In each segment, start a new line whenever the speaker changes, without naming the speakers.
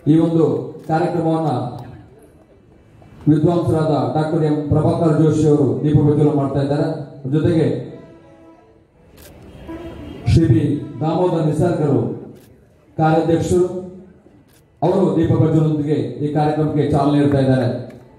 ಈ ಒಂದು ಕಾರ್ಯಕ್ರಮವನ್ನ ವಿದ್ವಾಂಸರಾದ ಡಾಕ್ಟರ್ ಎಂ ಪ್ರಭಾಕರ್ ಜೋಶಿ ಅವರು ದೀಪ ಪ್ರಜ್ವಲನ ಮಾಡ್ತಾ ಇದ್ದಾರೆ ಜೊತೆಗೆ ಶ್ರೀ ಬಿ ದಾಮೋದರ ನಿಸರ್ಗರು ಕಾರ್ಯಾಧ್ಯಕ್ಷರು ಅವರು ದೀಪ ಪ್ರಜ್ವಲನದೊಂದಿಗೆ ಈ ಕಾರ್ಯಕ್ರಮಕ್ಕೆ ಚಾಲನೆ ನೀಡ್ತಾ ಇದ್ದಾರೆ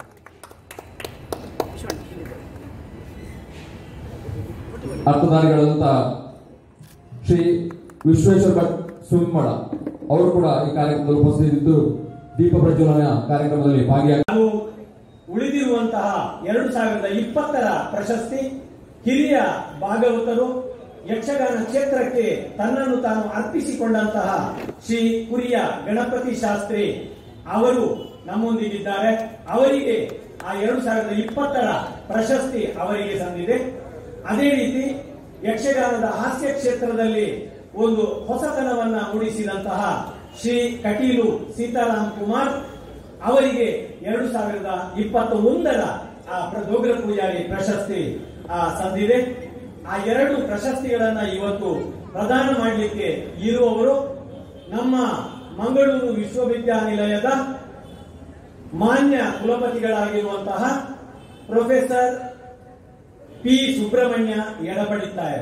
ಅರ್ಥಧಾರಿಗಳಾದಂತ ಶ್ರೀ ವಿಶ್ವೇಶ್ವರ ಭಟ್ ಸುಮ್ಮಡ ಅವರು ಕೂಡ ಈ ಕಾರ್ಯಕ್ರಮದಲ್ಲಿ ಉಪಸ್ಥಿತಿದ್ದು ದೀಪ ಪ್ರಜ್ವಲನ ಕಾರ್ಯಕ್ರಮದಲ್ಲಿ ಭಾಗಿಯಾಗಿ
ಹಾಗೂ ಉಳಿದಿರುವಂತಹ ಎರಡು ಸಾವಿರದ ಇಪ್ಪತ್ತರ ಪ್ರಶಸ್ತಿ ಹಿರಿಯ ಭಾಗವತರು ಯಕ್ಷಗಾನ ಕ್ಷೇತ್ರಕ್ಕೆ ತನ್ನನ್ನು ತಾನು ಅರ್ಪಿಸಿಕೊಂಡಂತಹ ಶ್ರೀ ಕುರಿಯ ಗಣಪತಿ ಶಾಸ್ತ್ರಿ ಅವರು ನಮ್ಮೊಂದಿಗಿದ್ದಾರೆ ಅವರಿಗೆ ಆ ಎರಡು ಸಾವಿರದ ಇಪ್ಪತ್ತರ ಪ್ರಶಸ್ತಿ ಅವರಿಗೆ ಸಂದಿದೆ ಅದೇ ರೀತಿ ಯಕ್ಷಗಾನದ ಹಾಸ್ಯ ಕ್ಷೇತ್ರದಲ್ಲಿ ಒಂದು ಹೊಸತನವನ್ನ ಮೂಡಿಸಿದಂತಹ ಶ್ರೀ ಕಟೀಲು ಸೀತಾರಾಮ್ ಕುಮಾರ್ ಅವರಿಗೆ ಎರಡು ಸಾವಿರದ ಇಪ್ಪತ್ತ ಒಂದರ ಆ ಪ್ರ- ದೋಗ್ರ ಪೂಜಾರಿ ಪ್ರಶಸ್ತಿ ಆ, ಸಂದಿದೆ ಆ ಎರಡು ಪ್ರಶಸ್ತಿಗಳನ್ನ ಇವತ್ತು ಪ್ರದಾನ ಮಾಡಲಿಕ್ಕೆ ಇರುವವರು ನಮ್ಮ ಮಂಗಳೂರು ವಿಶ್ವವಿದ್ಯಾನಿಲಯದ ಮಾನ್ಯ ಕುಲಪತಿಗಳಾಗಿರುವಂತಹ ಪ್ರೊಫೆಸರ್ ಪಿ ಸುಬ್ರಹ್ಮಣ್ಯ ಎಡಪಡಿದ್ದಾರೆ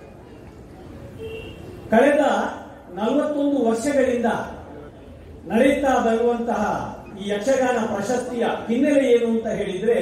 ಕಳೆದ ನಲವತ್ತೊಂದು ವರ್ಷಗಳಿಂದ ನಡೆಯುತ್ತಾ ಬರುವಂತಹ ಈ ಯಕ್ಷಗಾನ ಪ್ರಶಸ್ತಿಯ ಹಿನ್ನೆಲೆ ಏನು ಅಂತ ಹೇಳಿದ್ರೆ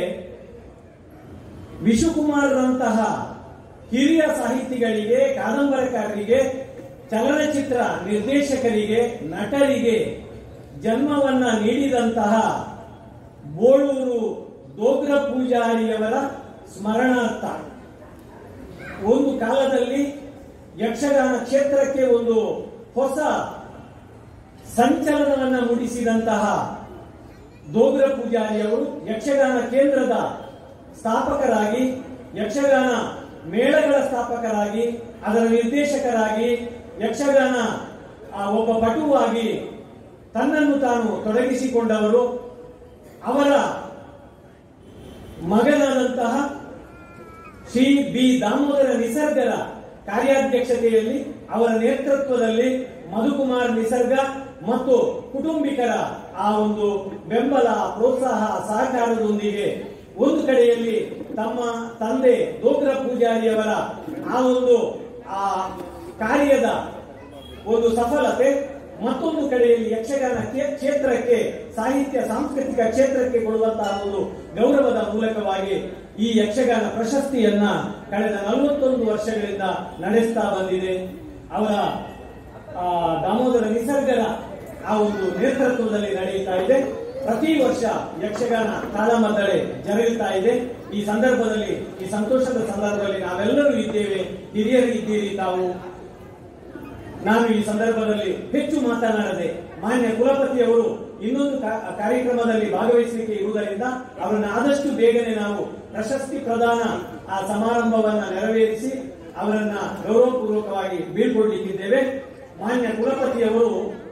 ವಿಶುಕುಮಾರ್ರಂತಹ ಹಿರಿಯ ಸಾಹಿತಿಗಳಿಗೆ ಕಾದಂಬರಕಾರರಿಗೆ ಚಲನಚಿತ್ರ ನಿರ್ದೇಶಕರಿಗೆ ನಟರಿಗೆ ಜನ್ಮವನ್ನ ನೀಡಿದಂತಹ ಬೋಳೂರು ದೋಗ್ರ ಪೂಜಾರಿಯವರ ಸ್ಮರಣಾರ್ಥ ಒಂದು ಕಾಲದಲ್ಲಿ ಯಕ್ಷಗಾನ ಕ್ಷೇತ್ರಕ್ಕೆ ಒಂದು ಹೊಸ ಸಂಚಲನವನ್ನ ಮೂಡಿಸಿದಂತಹ ದೋಗ್ರ ಪೂಜಾರಿಯವರು ಯಕ್ಷಗಾನ ಕೇಂದ್ರದ ಸ್ಥಾಪಕರಾಗಿ ಯಕ್ಷಗಾನ ಮೇಳಗಳ ಸ್ಥಾಪಕರಾಗಿ ಅದರ ನಿರ್ದೇಶಕರಾಗಿ ಯಕ್ಷಗಾನ ಆ, ಒಬ್ಬ ಪಟುವಾಗಿ ತನ್ನನ್ನು ತಾನು ತೊಡಗಿಸಿಕೊಂಡವರು ಅವರ ಮಗನಾದಂತಹ ಶ್ರೀ ಬಿ ದಾಮೋದರ ನಿಸರ್ಗರ ಕಾರ್ಯಾಧ್ಯಕ್ಷತೆಯಲ್ಲಿ ಅವರ ನೇತೃತ್ವದಲ್ಲಿ ಮಧುಕುಮಾರ್ ನಿಸರ್ಗ ಮತ್ತು ಕುಟುಂಬಿಕರ ಆ ಒಂದು ಬೆಂಬಲ ಪ್ರೋತ್ಸಾಹ ಸಹಕಾರದೊಂದಿಗೆ ಒಂದು ಕಡೆಯಲ್ಲಿ ತಮ್ಮ ತಂದೆ ದೋಗ್ರ ಪೂಜಾರಿಯವರ ಆ ಒಂದು ಆ ಕಾರ್ಯದ ಒಂದು ಸಫಲತೆ ಮತ್ತೊಂದು ಕಡೆಯಲ್ಲಿ ಯಕ್ಷಗಾನ ಕ್ಷೇ- ಕ್ಷೇತ್ರಕ್ಕೆ ಸಾಹಿತ್ಯ ಸಾಂಸ್ಕೃತಿಕ ಕ್ಷೇತ್ರಕ್ಕೆ ಕೊಡುವಂತಹ ಒಂದು ಗೌರವದ ಮೂಲಕವಾಗಿ ಈ ಯಕ್ಷಗಾನ ಪ್ರಶಸ್ತಿಯನ್ನ ಕಳೆದ ನಲವತ್ತೊಂದು ವರ್ಷಗಳಿಂದ ನಡೆಸ್ತಾ ಬಂದಿದೆ ಅವರ ಆ, ದಾಮೋದರ ನಿಸರ್ಗರ ಆ ಒಂದು ನೇತೃತ್ವದಲ್ಲಿ ನಡೆಯುತ್ತಾ ಇದೆ ಪ್ರತಿ ವರ್ಷ ಯಕ್ಷಗಾನ ತಾಳಮದ್ದಳೆ ಜರುಗುತ್ತಾ ಇದೆ ಈ ಸಂದರ್ಭದಲ್ಲಿ ಈ ಸಂತೋಷದ ಸಂದರ್ಭದಲ್ಲಿ ನಾವೆಲ್ಲರೂ ಇದ್ದೇವೆ ಹಿರಿಯರು ಇದ್ದೀರಿ ತಾವು ನಾನು ಈ ಸಂದರ್ಭದಲ್ಲಿ ಹೆಚ್ಚು ಮಾತನಾಡದೆ ಮಾನ್ಯ ಕುಲಪತಿಯವರು ಇನ್ನೊಂದು ಕಾ- ಕಾರ್ಯಕ್ರಮದಲ್ಲಿ ಭಾಗವಹಿಸಲಿಕ್ಕೆ ಇರುವುದರಿಂದ ಅವರನ್ನು ಆದಷ್ಟು ಬೇಗನೆ ನಾವು ಪ್ರಶಸ್ತಿ ಪ್ರದಾನ ಆ ಸಮಾರಂಭವನ್ನ ನೆರವೇರಿಸಿ ಅವರನ್ನ ಗೌರವಪೂರ್ವಕವಾಗಿ ಬೀಳ್ಕೊಡ್ಲಿಕ್ಕಿದ್ದೇವೆ ಮಾನ್ಯ ಕುಲಪತಿಯವರು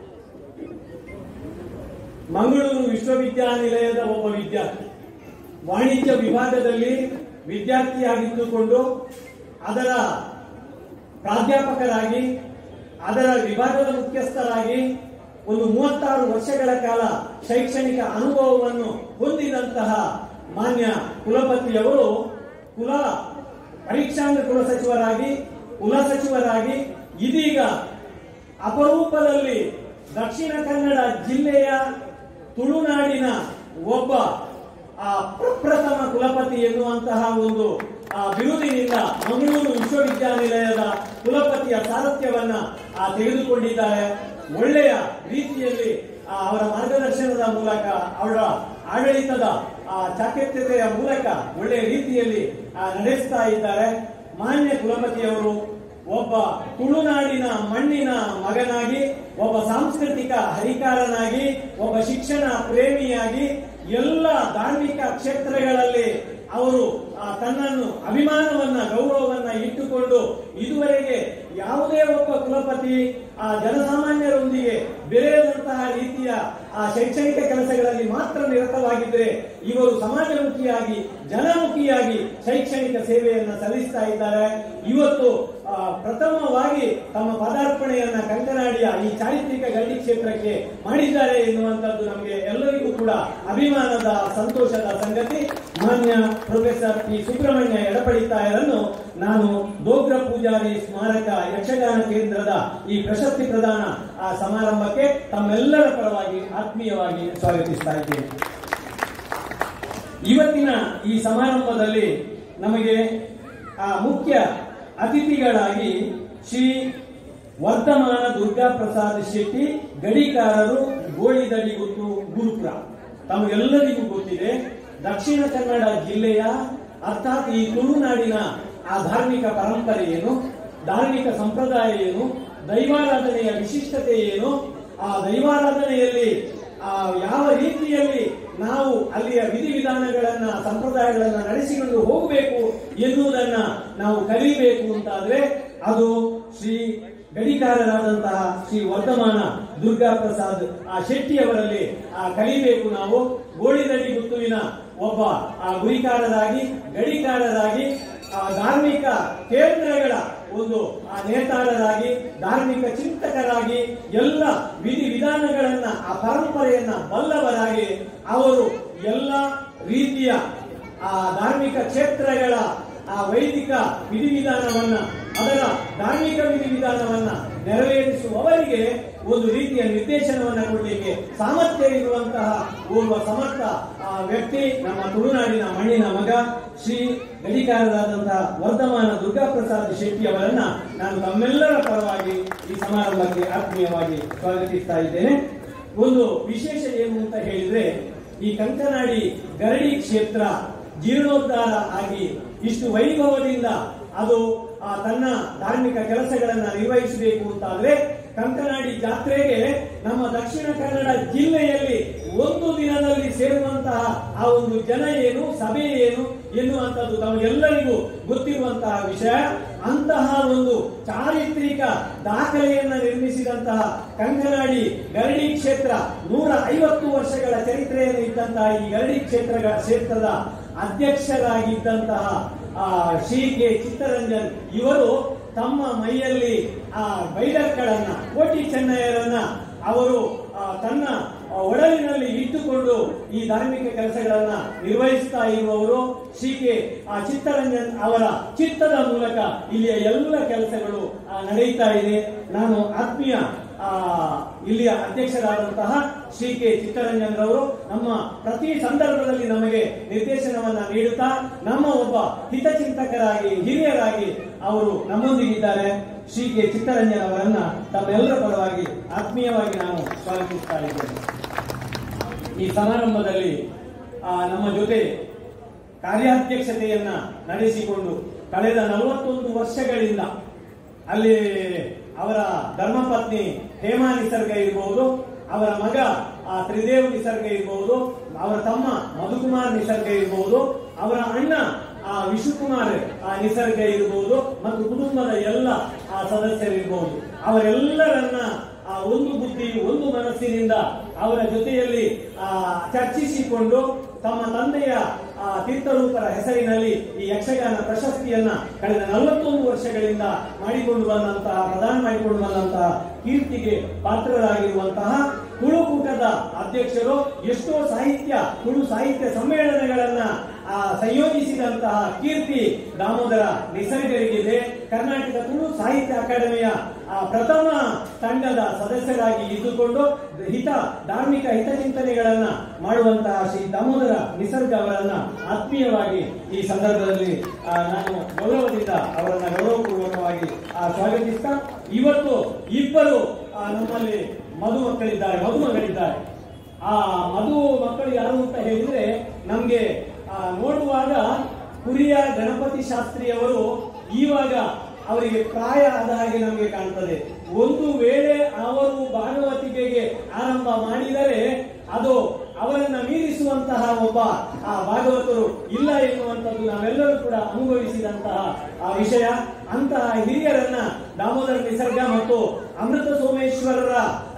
ಮಂಗಳೂರು ವಿಶ್ವವಿದ್ಯಾನಿಲಯದ ಒಬ್ಬ ವಿದ್ಯಾರ್ಥಿ ವಾಣಿಜ್ಯ ವಿಭಾಗದಲ್ಲಿ ವಿದ್ಯಾರ್ಥಿಯಾಗಿದ್ದುಕೊಂಡು ಅದರ ಪ್ರಾಧ್ಯಾಪಕರಾಗಿ ಅದರ ವಿಭಾಗದ ಮುಖ್ಯಸ್ಥರಾಗಿ ಒಂದು ಮೂವತ್ತಾರು ವರ್ಷಗಳ ಕಾಲ ಶೈಕ್ಷಣಿಕ ಅನುಭವವನ್ನು ಹೊಂದಿದಂತಹ ಮಾನ್ಯ ಕುಲಪತಿಯವರು ಕುಲ ಪರೀಕ್ಷಾಂಗ ಕುಲ ಸಚಿವರಾಗಿ ಕುಲ ಸಚಿವರಾಗಿ ಇದೀಗ ಅಪರೂಪದಲ್ಲಿ ದಕ್ಷಿಣ ಕನ್ನಡ ಜಿಲ್ಲೆಯ ತುಳುನಾಡಿನ ಒಬ್ಬ ಆ ಪ್ರಪ್ರಥಮ ಕುಲಪತಿ ಎನ್ನುವಂತಹ ಒಂದು ಆ ಬಿರುದಿನಿಂದ ಮಂಗಳೂರು ವಿಶ್ವವಿದ್ಯಾನಿಲಯದ ಕುಲಪತಿಯ ಸಾರಥ್ಯವನ್ನ ಆ ತೆಗೆದುಕೊಂಡಿದ್ದಾರೆ ಒಳ್ಳೆಯ ರೀತಿಯಲ್ಲಿ ಆ, ಅವರ ಮಾರ್ಗದರ್ಶನದ ಮೂಲಕ ಅವರ ಆಡಳಿತದ ಆ ಚಾಕತ್ಯತೆಯ ಮೂಲಕ ಒಳ್ಳೆಯ ರೀತಿಯಲ್ಲಿ ಆ, ನಡೆಸ್ತಾ ಇದ್ದಾರೆ ಮಾನ್ಯ ಕುಲಪತಿಯವರು ಒಬ್ಬ ತುಳುನಾಡಿನ ಮಣ್ಣಿನ ಮಗನಾಗಿ ಒಬ್ಬ ಸಾಂಸ್ಕೃತಿಕ ಹರಿಕಾರನಾಗಿ ಒಬ್ಬ ಶಿಕ್ಷಣ ಪ್ರೇಮಿಯಾಗಿ ಎಲ್ಲ ಧಾರ್ಮಿಕ ಕ್ಷೇತ್ರಗಳಲ್ಲಿ ಅವರು ಆ, ತನ್ನನ್ನು ಅಭಿಮಾನವನ್ನ ಗೌರವವನ್ನ ಇಟ್ಟುಕೊಂಡು ಇದುವರೆಗೆ ಯಾವುದೇ ಒಬ್ಬ ಕುಲಪತಿ ಆ ಜನಸಾಮಾನ್ಯರೊಂದಿಗೆ ಬೆರೆಯದಂತಹ ರೀತಿಯ ಆ ಶೈಕ್ಷಣಿಕ ಕೆಲಸಗಳಲ್ಲಿ ಮಾತ್ರ ನಿರತವಾಗಿದ್ದರೆ ಇವರು ಸಮಾಜಮುಖಿಯಾಗಿ ಜನಮುಖಿಯಾಗಿ ಶೈಕ್ಷಣಿಕ ಸೇವೆಯನ್ನ ಸಲ್ಲಿಸ್ತಾ ಇದ್ದಾರೆ ಇವತ್ತು ಆ, ಪ್ರಥಮವಾಗಿ ತಮ್ಮ ಪದಾರ್ಪಣೆಯನ್ನ ಕಂಕನಾಡಿಯ ಈ ಚಾರಿತ್ರಿಕ ಗಂಡಿ ಕ್ಷೇತ್ರಕ್ಕೆ ಮಾಡಿದ್ದಾರೆ ಎನ್ನುವಂತದ್ದು ನಮಗೆ ಎಲ್ಲರಿಗೂ ಕೂಡ ಅಭಿಮಾನದ ಸಂತೋಷದ ಸಂಗತಿ ಮಾನ್ಯ ಪ್ರೊಫೆಸರ್ ಪಿ ಸುಬ್ರಹ್ಮಣ್ಯ ಎಡಪಡಿತಾಯರನ್ನು ನಾನು ದೋಗ್ರ ಪೂಜಾರಿ ಸ್ಮಾರಕ ಯಕ್ಷಗಾನ ಕೇಂದ್ರದ ಈ ಪ್ರಶಸ್ತಿ ಪ್ರದಾನ ಆ ಸಮಾರಂಭಕ್ಕೆ ತಮ್ಮೆಲ್ಲರ ಪರವಾಗಿ ಆತ್ಮೀಯವಾಗಿ ಸ್ವಾಗತಿಸ್ತಾ ಇದ್ದೇನೆ ಇವತ್ತಿನ ಈ ಸಮಾರಂಭದಲ್ಲಿ ನಮಗೆ ಆ ಮುಖ್ಯ ಅತಿಥಿಗಳಾಗಿ ಶ್ರೀ ವರ್ಧಮಾನ ದುರ್ಗಾ ಪ್ರಸಾದ್ ಶೆಟ್ಟಿ ಗಡಿಕಾರರು ಗೋಳಿದಡಿಗುತ್ತು ಗುರುಪುರ ತಮಗೆಲ್ಲರಿಗೂ ಗೊತ್ತಿದೆ ದಕ್ಷಿಣ ಕನ್ನಡ ಜಿಲ್ಲೆಯ ಅರ್ಥಾತ್ ಈ ತುಳುನಾಡಿನ ಆ ಧಾರ್ಮಿಕ ಪರಂಪರೆ ಏನು ಧಾರ್ಮಿಕ ಸಂಪ್ರದಾಯ ಏನು ದೈವಾರಾಧನೆಯ ವಿಶಿಷ್ಟತೆ ಏನು ಆ ದೈವಾರಾಧನೆಯಲ್ಲಿ ಆ ಯಾವ ರೀತಿಯಲ್ಲಿ ನಾವು ಅಲ್ಲಿಯ ವಿಧಿವಿಧಾನಗಳನ್ನ ಸಂಪ್ರದಾಯಗಳನ್ನ ನಡೆಸಿಕೊಂಡು ಹೋಗಬೇಕು ಎನ್ನುವುದನ್ನ ನಾವು ಕಲಿಬೇಕು ಅಂತಾದ್ರೆ ಅದು ಶ್ರೀ ಗಡಿಕಾರರಾದಂತಹ ಶ್ರೀ ವರ್ಧಮಾನ ದುರ್ಗಾ ಪ್ರಸಾದ್ ಆ ಶೆಟ್ಟಿಯವರಲ್ಲಿ ಆ ಕಲಿಬೇಕು ನಾವು ಗೋಳಿದಡಿ ಗುತ್ತುವಿನ ಒಬ್ಬ ಆ ಗುರಿಕಾರರಾಗಿ ಗಡಿಕಾರರಾಗಿ ಆ ಧಾರ್ಮಿಕ ಕೇಂದ್ರಗಳ ಒಂದು ಆ ನೇತಾರರಾಗಿ ಧಾರ್ಮಿಕ ಚಿಂತಕರಾಗಿ ಎಲ್ಲ ವಿಧಿ ವಿಧಾನಗಳನ್ನ ಆ ಪರಂಪರೆಯನ್ನ ಬಲ್ಲವರಾಗಿ ಅವರು ಎಲ್ಲ ರೀತಿಯ ಆ ಧಾರ್ಮಿಕ ಕ್ಷೇತ್ರಗಳ ಆ ವೈದಿಕ ವಿಧಿವಿಧಾನವನ್ನ ಅದರ ಧಾರ್ಮಿಕ ವಿಧಿವಿಧಾನವನ್ನ ನೆರವೇರಿಸುವವರಿಗೆ ಒಂದು ರೀತಿಯ ನಿರ್ದೇಶನವನ್ನ ಕೊಡಲಿಕ್ಕೆ ಸಾಮರ್ಥ್ಯ ಇರುವಂತಹ ಓರ್ವ ಸಮರ್ಥ ಆ ವ್ಯಕ್ತಿ ನಮ್ಮ ತುಳುನಾಡಿನ ಮಣ್ಣಿನ ಮಗ ಶ್ರೀ ಗಡಿಕಾರರಾದಂತಹ ವರ್ಧಮಾನ ದುರ್ಗಾ ಪ್ರಸಾದ್ ಶೆಟ್ಟಿ ಅವರನ್ನ ನಾನು ತಮ್ಮೆಲ್ಲರ ಪರವಾಗಿ ಈ ಸಮಾರಂಭಕ್ಕೆ ಆತ್ಮೀಯವಾಗಿ ಸ್ವಾಗತಿಸ್ತಾ ಇದ್ದೇನೆ ಒಂದು ವಿಶೇಷ ಏನು ಅಂತ ಹೇಳಿದ್ರೆ ಈ ಕಂಕನಾಡಿ ಗರಡಿ ಕ್ಷೇತ್ರ ಜೀರ್ಣೋದ್ಧಾರ ಆಗಿ ಇಷ್ಟು ವೈಭವದಿಂದ ಅದು ಆ ತನ್ನ ಧಾರ್ಮಿಕ ಕೆಲಸಗಳನ್ನ ನಿರ್ವಹಿಸಬೇಕು ಅಂತಾದ್ರೆ ಕಂಕನಾಡಿ ಜಾತ್ರೆಗೆ ನಮ್ಮ ದಕ್ಷಿಣ ಕನ್ನಡ ಜಿಲ್ಲೆಯಲ್ಲಿ ಒಂದು ದಿನದಲ್ಲಿ ಸೇರುವಂತಹ ಆ ಒಂದು ಜನ ಏನು ಸಭೆ ಏನು ಎನ್ನುವಂಥದ್ದು ತಮಗೆಲ್ಲರಿಗೂ ಗೊತ್ತಿರುವಂತಹ ವಿಷಯ ಅಂತಹ ಒಂದು ಚಾರಿತ್ರಿಕ ದಾಖಲೆಯನ್ನ ನಿರ್ಮಿಸಿದಂತಹ ಕಂಕನಾಡಿ ಗರಡಿ ಕ್ಷೇತ್ರ ನೂರ ಐವತ್ತು ವರ್ಷಗಳ ಚರಿತ್ರೆಯಲ್ಲಿ ಇದ್ದಂತಹ ಈ ಗರಡಿ ಕ್ಷೇತ್ರಗಳ ಕ್ಷೇತ್ರದ ಅಧ್ಯಕ್ಷರಾಗಿದ್ದಂತಹ ಆ ಶ್ರೀ ಕೆ ಚಿತ್ತರಂಜನ್ ಇವರು ತಮ್ಮ ಮೈಯಲ್ಲಿ ಆ ಬೈಡರ್ಗಳನ್ನ ಕೋಟಿ ಚೆನ್ನಯ್ಯರನ್ನ ಅವರು ಆ, ತನ್ನ ಆ, ಒಡಲಿನಲ್ಲಿ ಇಟ್ಟುಕೊಂಡು ಈ ಧಾರ್ಮಿಕ ಕೆಲಸಗಳನ್ನ ನಿರ್ವಹಿಸ್ತಾ ಇರುವವರು ಶ್ರೀ ಕೆ ಆ ಚಿತ್ತರಂಜನ್ ಅವರ ಚಿತ್ತದ ಮೂಲಕ ಇಲ್ಲಿಯ ಎಲ್ಲ ಕೆಲಸಗಳು ಆ, ನಡೆಯುತ್ತಾ ಇದೆ ನಾನು ಆತ್ಮೀಯ ಆ, ಇಲ್ಲಿಯ ಅಧ್ಯಕ್ಷರಾದಂತಹ ಶ್ರೀ ಕೆ ಚಿತ್ತರಂಜನ್ ರವರು ನಮ್ಮ ಪ್ರತಿ ಸಂದರ್ಭದಲ್ಲಿ ನಮಗೆ ನಿರ್ದೇಶನವನ್ನ ನೀಡುತ್ತಾ ನಮ್ಮ ಒಬ್ಬ ಹಿತಚಿಂತಕರಾಗಿ ಹಿರಿಯರಾಗಿ ಅವರು ನಮ್ಮೊಂದಿಗಿದ್ದಾರೆ ಶ್ರೀ ಕೆ ಚಿತ್ತರಂಜನ್ ಅವರನ್ನ ತಮ್ಮೆಲ್ಲರ ಪರವಾಗಿ ಆತ್ಮೀಯವಾಗಿ ನಾನು ಸ್ವಾಗತಿಸ್ತಾ ಇದ್ದೇನೆ ಈ ಸಮಾರಂಭದಲ್ಲಿ ಆ, ನಮ್ಮ ಜೊತೆ ಕಾರ್ಯಾಧ್ಯಕ್ಷತೆಯನ್ನ ನಡೆಸಿಕೊಂಡು ಕಳೆದ ನಲವತ್ತೊಂದು ವರ್ಷಗಳಿಂದ ಅಲ್ಲಿ ಅವರ ಧರ್ಮಪತ್ನಿ ಹೇಮಾ ನಿಸರ್ಗ ಇರಬಹುದು ಅವರ ಮಗ ಆ ತ್ರಿದೇವ್ ನಿಸರ್ಗ ಇರಬಹುದು ಅವರ ತಮ್ಮ ಮಧುಕುಮಾರ್ ನಿಸರ್ಗ ಇರಬಹುದು ಅವರ ಅಣ್ಣ ಆ ವಿಶ್ವಕುಮಾರ್ ಆ ನಿಸರ್ಗ ಇರಬಹುದು ಮತ್ತು ಕುಟುಂಬದ ಎಲ್ಲ ಆ ಸದಸ್ಯರಿರಬಹುದು ಅವರೆಲ್ಲರನ್ನ ಆ ಒಂದು ಬುದ್ಧಿ ಒಂದು ಮನಸ್ಸಿನಿಂದ ಅವರ ಜೊತೆಯಲ್ಲಿ ಆ ಚರ್ಚಿಸಿಕೊಂಡು ತಮ್ಮ ತಂದೆಯ ಆ ತೀರ್ಥರೂಪರ ಹೆಸರಿನಲ್ಲಿ ಈ ಯಕ್ಷಗಾನ ಪ್ರಶಸ್ತಿಯನ್ನ ಕಳೆದ ನಲವತ್ತೊಂದು ವರ್ಷಗಳಿಂದ ಮಾಡಿಕೊಂಡು ಬಂದಂತಹ ಪ್ರದಾನ ಮಾಡಿಕೊಂಡು ಬಂದಂತಹ ಕೀರ್ತಿಗೆ ಪಾತ್ರರಾಗಿರುವಂತಹ ತುಳುಕೂಟದ ಅಧ್ಯಕ್ಷರು ಎಷ್ಟೋ ಸಾಹಿತ್ಯ ತುಳು ಸಾಹಿತ್ಯ ಸಮ್ಮೇಳನಗಳನ್ನ ಆ ಸಂಯೋಜಿಸಿದಂತಹ ಕೀರ್ತಿ ದಾಮೋದರ ನಿಸರ್ಗರಿಗಿದೆ ಕರ್ನಾಟಕ ತುಳು ಸಾಹಿತ್ಯ ಅಕಾಡೆಮಿಯ ಆ ಪ್ರಥಮ ತಂಡದ ಸದಸ್ಯರಾಗಿ ಇದ್ದುಕೊಂಡು ಹಿತ ಧಾರ್ಮಿಕ ಹಿತಚಿಂತನೆಗಳನ್ನ ಮಾಡುವಂತಹ ಶ್ರೀ ದಾಮೋದರ ನಿಸರ್ಗ ಅವರನ್ನ ಆತ್ಮೀಯವಾಗಿ ಈ ಸಂದರ್ಭದಲ್ಲಿ ಆ, ನಾನು ಗೌರವದಿಂದ ಅವರನ್ನ ಗೌರವಪೂರ್ವಕವಾಗಿ ಆ, ಸ್ವಾಗತಿಸ್ತಾ ಇವತ್ತು ಇಬ್ಬರು ಆ, ನಮ್ಮಲ್ಲಿ ಮಧು ಮಕ್ಕಳಿದ್ದಾರೆ ಮಧು ಮಗಳಿದ್ದಾರೆ ಆ ಮಧು ಮಕ್ಕಳು ಯಾರು ಅಂತ ಹೇಳಿದ್ರೆ ನಮ್ಗೆ ಆ, ನೋಡುವಾಗ ಕುರಿಯ ಗಣಪತಿ ಶಾಸ್ತ್ರಿಯವರು ಈವಾಗ ಅವರಿಗೆ ಪ್ರಾಯ ಆದ ಹಾಗೆ ನಮಗೆ ಕಾಣ್ತದೆ ಒಂದು ವೇಳೆ ಅವರು ಭಾಗವತಿಕೆಗೆ ಆರಂಭ ಮಾಡಿದರೆ ಅದು ಅವರನ್ನ ಮೀರಿಸುವಂತಹ ಒಬ್ಬ ಆ ಭಾಗವತರು ಇಲ್ಲ ಎನ್ನುವಂಥದ್ದು ನಾವೆಲ್ಲರೂ ಕೂಡ ಅನುಭವಿಸಿದಂತಹ ಆ ವಿಷಯ ಅಂತಹ ಹಿರಿಯರನ್ನ ದಾಮೋದರ ನಿಸರ್ಗ ಮತ್ತು ಅಮೃತ ಸೋಮೇಶ್ವರರ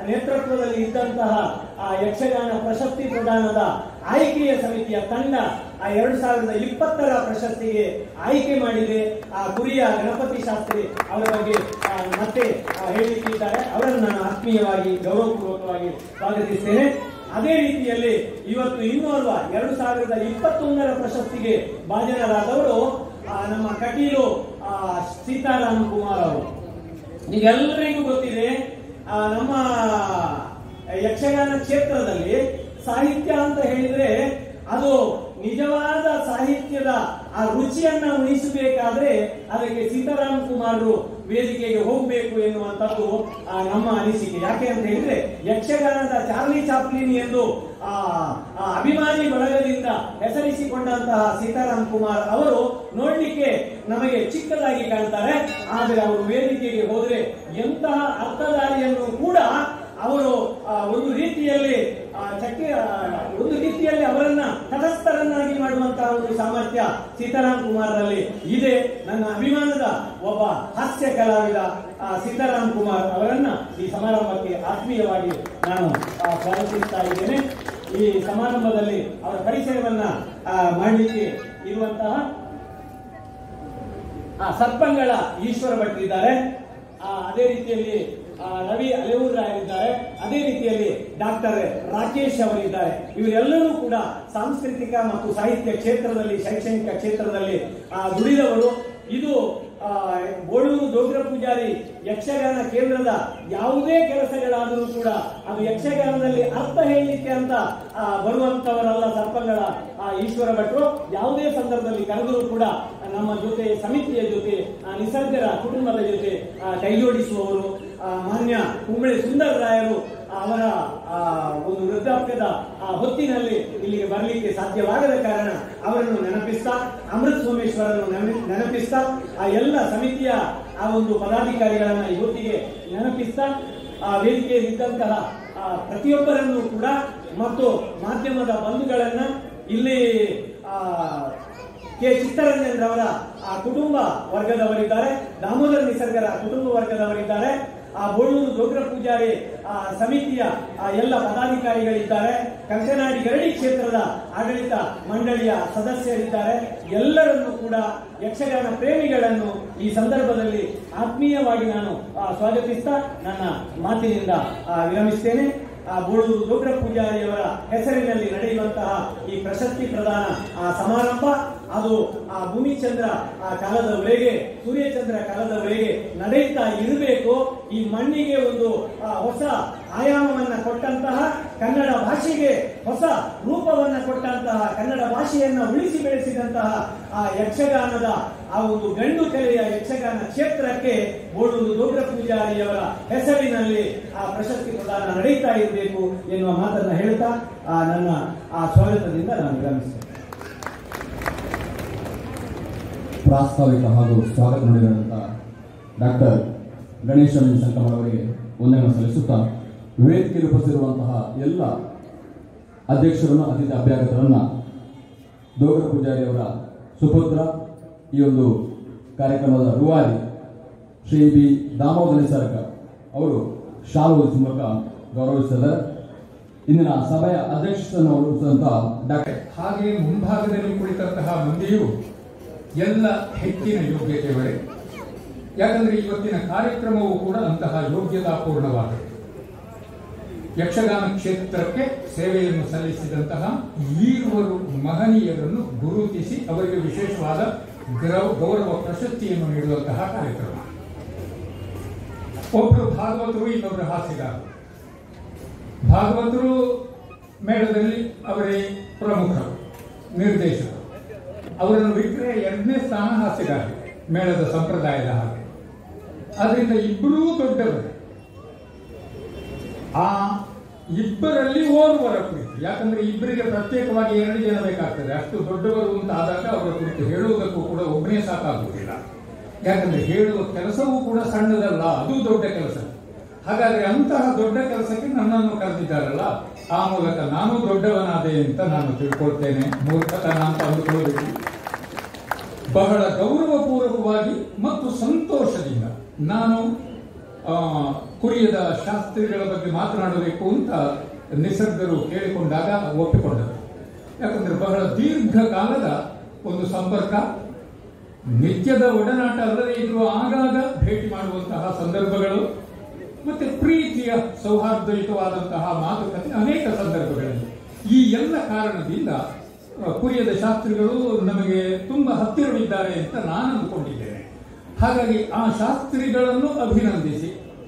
ನೇತೃತ್ವದಲ್ಲಿ ಇದ್ದಂತಹ ಆ ಯಕ್ಷಗಾನ ಪ್ರಶಸ್ತಿ ಪ್ರದಾನದ ಆಯ್ಕೆಯ ಸಮಿತಿಯ ತಂಡ ಆ ಎರಡು ಸಾವಿರದ ಇಪ್ಪತ್ತರ ಪ್ರಶಸ್ತಿಗೆ ಆಯ್ಕೆ ಮಾಡಿದೆ ಆ ಗುರಿಯ ಗಣಪತಿ ಶಾಸ್ತ್ರಿ ಅವರ ಬಗ್ಗೆ ಆ, ಮತ್ತೆ ಆ, ಹೇಳಲಿಕ್ಕಿದ್ದಾರೆ ಅವರನ್ನು ನಾನು ಆತ್ಮೀಯವಾಗಿ ಗೌರವಪೂರ್ವಕವಾಗಿ ಸ್ವಾಗತಿಸ್ತೇನೆ ಅದೇ ರೀತಿಯಲ್ಲಿ ಇವತ್ತು ಇನ್ನೋರ್ವ ಎರಡು ಸಾವಿರದ ಇಪ್ಪತ್ತೊಂದರ ಪ್ರಶಸ್ತಿಗೆ ಭಾಜನರಾದವರು ಆ, ನಮ್ಮ ಕಟೀಲು ಆ, ಸೀತಾರಾಮ್ ಕುಮಾರ್ ಅವರು ನೀವೆಲ್ಲರಿಗೂ ಗೊತ್ತಿದೆ ಆ, ನಮ್ಮ ಯಕ್ಷಗಾನ ಕ್ಷೇತ್ರದಲ್ಲಿ ಸಾಹಿತ್ಯ ಅಂತ ಹೇಳಿದ್ರೆ ಅದು ನಿಜವಾದ ಸಾಹಿತ್ಯದ ಆ ರುಚಿಯನ್ನ ಉಳಿಸಬೇಕಾದ್ರೆ ಅದಕ್ಕೆ ಸೀತಾರಾಮ್ ಕುಮಾರರು ವೇದಿಕೆಗೆ ಹೋಗಬೇಕು ಎನ್ನುವಂಥದ್ದು ಆ, ನಮ್ಮ ಅನಿಸಿಕೆ ಯಾಕೆ ಅಂತ ಹೇಳಿದ್ರೆ ಯಕ್ಷಗಾನದ ಚಾರ್ಲಿ ಚಾಪ್ಲಿನ್ ಎಂದು ಆ ಆ ಅಭಿಮಾನಿ ಬಳಗದಿಂದ ಹೆಸರಿಸಿಕೊಂಡಂತಹ ಸೀತಾರಾಮ್ ಕುಮಾರ್ ಅವರು ನೋಡ್ಲಿಕ್ಕೆ ನಮಗೆ ಚಿಕ್ಕದಾಗಿ ಕಾಣ್ತಾರೆ ಆದರೆ ಅವರು ವೇದಿಕೆಗೆ ಹೋದ್ರೆ ಎಂತಹ ಅರ್ಥಧಾರಿಯನ್ನು ಕೂಡ ಅವರು ಆ, ಒಂದು ರೀತಿಯಲ್ಲಿ ಆ, ಚಕ್ಕೆ ಆ, ಒಂದು ರೀತಿಯಲ್ಲಿ ಅವರನ್ನ ತಟಸ್ಥರನ್ನಾಗಿ ಮಾಡುವಂತಹ ಒಂದು ಸಾಮರ್ಥ್ಯ ಸೀತಾರಾಮ್ ಕುಮಾರ್ನಲ್ಲಿ ಇದೆ ನನ್ನ ಅಭಿಮಾನದ ಒಬ್ಬ ಹಾಸ್ಯ ಕಲಾವಿದ ಆ, ಸೀತಾರಾಮ್ ಕುಮಾರ್ ಅವರನ್ನ ಈ ಸಮಾರಂಭಕ್ಕೆ ಆತ್ಮೀಯವಾಗಿ ನಾನು ಆ, ಸ್ವಾಗತಿಸ್ತಾ ಇದ್ದೇನೆ ಈ ಸಮಾರಂಭದಲ್ಲಿ ಅವರ ಪರಿಚಯವನ್ನ ಆ, ಮಾಡಲಿಕ್ಕೆ ಇರುವಂತಹ ಆ ಸರ್ಪಂಗಳ ಈಶ್ವರ ಭಟ್ರಿದ್ದಾರೆ ಆ, ಅದೇ ರೀತಿಯಲ್ಲಿ ಆ, ರವಿ ಅಲೆಯೂರ್ ಇದ್ದಾರೆ ಅದೇ ರೀತಿಯಲ್ಲಿ ಡಾಕ್ಟರ್ ರಾಕೇಶ್ ಅವರಿದ್ದಾರೆ ಇವರೆಲ್ಲರೂ ಕೂಡ ಸಾಂಸ್ಕೃತಿಕ ಮತ್ತು ಸಾಹಿತ್ಯ ಕ್ಷೇತ್ರದಲ್ಲಿ ಶೈಕ್ಷಣಿಕ ಕ್ಷೇತ್ರದಲ್ಲಿ ಆ, ದುಡಿದವರು ಇದು ಆ, ಬೋಳೂರು ದೋಗ್ರ ಪೂಜಾರಿ ಯಕ್ಷಗಾನ ಕೇಂದ್ರದ ಯಾವುದೇ ಕೆಲಸಗಳಾದರೂ ಕೂಡ ಅದು ಯಕ್ಷಗಾನದಲ್ಲಿ ಅರ್ಥ ಹೇಳಲಿಕ್ಕೆ ಅಂತ ಆ, ಬರುವಂತವರಲ್ಲ ಸರ್ಪಂಗಳ ಆ, ಈಶ್ವರ ಭಟ್ರು ಯಾವುದೇ ಸಂದರ್ಭದಲ್ಲಿ ಕರೆದರೂ ಕೂಡ ನಮ್ಮ ಜೊತೆ ಸಮಿತಿಯ ಜೊತೆ ಆ, ನಿಸರ್ಗರ ಕುಟುಂಬದ ಜೊತೆ ಆ, ಕೈಜೋಡಿಸುವವರು ಆ, ಮಾನ್ಯ ಕುಂಬಳೆ ಸುಂದರ ರಾಯರು ಅವರ ಆ, ಒಂದು ವೃದ್ಧಾಪ್ಯದ ಆ ಹೊತ್ತಿನಲ್ಲಿ ಇಲ್ಲಿಗೆ ಬರಲಿಕ್ಕೆ ಸಾಧ್ಯವಾಗದ ಕಾರಣ ಅವರನ್ನು ನೆನಪಿಸ್ತಾ ಅಮೃತ ಸೋಮೇಶ್ವರನ್ನು ನೆನ- ನೆನಪಿಸ್ತಾ ಆ ಎಲ್ಲ ಸಮಿತಿಯ ಆ ಒಂದು ಪದಾಧಿಕಾರಿಗಳನ್ನ ಇವತ್ತಿಗೆ ನೆನಪಿಸ್ತಾ ಆ ವೇದಿಕೆಯಲ್ಲಿ ಇದ್ದಂತಹ ಆ, ಪ್ರತಿಯೊಬ್ಬರನ್ನು ಕೂಡ ಮತ್ತು ಮಾಧ್ಯಮದ ಬಂಧುಗಳನ್ನ ಇಲ್ಲಿ ಆ, ಕೆ ಚಿತ್ತರಂಜನ್ ರವರ ಆ ಕುಟುಂಬ ವರ್ಗದವರಿದ್ದಾರೆ ದಾಮೋದರ ನಿಸರ್ಗರ ಕುಟುಂಬ ವರ್ಗದವರಿದ್ದಾರೆ ಆ ಬೋಳೂರು ದೋಗ್ರ ಪೂಜಾರಿ ಆ ಸಮಿತಿಯ ಆ ಎಲ್ಲ ಪದಾಧಿಕಾರಿಗಳಿದ್ದಾರೆ ಕಂಕನಾಡಿ ಗರಡಿ ಕ್ಷೇತ್ರದ ಆಡಳಿತ ಮಂಡಳಿಯ ಸದಸ್ಯರಿದ್ದಾರೆ ಎಲ್ಲರನ್ನು ಕೂಡ ಯಕ್ಷಗಾನ ಪ್ರೇಮಿಗಳನ್ನು ಈ ಸಂದರ್ಭದಲ್ಲಿ ಆತ್ಮೀಯವಾಗಿ ನಾನು ಆ, ಸ್ವಾಗತಿಸ್ತಾ ನನ್ನ ಮಾತಿನಿಂದ ಆ, ವಿರಮಿಸ್ತೇನೆ ಆ ಬೋಳೂರು ದೊಡ್ಡ ಪೂಜಾರಿಯವರ ಹೆಸರಿನಲ್ಲಿ ನಡೆಯುವಂತಹ ಈ ಪ್ರಶಸ್ತಿ ಪ್ರದಾನ ಆ ಸಮಾರಂಭ ಅದು ಆ ಭೂಮಿಚಂದ್ರ ಆ ಕಾಲದವರೆಗೆ ಸೂರ್ಯಚಂದ್ರ ಕಾಲದವರೆಗೆ ನಡೆಯುತ್ತಾ ಇರಬೇಕು ಈ ಮಣ್ಣಿಗೆ ಒಂದು ಆ, ಹೊಸ ಆಯಾಮವನ್ನ ಕೊಟ್ಟಂತಹ ಕನ್ನಡ ಭಾಷೆಗೆ ಹೊಸ ರೂಪವನ್ನ ಕೊಟ್ಟಂತಹ ಕನ್ನಡ ಭಾಷೆಯನ್ನ ಉಳಿಸಿ ಬೆಳೆಸಿದಂತಹ ಆ ಯಕ್ಷಗಾನದ ಆ ಒಂದು ಗಂಡು ಕಲೆಯ ಯಕ್ಷಗಾನ ಕ್ಷೇತ್ರಕ್ಕೆ ಬೋಳೂರು ದೊಡ್ಡ ಪೂಜಾರಿಯವರ ಹೆಸರಿನಲ್ಲಿ ಆ ಪ್ರಶಸ್ತಿ ಪ್ರದಾನ ನಡೀತಾ ಇರಬೇಕು ಎನ್ನುವ ಮಾತನ್ನ ಹೇಳ್ತಾ ಆ ನನ್ನ ಆ ಸ್ವಾಗತದಿಂದ ನಾನು ವಿರಮಿಸ್ತೇನೆ
ಪ್ರಾಸ್ತಾವಿಕ ಹಾಗೂ ಸ್ವಾಗತ ನೀಡಿದಂಥ ಡಾಕ್ಟರ್ ಗಣೇಶ ಎಂ ಸಂಕಮಲ್ ಅವರಿಗೆ ವಂದನೆಗಳನ್ನು ಸಲ್ಲಿಸುತ್ತಾ ವೇದಿಕೆಯಲ್ಲಿ ಉಪಸ್ಥಿತಿರುವಂತಹ ಎಲ್ಲ ಅಧ್ಯಕ್ಷರನ್ನು ಅತಿಥಿ ಅಭ್ಯಾಗತರನ್ನ ದೋಗರ ಪೂಜಾರಿ ಅವರ ಸುಪುತ್ರ ಈ ಒಂದು ಕಾರ್ಯಕ್ರಮದ ರೂವಾರಿ ಶ್ರೀ ಬಿ ದಾಮೋದರ ನಿಸರ್ಗ ಅವರು ಶಾಲು ಹೊದಿಸುವ ಮೂಲಕ ಗೌರವಿಸಿದ್ದಾರೆ ಇಂದಿನ ಸಭೆಯ ಅಧ್ಯಕ್ಷತೆಯನ್ನು ವಹಿಸಿದಂಥ ಡಾಕ್ಟರ್
ಹಾಗೆ ಮುಂಭಾಗದಲ್ಲಿ ಕುಳಿತಂತಹ ಮಂದಿಯು ಎಲ್ಲ ಹೆಚ್ಚಿನ ಯೋಗ್ಯತೆಯವರೇ ಯಾಕಂದ್ರೆ ಇವತ್ತಿನ ಕಾರ್ಯಕ್ರಮವು ಕೂಡ ಅಂತಹ ಯೋಗ್ಯತಾಪೂರ್ಣವಾಗಿದೆ ಯಕ್ಷಗಾನ ಕ್ಷೇತ್ರಕ್ಕೆ ಸೇವೆಯನ್ನು ಸಲ್ಲಿಸಿದಂತಹ ಈರುವರು ಮಹನೀಯರನ್ನು ಗುರುತಿಸಿ ಅವರಿಗೆ ವಿಶೇಷವಾದ ಗೌರವ ಗೌರವ ಪ್ರಶಸ್ತಿಯನ್ನು ನೀಡುವಂತಹ ಕಾರ್ಯಕ್ರಮ ಒಬ್ಬರು ಭಾಗವತರು ಇನ್ನೊಬ್ಬರು ಹಾಸ್ಯಗಾರರು ಭಾಗವತರು ಮೇಳದಲ್ಲಿ ಅವರೇ ಪ್ರಮುಖರು ನಿರ್ದೇಶಕರು ಅವರನ್ನು ಬಿಟ್ಟರೆ ಎರಡನೇ ಸ್ಥಾನ ಹಾಸ್ಯಗಾರರು ಮೇಳದ ಸಂಪ್ರದಾಯದ ಹಾಗೆ ಆದ್ರಿಂದ ಇಬ್ಬರೂ ದೊಡ್ಡವರು ಆ ಇಬ್ಬರಲ್ಲಿ ಓರ್ವರ ಕುರಿತು ಯಾಕಂದ್ರೆ ಇಬ್ಬರಿಗೆ ಪ್ರತ್ಯೇಕವಾಗಿ ಎರಡು ಜನ ಬೇಕಾಗ್ತದೆ ಅಷ್ಟು ದೊಡ್ಡವರು ಅಂತ ಆದಾಗ ಅವರ ಕುರಿತು ಹೇಳುವುದಕ್ಕೂ ಕೂಡ ಒಬ್ಬನೇ ಸಾಕಾಗುವುದಿಲ್ಲ ಯಾಕಂದ್ರೆ ಹೇಳುವ ಕೆಲಸವೂ ಕೂಡ ಸಣ್ಣದಲ್ಲ ಅದು ದೊಡ್ಡ ಕೆಲಸ ಹಾಗಾದ್ರೆ ಅಂತಹ ದೊಡ್ಡ ಕೆಲಸಕ್ಕೆ ನನ್ನನ್ನು ಕರೆದಿದ್ದಾರಲ್ಲ ಆ ಮೂಲಕ ನಾನು ದೊಡ್ಡವನಾದೆ ಅಂತ ನಾನು ತಿಳ್ಕೊಳ್ತೇನೆ ಮೂರ್ಖತನ ಅಂತ ಅಂದುಕೊಳ್ಳಬೇಕು ಬಹಳ ಗೌರವಪೂರ್ವಕವಾಗಿ ಮತ್ತು ಸಂತೋಷದಿಂದ ನಾನು ಆ, ಕುರಿಯದ ಶಾಸ್ತ್ರಿಗಳ ಬಗ್ಗೆ ಮಾತನಾಡಬೇಕು ಅಂತ ನಿಸರ್ಗರು ಕೇಳಿಕೊಂಡಾಗ ಒಪ್ಪಿಕೊಂಡರು ಯಾಕಂದ್ರೆ ಬಹಳ ದೀರ್ಘಕಾಲದ ಒಂದು ಸಂಪರ್ಕ ನಿತ್ಯದ ಒಡನಾಟ ಅಲ್ಲದೆ ಇರುವ ಆಗಾಗ ಭೇಟಿ ಮಾಡುವಂತಹ ಸಂದರ್ಭಗಳು ಮತ್ತೆ ಪ್ರೀತಿಯ ಸೌಹಾರ್ದಯುತವಾದಂತಹ ಮಾತುಕತೆ ಅನೇಕ ಸಂದರ್ಭಗಳಲ್ಲಿ ಈ ಎಲ್ಲ ಕಾರಣದಿಂದ ಆ, ಕುರಿಯದ ಶಾಸ್ತ್ರಿಗಳು ನಮಗೆ ತುಂಬಾ ಹತ್ತಿರವಿದ್ದಾರೆ ಅಂತ ನಾನು ಅಂದುಕೊಂಡಿದ್ದೇನೆ ಹಾಗಾಗಿ ಆ ಶಾಸ್ತ್ರಿಗಳನ್ನು ಅಭಿನಂದಿಸಿ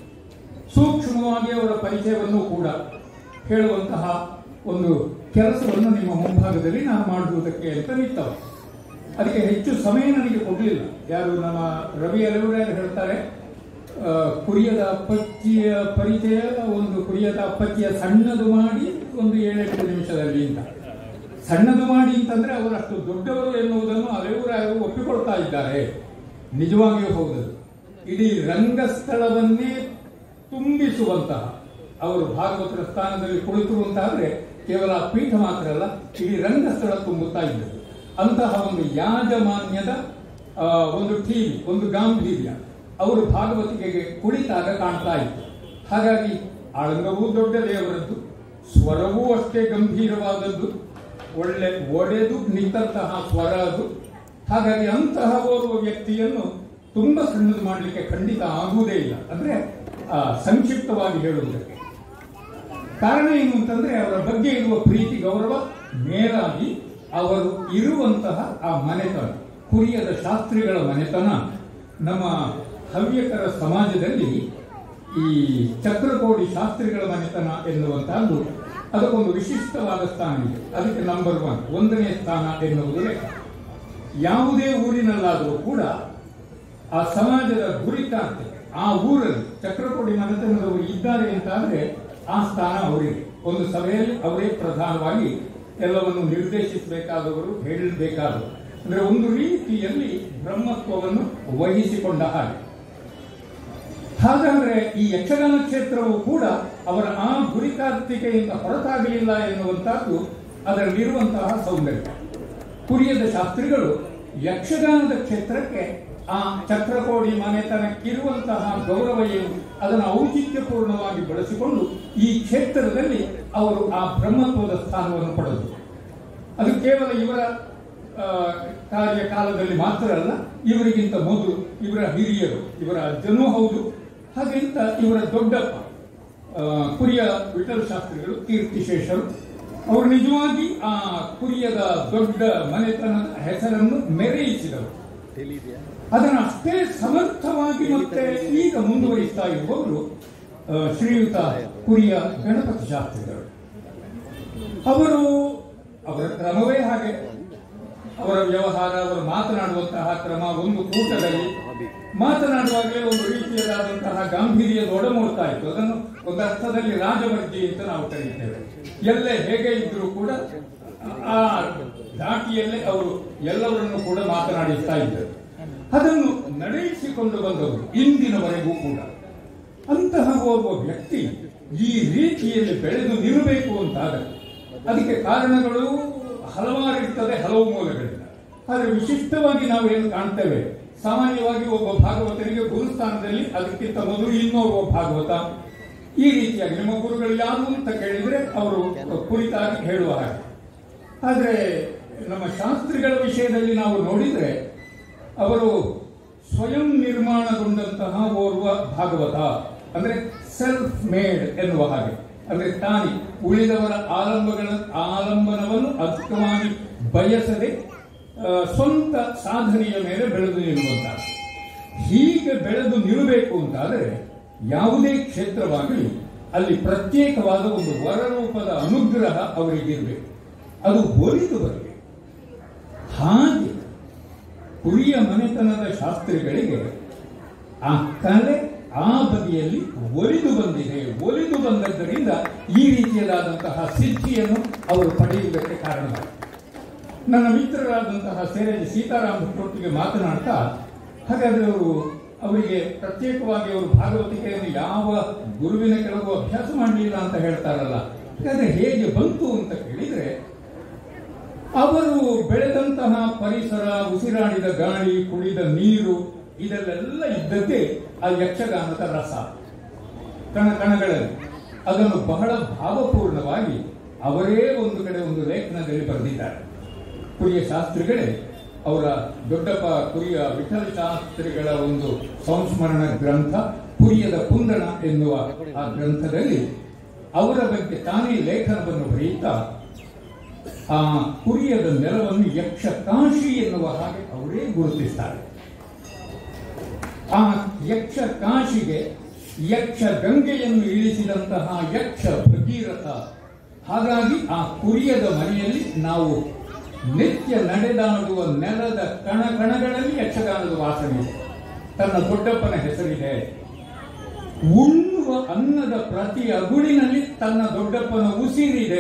ಸೂಕ್ಷ್ಮವಾಗಿ ಅವರ ಪರಿಚಯವನ್ನು ಕೂಡ ಹೇಳುವಂತಹ ಒಂದು ಕೆಲಸವನ್ನು ನಿಮ್ಮ ಮುಂಭಾಗದಲ್ಲಿ ನಾನು ಮಾಡುವುದಕ್ಕೆ ಅಂತ ನಿಂತವ ಅದಕ್ಕೆ ಹೆಚ್ಚು ಸಮಯ ನನಗೆ ಕೊಡಲಿಲ್ಲ ಯಾರು ನಮ್ಮ ರವಿ ಅಲೆವರಾಯರು ಹೇಳ್ತಾರೆ ಆ, ಕುರಿಯದ ಅಪ್ಪಚ್ಚಿಯ ಪರಿಚಯ ಒಂದು ಕುರಿಯದ ಅಪ್ಪಚ್ಚಿಯ ಸಣ್ಣದು ಮಾಡಿ ಒಂದು ಏಳೆಂಟು ನಿಮಿಷದಲ್ಲಿ ಅಂತ ಸಣ್ಣದು ಮಾಡಿ ಅಂತಂದ್ರೆ ಅವರು ಅಷ್ಟು ದೊಡ್ಡವರು ಎನ್ನುವುದನ್ನು ಅಲೆವರಾಯರು ಒಪ್ಪಿಕೊಳ್ತಾ ಇದ್ದಾರೆ ನಿಜವಾಗಿಯೂ ಹೌದದು ಇಡೀ ರಂಗಸ್ಥಳವನ್ನೇ ತುಂಬಿಸುವಂತಹ ಅವರು ಭಾಗವತರ ಸ್ಥಾನದಲ್ಲಿ ಕುಳಿತಿರುವಂತಾದ್ರೆ ಕೇವಲ ಪೀಠ ಮಾತ್ರ ಅಲ್ಲ ಇಡೀ ರಂಗಸ್ಥಳ ತುಂಬುತ್ತಾ ಇದ್ದರು ಅಂತಹ ಒಂದು ಯಾಜಮಾನ್ಯದ ಆ, ಒಂದು ಟಿವಿ ಒಂದು ಗಾಂಭೀರ್ಯ ಅವರು ಭಾಗವತಿಕೆಗೆ ಕುಳಿತಾಗ ಕಾಣ್ತಾ ಇತ್ತು ಹಾಗಾಗಿ ಆಳಂಗವೂ ದೊಡ್ಡ ದೇವರದ್ದು ಸ್ವರವೂ ಅಷ್ಟೇ ಗಂಭೀರವಾದದ್ದು ಒಳ್ಳೆ ಒಡೆದು ನಿಂತಹ ಸ್ವರ ಅದು ಹಾಗಾಗಿ ಅಂತಹ ಓರ್ವ ವ್ಯಕ್ತಿಯನ್ನು ತುಂಬಾ ಸಣ್ಣದು ಮಾಡಲಿಕ್ಕೆ ಖಂಡಿತ ಆಗುವುದೇ ಇಲ್ಲ ಅಂದ್ರೆ ಆ, ಸಂಕ್ಷಿಪ್ತವಾಗಿ ಹೇಳುವುದಕ್ಕೆ ಕಾರಣ ಏನು ಅಂತಂದ್ರೆ ಅವರ ಬಗ್ಗೆ ಇರುವ ಪ್ರೀತಿ ಗೌರವ ಮೇಲಾಗಿ ಅವರು ಇರುವಂತಹ ಆ ಮನೆತನ ಕುರಿಯದ ಶಾಸ್ತ್ರಿಗಳ ಮನೆತನ ನಮ್ಮ ಹವ್ಯಕರ ಸಮಾಜದಲ್ಲಿ ಈ ಚಕ್ರಕೋಡಿ ಶಾಸ್ತ್ರಿಗಳ ಮನೆತನ ಎನ್ನುವಂತಹದ್ದು ಅದಕ್ಕೊಂದು ವಿಶಿಷ್ಟವಾದ ಸ್ಥಾನ ಇದೆ ಅದಕ್ಕೆ ನಂಬರ್ ಒನ್ ಒಂದನೇ ಸ್ಥಾನ ಎನ್ನುವುದು ಲೆಕ್ಕ ಯಾವುದೇ ಊರಿನಲ್ಲಾದರೂ ಕೂಡ ಆ ಸಮಾಜದ ಗುರಿತಾರ್ಥ ಆ ಊರಲ್ಲಿ ಚಕ್ರಕೋಡಿ ಮನೆತನದವರು ಇದ್ದಾರೆ ಅಂತಾದ್ರೆ ಆ ಸ್ಥಾನ ಅವರಿಗೆ ಒಂದು ಸಭೆಯಲ್ಲಿ ಅವರೇ ಪ್ರಧಾನವಾಗಿ ಎಲ್ಲವನ್ನು ನಿರ್ದೇಶಿಸಬೇಕಾದವರು ಹೇಳಬೇಕಾದವರು ಅಂದ್ರೆ ಒಂದು ರೀತಿಯಲ್ಲಿ ಬ್ರಹ್ಮತ್ವವನ್ನು ವಹಿಸಿಕೊಂಡ ಹಾಗೆ ಹಾಗಾದ್ರೆ ಈ ಯಕ್ಷಗಾನ ಕ್ಷೇತ್ರವು ಕೂಡ ಅವರ ಆ ಗುರಿಕಾರ್ತಿಕೆಯಿಂದ ಹೊರತಾಗಲಿಲ್ಲ ಎನ್ನುವಂತಹದ್ದು ಅದರಲ್ಲಿರುವಂತಹ ಸೌಂದರ್ಯ ಕುರಿಯದ ಶಾಸ್ತ್ರಿಗಳು ಯಕ್ಷಗಾನದ ಕ್ಷೇತ್ರಕ್ಕೆ ಆ ಚಕ್ರಕೋಡಿ ಮನೆತನಕ್ಕಿರುವಂತಹ ಗೌರವ ಏನು ಅದನ್ನು ಔಚಿತ್ಯಪೂರ್ಣವಾಗಿ ಬಳಸಿಕೊಂಡು ಈ ಕ್ಷೇತ್ರದಲ್ಲಿ ಅವರು ಆ ಬ್ರಹ್ಮತ್ವದ ಸ್ಥಾನವನ್ನು ಪಡೆದರು ಅದು ಕೇವಲ ಇವರ ಆ, ಕಾರ್ಯಕಾಲದಲ್ಲಿ ಮಾತ್ರ ಅಲ್ಲ ಇವರಿಗಿಂತ ಮೊದಲು ಇವರ ಹಿರಿಯರು ಇವರ ಅಜ್ಜನೂ ಹೌದು ಹಾಗೆಂತ ಇವರ ದೊಡ್ಡಪ್ಪ ಆ, ಕುರಿಯ ವಿಠಲ ಶಾಸ್ತ್ರಿಗಳು ಕೀರ್ತಿಶೇಷರು ಅವರು ನಿಜವಾಗಿ ಆ ಕುರಿಯದ ದೊಡ್ಡ ಮನೆತನದ ಹೆಸರನ್ನು ಮೆರೆಯಿಸಿದರು ಅದನ್ನು ಅಷ್ಟೇ ಸಮರ್ಥವಾಗಿ ಮತ್ತೆ ಈಗ ಮುಂದುವರಿಸ್ತಾ ಇರುವವರು ಆ, ಶ್ರೀಯುತ ಕುರಿಯ ಗಣಪತಿ ಶಾಸ್ತ್ರಿಗಳು ಅವರು ಅವರ ಕ್ರಮವೇ ಹಾಗೆ ಅವರ ವ್ಯವಹಾರ ಅವರು ಮಾತನಾಡುವಂತಹ ಕ್ರಮ ಒಂದು ಕೂಟದಲ್ಲಿ ಮಾತನಾಡುವಾಗಲೇ ಒಂದು ರೀತಿಯದಾದಂತಹ ಗಾಂಭೀರ್ಯದ ಒಡಮೂಡ್ತಾ ಇತ್ತು ಅದನ್ನು ಒಂದು ಅರ್ಥದಲ್ಲಿ ರಾಜವರ್ಜಿ ಅಂತ ನಾವು ಕರೀತೇವೆ ಎಲ್ಲೇ ಹೇಗೆ ಇದ್ರೂ ಕೂಡ ಆ ದಾಟಿಯಲ್ಲೇ ಅವರು ಎಲ್ಲವರನ್ನು ಕೂಡ ಮಾತನಾಡಿಸ್ತಾ ಇದ್ದರು ಅದನ್ನು ನಡೆಸಿಕೊಂಡು ಬಂದವರು ಇಂದಿನವರೆಗೂ ಕೂಡ ಅಂತಹ ಓರ್ವ ವ್ಯಕ್ತಿ ಈ ರೀತಿಯಲ್ಲಿ ಬೆಳೆದು ನಿಲ್ಲಬೇಕು ಅಂತಾದರೆ ಅದಕ್ಕೆ ಕಾರಣಗಳು ಹಲವಾರು ಇರ್ತದೆ ಹಲವು ಮೂಲಗಳಿಂದ ಆದರೆ ವಿಶಿಷ್ಟವಾಗಿ ನಾವು ಏನು ಕಾಣ್ತೇವೆ ಸಾಮಾನ್ಯವಾಗಿ ಒಬ್ಬ ಭಾಗವತನಿಗೆ ಗುರುಸ್ಥಾನದಲ್ಲಿ ಅದಕ್ಕಿಂತ ಮೊದಲು ಇನ್ನೋರ್ವ ಭಾಗವತ ಈ ರೀತಿಯಾಗಿ ನಿಮ್ಮ ಗುರುಗಳು ಯಾರು ಅಂತ ಕೇಳಿದ್ರೆ ಅವರು ಕುರಿತಾಗಿ ಹೇಳುವ ಹಾಗೆ ಆದರೆ ನಮ್ಮ ಶಾಸ್ತ್ರಿಗಳ ವಿಷಯದಲ್ಲಿ ನಾವು ನೋಡಿದ್ರೆ ಅವರು ಸ್ವಯಂ ನಿರ್ಮಾಣಗೊಂಡಂತಹ ಓರ್ವ ಭಾಗವತ ಅಂದ್ರೆ ಸೆಲ್ಫ್ ಮೇಡ್ ಎನ್ನುವ ಹಾಗೆ ಅಂದ್ರೆ ತಾನಿ ಉಳಿದವರ ಆಲಂಬಗಳ ಆಲಂಬನವನ್ನು ಅಧಿಕವಾಗಿ ಬಯಸದೆ ಆ, ಸ್ವಂತ ಸಾಧನೆಯ ಮೇಲೆ ಬೆಳೆದು ನಿಲ್ಲುವಂತಹ ಹೀಗೆ ಬೆಳೆದು ನಿಲ್ಲಬೇಕು ಅಂತಾದರೆ ಯಾವುದೇ ಕ್ಷೇತ್ರವಾಗಲಿ ಅಲ್ಲಿ ಪ್ರತ್ಯೇಕವಾದ ಒಂದು ವರರೂಪದ ಅನುಗ್ರಹ ಅವರಿಗಿರಬೇಕು ಅದು ಒಲಿದು ಬರಬೇಕು ಹಾಗೆ ಕುರಿಯ ಮನೆತನದ ಶಾಸ್ತ್ರಿಗಳಿಗೆ ಆ ಕಲೆ ಆ ಬದಿಯಲ್ಲಿ ಒಲಿದು ಬಂದಿದೆ ಒಲಿದು ಬಂದದ್ದರಿಂದ ಈ ರೀತಿಯದಾದಂತಹ ಸಿದ್ಧಿಯನ್ನು ಅವರು ಪಡೆಯುವುದಕ್ಕೆ ಕಾರಣವಾಗಿದೆ ನನ್ನ ಮಿತ್ರರಾದಂತಹ ಸೇರೇಜ್ ಸೀತಾರಾಮ್ ಭಟ್ರೊಟ್ಟಿಗೆ ಮಾತನಾಡ್ತಾ ಹಾಗಾದ್ರೆ ಅವರು ಅವರಿಗೆ ಪ್ರತ್ಯೇಕವಾಗಿ ಅವರು ಭಾಗವತಿಕೆಯನ್ನು ಯಾವ ಗುರುವಿನ ಕೆಲವು ಅಭ್ಯಾಸ ಮಾಡಲಿಲ್ಲ ಅಂತ ಹೇಳ್ತಾರಲ್ಲ ಹಾಗಾದ್ರೆ ಹೇಗೆ ಬಂತು ಅಂತ ಕೇಳಿದ್ರೆ ಅವರು ಬೆಳೆದಂತಹ ಪರಿಸರ ಉಸಿರಾಡಿದ ಗಾಳಿ ಕುಡಿದ ನೀರು ಇದರಲ್ಲೆಲ್ಲ ಇದ್ದದ್ದೇ ಆ ಯಕ್ಷಗಾನದ ರಸ ಕಣ ಕಣಗಳಲ್ಲಿ ಅದನ್ನು ಬಹಳ ಭಾವಪೂರ್ಣವಾಗಿ ಅವರೇ ಒಂದು ಕಡೆ ಒಂದು ಲೇಖನದಲ್ಲಿ ಬರೆದಿದ್ದಾರೆ ಕುರಿಯ ಶಾಸ್ತ್ರಿಗಳೇ ಅವರ ದೊಡ್ಡಪ್ಪ ಕುರಿಯ ವಿಠಲ ಶಾಸ್ತ್ರಿಗಳ ಒಂದು ಸಂಸ್ಮರಣ ಗ್ರಂಥ ಕುರಿಯದ ಪುಂದಣ ಎನ್ನುವ ಆ ಗ್ರಂಥದಲ್ಲಿ ಅವರ ಬಗ್ಗೆ ತಾನೇ ಲೇಖನವನ್ನು ಬರೆಯುತ್ತಾ ಆ ಕುರಿಯದ ನೆಲವನ್ನು ಯಕ್ಷ ಕಾಶಿ ಎನ್ನುವ ಹಾಗೆ ಅವರೇ ಗುರುತಿಸ್ತಾರೆ ಆ ಯಕ್ಷ ಕಾಶಿಗೆ ಯಕ್ಷ ಗಂಗೆಯನ್ನು ಇಳಿಸಿದಂತಹ ಯಕ್ಷ ಭಗೀರಥ ಹಾಗಾಗಿ ಆ ಕುರಿಯದ ಮನೆಯಲ್ಲಿ ನಾವು ನಿತ್ಯ ನಡೆದಾಡುವ ನೆಲದ ಕಣ ಕಣಗಳಲ್ಲಿ ಯಕ್ಷಗಾನದ ವಾಸನೆ ಇದೆ ತನ್ನ ದೊಡ್ಡಪ್ಪನ ಹೆಸರಿದೆ ಉಣ್ಣುವ ಅನ್ನದ ಪ್ರತಿ ಅಗುಳಿನಲ್ಲಿ ತನ್ನ ದೊಡ್ಡಪ್ಪನ ಉಸಿರಿದೆ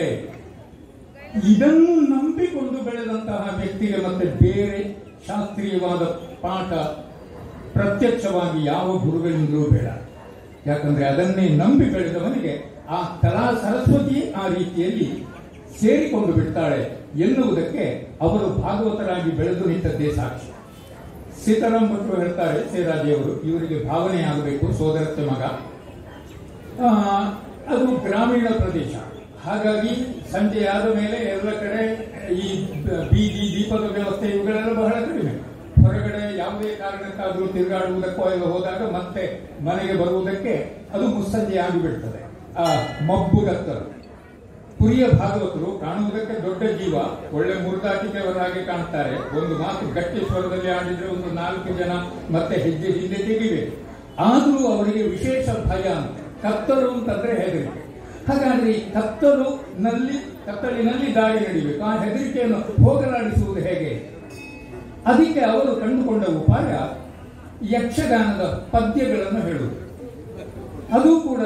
ಇದನ್ನು ನಂಬಿಕೊಂಡು ಬೆಳೆದಂತಹ ವ್ಯಕ್ತಿಗೆ ಮತ್ತೆ ಬೇರೆ ಶಾಸ್ತ್ರೀಯವಾದ ಪಾಠ ಪ್ರತ್ಯಕ್ಷವಾಗಿ ಯಾವ ಗುರುಗಳಿಂದಲೂ ಬೇಡ ಯಾಕಂದ್ರೆ ಅದನ್ನೇ ನಂಬಿ ಬೆಳೆದವನಿಗೆ ಆ ಕಲಾ ಸರಸ್ವತಿ ಆ ರೀತಿಯಲ್ಲಿ ಸೇರಿಕೊಂಡು ಬಿಡ್ತಾಳೆ ಎನ್ನುವುದಕ್ಕೆ ಅವರು ಭಾಗವತರಾಗಿ ಬೆಳೆದು ನಿಂತದ್ದೇ ಸಾಕ್ಷಿ ಸೀತಾರಾಮ್ ಭಟ್ರು ಹೇಳ್ತಾರೆ ಸೇರಾಜಿಯವರು ಇವರಿಗೆ ಭಾವನೆ ಆಗಬೇಕು ಸೋದರತ್ತೆ ಮಗ ಆ, ಅದು ಗ್ರಾಮೀಣ ಪ್ರದೇಶ ಹಾಗಾಗಿ ಸಂಜೆ ಆದ ಮೇಲೆ ಎಲ್ಲ ಕಡೆ ಈ ಬೀದಿ ದೀಪದ ವ್ಯವಸ್ಥೆ ಇವುಗಳೆಲ್ಲ ಬಹಳ ಕಡಿಮೆ ಹೊರಗಡೆ ಯಾವುದೇ ಕಾರಣಕ್ಕಾದರೂ ತಿರುಗಾಡುವುದಕ್ಕೋ ಎಲ್ಲ ಹೋದಾಗ ಮತ್ತೆ ಮನೆಗೆ ಬರುವುದಕ್ಕೆ ಅದು ಮುಸ್ಸಂಜೆ ಆಗಿಬಿಡ್ತದೆ ಆ ಮಬ್ಬುಗತ್ತರು ಕುರಿಯ ಭಾಗವತರು ಕಾಣುವುದಕ್ಕೆ ದೊಡ್ಡ ಜೀವ ಒಳ್ಳೆ ಮುರುದಾಟಿಕೆಯವರ ಹಾಗೆ ಕಾಣ್ತಾರೆ ಒಂದು ಮಾತು ಗಟ್ಟಿ ಸ್ವರದಲ್ಲಿ ಆಡಿದ್ರೆ ಒಂದು ನಾಲ್ಕು ಜನ ಮತ್ತೆ ಹೆಜ್ಜೆ ಹಿಂದೆ ತೆಗಿಬೇಕು ಆದರೂ ಅವರಿಗೆ ವಿಶೇಷ ಭಯ ಅಂತ ಕತ್ತಲು ಅಂತಂದ್ರೆ ಹೆದರಿಕೆ ಹಾಗಾದ್ರೆ ಈ ಕತ್ತಲು ನಲ್ಲಿ ಕತ್ತಲಿನಲ್ಲಿ ದಾಳಿ ನಡಿಬೇಕು ಆ ಹೆದರಿಕೆಯನ್ನು ಹೋಗಲಾಡಿಸುವುದು ಹೇಗೆ ಅದಕ್ಕೆ ಅವರು ಕಂಡುಕೊಂಡ ಉಪಾಯ ಯಕ್ಷಗಾನದ ಪದ್ಯಗಳನ್ನು ಹೇಳುವುದು ಅದು ಕೂಡ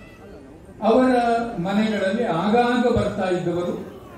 ಅವರ ಮನೆಗಳಲ್ಲಿ ಆಗಾಗ ಬರ್ತಾ ಇದ್ದವರು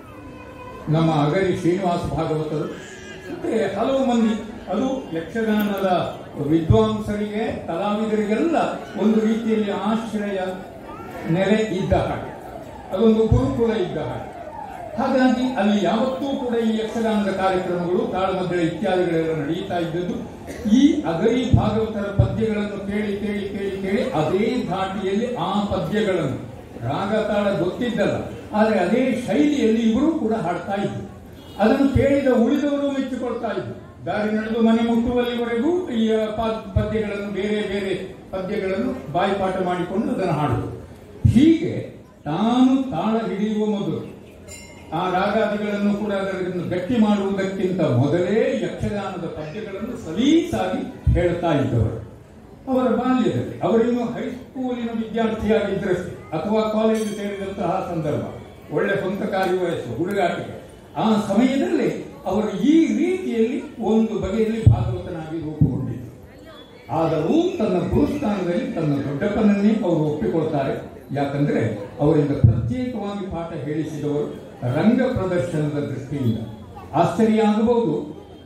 ನಮ್ಮ ಅಗರಿ ಶ್ರೀನಿವಾಸ ಭಾಗವತರು ಮತ್ತೆ ಹಲವು ಮಂದಿ ಅದು ಯಕ್ಷಗಾನದ ವಿದ್ವಾಂಸರಿಗೆ ಕಲಾವಿದರಿಗೆಲ್ಲ ಒಂದು ರೀತಿಯಲ್ಲಿ ಆಶ್ರಯ ನೆಲೆ ಇದ್ದ ಹಾಗೆ ಅದೊಂದು ಗುರುಕುಲ ಇದ್ದ ಹಾಗೆ ಹಾಗಾಗಿ ಅಲ್ಲಿ ಯಾವತ್ತೂ ಕೂಡ ಈ ಯಕ್ಷಗಾನದ ಕಾರ್ಯಕ್ರಮಗಳು ತಾಳಮದ್ದಳೆ ಇತ್ಯಾದಿಗಳೆಲ್ಲ ನಡೆಯುತ್ತಾ ಇದ್ದದ್ದು ಈ ಅಗರಿ ಭಾಗವತರ ಪದ್ಯಗಳನ್ನು ಕೇಳಿ ಕೇಳಿ ಕೇಳಿ ಕೇಳಿ ಅದೇ ಧಾಟಿಯಲ್ಲಿ ಆ ಪದ್ಯಗಳನ್ನು ರಾಗ ತಾಳ ಗೊತ್ತಿದ್ದಲ್ಲ ಆದರೆ ಅದೇ ಶೈಲಿಯಲ್ಲಿ ಇವರು ಕೂಡ ಹಾಡ್ತಾ ಇದ್ರು ಅದನ್ನು ಕೇಳಿದ ಉಳಿದವರು ಮೆಚ್ಚಿಕೊಳ್ತಾ ಇದ್ರು ದಾರಿ ನಡೆದು ಮನೆ ಮುಟ್ಟುವಲ್ಲಿವರೆಗೂ ಈ ಪ- ಪದ್ಯಗಳನ್ನು ಬೇರೆ ಬೇರೆ ಪದ್ಯಗಳನ್ನು ಬಾಯಿಪಾಠ ಮಾಡಿಕೊಂಡು ಅದನ್ನು ಹಾಡುವುದು ಹೀಗೆ ತಾನು ತಾಳ ಹಿಡಿಯುವ ಮೊದಲು ಆ ರಾಗಾದಿಗಳನ್ನು ಕೂಡ ಅದನ್ನು ಗಟ್ಟಿ ಮಾಡುವುದಕ್ಕಿಂತ ಮೊದಲೇ ಯಕ್ಷಗಾನದ ಪದ್ಯಗಳನ್ನು ಸಲೀಸಾಗಿ ಹೇಳ್ತಾ ಇದ್ದವರು ಅವರ ಬಾಲ್ಯದಲ್ಲಿ ಅವರಿನ್ನು ಹೈಸ್ಕೂಲಿನ ವಿದ್ಯಾರ್ಥಿಯಾಗಿದ್ದರಷ್ಟೇ ಅಥವಾ ಕಾಲೇಜು ಸೇರಿದಂತಹ ಸಂದರ್ಭ ಒಳ್ಳೆ ಸ್ವಂತಕಾರಿ ವಯಸ್ಸು ಹುಡುಗಾಟಿಗೆ ಆ ಸಮಯದಲ್ಲಿ ಅವರು ಈ ರೀತಿಯಲ್ಲಿ ಒಂದು ಬಗೆಯಲ್ಲಿ ಭಾಗವತನಾಗಿ ರೂಪುಗೊಂಡಿದ್ದರು ಆದರೂ ತನ್ನ ಗುರುಸ್ಥಾನದಲ್ಲಿ ತನ್ನ ದೊಡ್ಡಪ್ಪನನ್ನೇ ಅವರು ಒಪ್ಪಿಕೊಳ್ತಾರೆ ಯಾಕಂದ್ರೆ ಅವರಿಂದ ಪ್ರತ್ಯೇಕವಾಗಿ ಪಾಠ ಹೇಳಿಸಿದವರು ರಂಗ ಪ್ರದರ್ಶನದ ದೃಷ್ಟಿಯಿಂದ ಆಶ್ಚರ್ಯ ಆಗಬಹುದು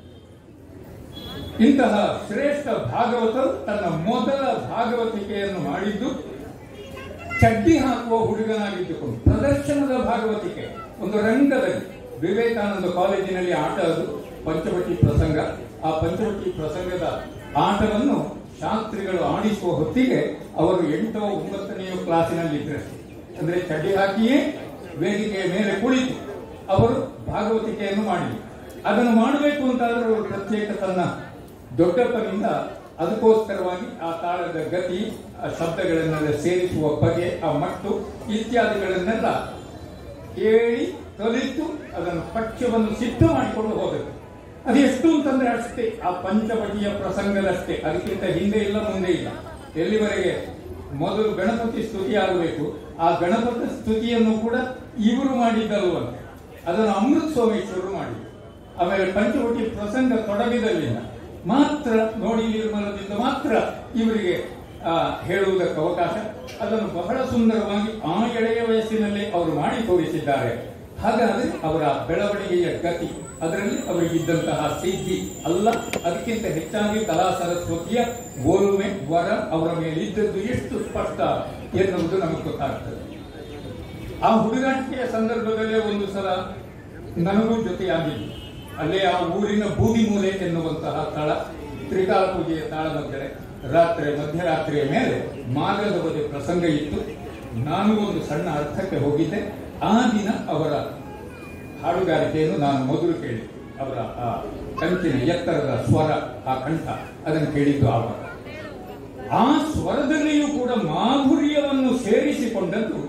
ಇಂತಹ ಶ್ರೇಷ್ಠ ಭಾಗವತರು ತನ್ನ ಮೊದಲ ಭಾಗವತಿಕೆಯನ್ನು ಮಾಡಿದ್ದು ಚಡ್ಡಿ ಹಾಕುವ ಹುಡುಗನಾಗಿದ್ದುಕೊಂಡು ಪ್ರದರ್ಶನದ ಭಾಗವತಿಕೆ ಒಂದು ರಂಗದಲ್ಲಿ ವಿವೇಕಾನಂದ ಕಾಲೇಜಿನಲ್ಲಿ ಆಟ ಅದು ಪಂಚವಟಿ ಪ್ರಸಂಗ ಆ ಪಂಚವಟಿ ಪ್ರಸಂಗದ ಆಟವನ್ನು ಶಾಸ್ತ್ರಿಗಳು ಆಡಿಸುವ ಹೊತ್ತಿಗೆ ಅವರು ಎಂಟೋ ಒಂಬತ್ತನೆಯ ಕ್ಲಾಸಿನಲ್ಲಿದ್ದರು ಅಂದ್ರೆ ಚಡ್ಡಿ ಹಾಕಿಯೇ ವೇದಿಕೆಯ ಮೇಲೆ ಕುಳಿತು ಅವರು ಭಾಗವತಿಕೆಯನ್ನು ಮಾಡಿದರು ಅದನ್ನು ಮಾಡಬೇಕು ಅಂತಾದ್ರೆ ಅವರು ಪ್ರತ್ಯೇಕ ತನ್ನ ದೊಡ್ಡಪ್ಪನಿಂದ ಅದಕ್ಕೋಸ್ಕರವಾಗಿ ಆ ತಾಳದ ಗತಿ ಆ ಶಬ್ದಗಳನ್ನೆಲ್ಲ ಸೇರಿಸುವ ಬಗೆ ಆ ಮಟ್ಟು ಇತ್ಯಾದಿಗಳನ್ನೆಲ್ಲ ಕೇಳಿ ಕಲಿತು ಅದನ್ನು ಪಕ್ಷವನ್ನು ಸಿದ್ಧ ಮಾಡಿಕೊಂಡು ಹೋದರು ಅದು ಎಷ್ಟು ಅಂತಂದ್ರೆ ಅಷ್ಟೇ ಆ ಪಂಚವಟಿಯ ಪ್ರಸಂಗದಷ್ಟೇ ಅದಕ್ಕಿಂತ ಹಿಂದೆ ಇಲ್ಲ ಮುಂದೆ ಇಲ್ಲ ಎಲ್ಲಿವರೆಗೆ ಮೊದಲು ಗಣಪತಿ ಸ್ತುತಿ ಆಗಬೇಕು ಆ ಗಣಪತಿ ಸ್ತುತಿಯನ್ನು ಕೂಡ ಇವರು ಮಾಡಿದ್ದಲ್ವಂತೆ ಅದನ್ನು ಅಮೃತ ಸೋಮೇಶ್ವರರು ಮಾಡಿದ್ರು ಆಮೇಲೆ ಪಂಚವಟಿ ಪ್ರಸಂಗ ತೊಡಗಿದಲ್ಲಿಂದ ಮಾತ್ರ ನೋಡಿ ನಿರ್ಮಲದಿಂದ ಮಾತ್ರ ಇವರಿಗೆ ಆ, ಹೇಳುವುದಕ್ಕೆ ಅವಕಾಶ ಅದನ್ನು ಬಹಳ ಸುಂದರವಾಗಿ ಆ ಎಳೆಯ ವಯಸ್ಸಿನಲ್ಲಿ ಅವರು ಮಾಡಿ ತೋರಿಸಿದ್ದಾರೆ ಹಾಗಾದ್ರೆ ಅವರ ಬೆಳವಣಿಗೆಯ ಗತಿ ಅದರಲ್ಲಿ ಅವರಿಗಿದ್ದಂತಹ ಸಿದ್ಧಿ ಅಲ್ಲ ಅದಕ್ಕಿಂತ ಹೆಚ್ಚಾಗಿ ಕಲಾ ಸರಸ್ವತಿಯ ಓಲುಮೆ ವರ ಅವರ ಮೇಲೆ ಇದ್ದದ್ದು ಎಷ್ಟು ಸ್ಪಷ್ಟ ಎನ್ನುವುದು ನಮಗೆ ಗೊತ್ತಾಗ್ತದೆ ಆ ಹುಡುಗಾಟಿಕೆಯ ಸಂದರ್ಭದಲ್ಲೇ ಒಂದು ಸಲ ನನಗೂ ಜೊತೆಯಾಗಿದ್ದು ಅಲ್ಲೇ ಆ ಊರಿನ ಬೂದಿ ಮೂಲೆ ಎನ್ನುವಂತಹ ಸ್ಥಳ ತ್ರಿಕಾಲ ಪೂಜೆಯ ತಾಳ ಮಧ್ಯೆ ರಾತ್ರಿ ಮಧ್ಯರಾತ್ರಿಯ ಮೇಲೆ ಮಾಗದ ಬದಿ ಪ್ರಸಂಗ ಇತ್ತು ನಾನು ಒಂದು ಸಣ್ಣ ಅರ್ಥಕ್ಕೆ ಹೋಗಿದ್ದೆ ಆ ದಿನ ಅವರ ಹಾಡುಗಾರಿಕೆಯನ್ನು ನಾನು ಮೊದಲು ಕೇಳಿದ್ದೆ ಅವರ ಆ ಕಂಚಿನ ಎತ್ತರದ ಸ್ವರ ಆ ಕಂಠ ಅದನ್ನು ಕೇಳಿದ್ದು ಆವಾಗ ಆ ಸ್ವರದಲ್ಲಿಯೂ ಕೂಡ ಮಾಧುರ್ಯವನ್ನು ಸೇರಿಸಿಕೊಂಡದ್ದು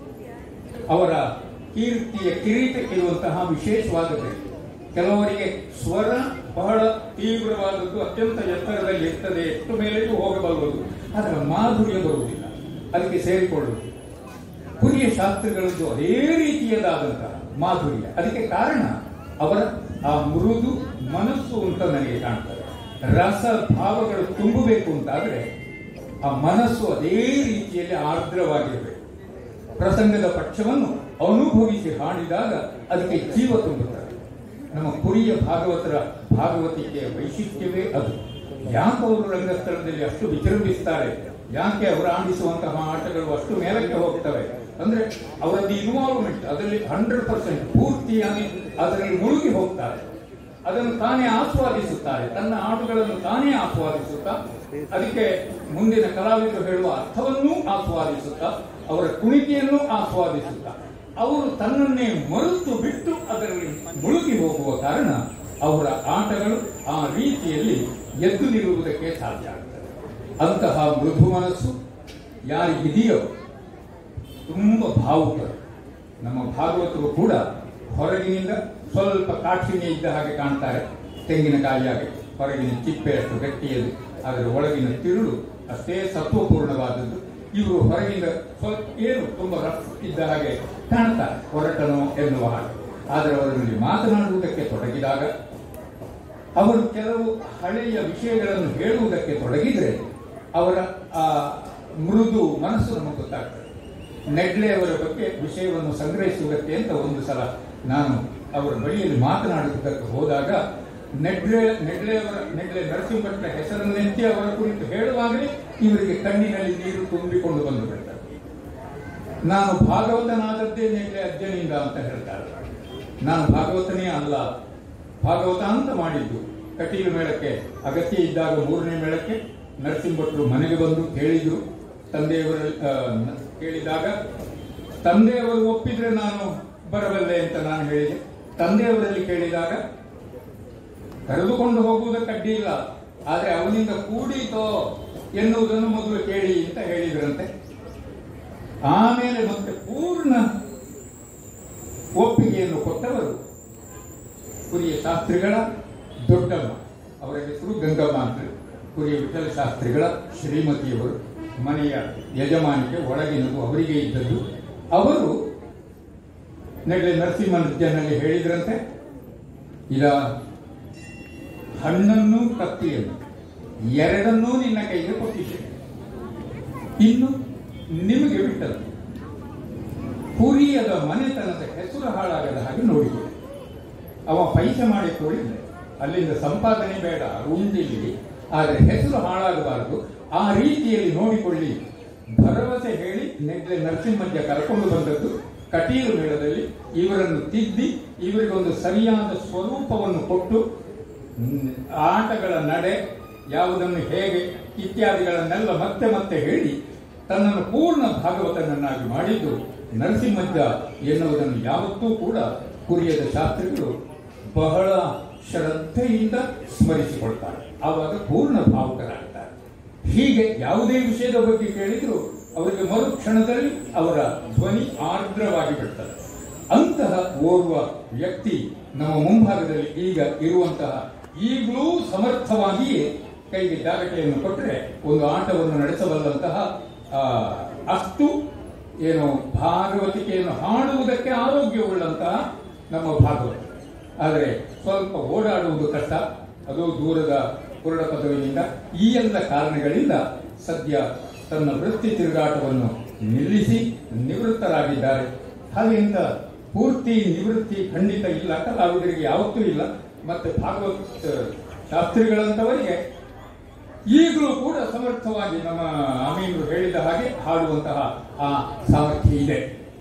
ಅವರ ಕೀರ್ತಿಯ ಕಿರೀಟಕ್ಕಿರುವಂತಹ ವಿಶೇಷವಾದದ್ದು ಕೆಲವರಿಗೆ ಸ್ವರ ಬಹಳ ತೀವ್ರವಾದದ್ದು ಅತ್ಯಂತ ಎತ್ತರದಲ್ಲಿ ಇರ್ತದೆ ಎಷ್ಟು ಮೇಲೆಯೂ ಹೋಗಬಲ್ಲದು ಅದರ ಮಾಧುರ್ಯ ಬರುವುದಿಲ್ಲ ಅದಕ್ಕೆ ಸೇರಿಕೊಳ್ಳುವುದು ಕುರಿಯ ಶಾಸ್ತ್ರಗಳದ್ದು ಅದೇ ರೀತಿಯದಾದಂತಹ ಮಾಧುರ್ಯ ಅದಕ್ಕೆ ಕಾರಣ ಅವರ ಆ ಮೃದು ಮನಸ್ಸು ಅಂತ ನನಗೆ ಕಾಣ್ತದೆ ರಸ ಭಾವಗಳು ತುಂಬಬೇಕು ಅಂತಾದ್ರೆ ಆ ಮನಸ್ಸು ಅದೇ ರೀತಿಯಲ್ಲಿ ಆರ್ದ್ರವಾಗಿರಬೇಕು ಪ್ರಸಂಗದ ಪಕ್ಷವನ್ನು ಅನುಭವಿಸಿ ಹಾಡಿದಾಗ ಅದಕ್ಕೆ ಜೀವ ತುಂಬುತ್ತದೆ ನಮ್ಮ ಕುರಿಯ ಭಾಗವತರ ಭಾಗವತಿಕೆಯ ವೈಶಿಷ್ಟ್ಯವೇ ಅದು ಯಾಕೆ ಅವರು ರಂಗಸ್ಥಳದಲ್ಲಿ ಅಷ್ಟು ವಿಜೃಂಭಿಸ್ತಾರೆ ಯಾಕೆ ಅವರು ಆಡಿಸುವಂತಹ ಆಟಗಳು ಅಷ್ಟು ಮೇಲಕ್ಕೆ ಹೋಗ್ತವೆ ಅಂದ್ರೆ ಅವರದ್ದು ಇನ್ವಾಲ್ವ್ಮೆಂಟ್ ಅದರಲ್ಲಿ ಹಂಡ್ರೆಡ್ ಪರ್ಸೆಂಟ್ ಪೂರ್ತಿಯಾಗಿ ಅದರಲ್ಲಿ ಮುಳುಗಿ ಹೋಗ್ತಾರೆ ಅದನ್ನು ತಾನೇ ಆಸ್ವಾದಿಸುತ್ತಾರೆ ತನ್ನ ಹಾಡುಗಳನ್ನು ತಾನೇ ಆಸ್ವಾದಿಸುತ್ತಾ ಅದಕ್ಕೆ ಮುಂದಿನ ಕಲಾವಿದರು ಹೇಳುವ ಅರ್ಥವನ್ನೂ ಆಸ್ವಾದಿಸುತ್ತಾ ಅವರ ಕುಣಿಕೆಯನ್ನು ಆಸ್ವಾದಿಸುತ್ತಾ ಅವರು ತನ್ನನ್ನೇ ಮರೆತು ಬಿಟ್ಟು ಅದರಲ್ಲಿ ಮುಳುಗಿ ಹೋಗುವ ಕಾರಣ ಅವರ ಆಟಗಳು ಆ ರೀತಿಯಲ್ಲಿ ಎದ್ದು ನಿಲ್ಲುವುದಕ್ಕೆ ಸಾಧ್ಯ ಆಗ್ತದೆ ಅಂತಹ ಮೃದು ಮನಸ್ಸು ಯಾರಿಗಿದೆಯೋ ತುಂಬ ಭಾವುಕರು ನಮ್ಮ ಭಾಗವತರು ಕೂಡ ಹೊರಗಿನಿಂದ ಸ್ವಲ್ಪ ಕಾಠಿಣ್ಯ ಇದ್ದ ಹಾಗೆ ಕಾಣ್ತಾರೆ ತೆಂಗಿನಕಾಯಿಯಾಗಿ ಹೊರಗಿನ ಚಿಪ್ಪೆ ಅಷ್ಟು ಗಟ್ಟಿಯದು ಅದರ ಒಳಗಿನ ತಿರುಳು ಅಷ್ಟೇ ಸತ್ವಪೂರ್ಣವಾದದ್ದು ಇವರು ಹೊರಗಿಂದ ಸ್ವಲ್ಪ ಏನು ತುಂಬಾ ರಫ್ ಇದ್ದ ಹಾಗೆ ಕಾಣ್ತಾರೆ ಹೊರಟನೋ ಎನ್ನುವ ಹಾಗೆ ಆದರೆ ಅವರಲ್ಲಿ ಮಾತನಾಡುವುದಕ್ಕೆ ತೊಡಗಿದಾಗ ಅವರು ಕೆಲವು ಹಳೆಯ ವಿಷಯಗಳನ್ನು ಹೇಳುವುದಕ್ಕೆ ತೊಡಗಿದ್ರೆ ಅವರ ಆ ಮೃದು ಮನಸ್ಸು ನಮಗೆ ಗೊತ್ತಾಗ್ತದೆ ನೆಡ್ಲೆ ಅವರ ಬಗ್ಗೆ ವಿಷಯವನ್ನು ಸಂಗ್ರಹಿಸುವುದಕ್ಕೆ ಅಂತ ಒಂದು ಸಲ ನಾನು ಅವರ ಬಳಿಯಲ್ಲಿ ಮಾತನಾಡುವುದಕ್ಕೆ ಹೋದಾಗ ನೆಡ್ಲೆ ನೆಡ್ಲೆ ಅವರ ನೆಡ್ಲೆ ನರಸಿಂಹಭಟ್ರ ಹೆಸರನ್ನೆತ್ತಿ ಅವರ ಕುರಿತು ಹೇಳುವಾಗಲೇ ಇವರಿಗೆ ಕಣ್ಣಿನಲ್ಲಿ ನೀರು ತುಂಬಿಕೊಂಡು ಬಂದು ಬಿಡ್ತಾರೆ ನಾನು ಭಾಗವತನಾದದ್ದೇ ನೆಡ್ಲೆ ಅಜ್ಜನಿಂದ ಅಂತ ಹೇಳ್ತಾರೆ ನಾನು ಭಾಗವತನೇ ಅಲ್ಲ ಭಾಗವತ ಅಂತ ಮಾಡಿದ್ದು ಕಟೀಲು ಮೇಳಕ್ಕೆ ಅಗತ್ಯ ಇದ್ದಾಗ ಮೂರನೇ ಮೇಳಕ್ಕೆ ನರಸಿಂಹಭಟ್ರು ಮನೆಗೆ ಬಂದು ಹೇಳಿದ್ರು ತಂದೆಯವರ ಆ, ನ- ಕೇಳಿದಾಗ ತಂದೆಯವರು ಒಪ್ಪಿದ್ರೆ ನಾನು ಬರಬಲ್ಲೆ ಅಂತ ನಾನು ಹೇಳಿದೆ ತಂದೆಯವರಲ್ಲಿ ಕೇಳಿದಾಗ ಕರೆದುಕೊಂಡು ಹೋಗುವುದಕ್ಕೆ ಅಡ್ಡಿ ಇಲ್ಲ ಆದ್ರೆ ಅವನಿಂದ ಕೂಡೀತೋ ಎನ್ನುವುದನ್ನು ಮೊದಲು ಕೇಳಿ ಅಂತ ಹೇಳಿದ್ರಂತೆ ಆಮೇಲೆ ಮತ್ತೆ ಪೂರ್ಣ ಒಪ್ಪಿಗೆಯನ್ನು ಕೊಟ್ಟವರು ಕುರಿಯ ಶಾಸ್ತ್ರಿಗಳ ದೊಡ್ಡಮ್ಮ ಅವರ ಹೆಸರು ಗಂಗಮ್ಮ ಅಂತ ಕುರಿಯ ವಿಠಲ ಶಾಸ್ತ್ರಿಗಳ ಶ್ರೀಮತಿಯವರು ಮನೆಯ ಯಜಮಾನಿಕೆ ಒಳಗಿನದು ಅವರಿಗೆ ಇದ್ದದ್ದು ಅವರು ನೆಡ್ಲೆ ನರಸಿಂಹನಲ್ಲಿ ಹೇಳಿದ್ರಂತೆ ಇದ ಹಣ್ಣನ್ನು ಕತ್ತಿಯನ್ನು ಎರಡನ್ನೂ ನಿನ್ನ ಕೈಗೆ ಕೊಟ್ಟಿದ್ದೇನೆ ಇನ್ನು ನಿಮಗೆ ಬಿಟ್ಟದ್ದು ಕುರಿಯದ ಮನೆತನದ ಹೆಸರು ಹಾಳಾಗದ ಹಾಗೆ ನೋಡಿಕೊಳ್ಳಿ ಅವ ಪೈಸೆ ಮಾಡಿಕೊಳ್ಳಿಲ್ಲ ಅಲ್ಲಿಂದ ಸಂಪಾದನೆ ಬೇಡ ಉಂಡಿಲ್ಲಿ ಆದರೆ ಹೆಸರು ಹಾಳಾಗಬಾರದು ಆ ರೀತಿಯಲ್ಲಿ ನೋಡಿಕೊಳ್ಳಿ ಭರವಸೆ ಹೇಳಿ ನೆಗ್ಲೆ ನರಸಿಂಹಜ್ಜ ಕರ್ಕೊಂಡು ಬಂದದ್ದು ಕಟೀಲು ಮೇಳದಲ್ಲಿ ಇವರನ್ನು ತಿದ್ದಿ ಇವರಿಗೊಂದು ಸರಿಯಾದ ಸ್ವರೂಪವನ್ನು ಕೊಟ್ಟು ಹ್ಮ್, ಆಟಗಳ ನಡೆ ಯಾವುದನ್ನು ಹೇಗೆ ಇತ್ಯಾದಿಗಳನ್ನೆಲ್ಲ ಮತ್ತೆ ಮತ್ತೆ ಹೇಳಿ ತನ್ನನ್ನು ಪೂರ್ಣ ಭಾಗವತನನ್ನಾಗಿ ಮಾಡಿದ್ದು ನರಸಿಂಹಜ್ಜ ಎನ್ನುವುದನ್ನು ಯಾವತ್ತೂ ಕೂಡ ಕುರಿಯದ ಶಾಸ್ತ್ರಿಗಳು ಬಹಳ ಶ್ರದ್ಧೆಯಿಂದ ಸ್ಮರಿಸಿಕೊಳ್ತಾರೆ ಆವಾಗ ಪೂರ್ಣ ಭಾವುಕರಾಗ್ತಾರೆ ಹೀಗೆ ಯಾವುದೇ ವಿಷಯದ ಬಗ್ಗೆ ಕೇಳಿದ್ರು ಅವರಿಗೆ ಮರುಕ್ಷಣದಲ್ಲಿ ಅವರ ಧ್ವನಿ ಆರ್ದ್ರವಾಗಿ ಬಿಡ್ತದೆ ಅಂತಹ ಓರ್ವ ವ್ಯಕ್ತಿ ನಮ್ಮ ಮುಂಭಾಗದಲ್ಲಿ ಈಗ ಇರುವಂತಹ ಈಗಲೂ ಸಮರ್ಥವಾಗಿಯೇ ಕೈಗೆ ಜಾಗಟೆಯನ್ನು ಕೊಟ್ಟರೆ ಒಂದು ಆಟವನ್ನು ನಡೆಸಬಲ್ಲಂತಹ ಆ, ಅಷ್ಟು ಏನು ಭಾಗವತಿಕೆಯನ್ನು ಹಾಡುವುದಕ್ಕೆ ಆರೋಗ್ಯವುಳ್ಳಂತಹ ನಮ್ಮ ಭಾಗವತ ಆದರೆ ಸ್ವಲ್ಪ ಓಡಾಡುವುದು ಕಷ್ಟ ಅದು ದೂರದ ಕುರುಡ ಪದವಿನಿಂದ ಈ ಎಲ್ಲ ಕಾರಣಗಳಿಂದ ಸದ್ಯ ತನ್ನ ವೃತ್ತಿ ತಿರುಗಾಟವನ್ನು ನಿಲ್ಲಿಸಿ ನಿವೃತ್ತರಾಗಿದ್ದಾರೆ ಹಾಗೆಯಿಂದ ಪೂರ್ತಿ ನಿವೃತ್ತಿ ಖಂಡಿತ ಇಲ್ಲ ಕಲಾವಿದರಿಗೆ ಯಾವತ್ತೂ ಇಲ್ಲ ಮತ್ತೆ ಭಾಗವತ್ ಶಾಸ್ತ್ರಿಗಳಂತವರಿಗೆ ಈಗಲೂ ಕೂಡ ಸಮರ್ಥವಾಗಿ ನಮ್ಮ ಅಮೀನರು ಹೇಳಿದ ಹಾಗೆ ಹಾಡುವಂತಹ ಆ ಸಾಮರ್ಥ್ಯ ಇದೆ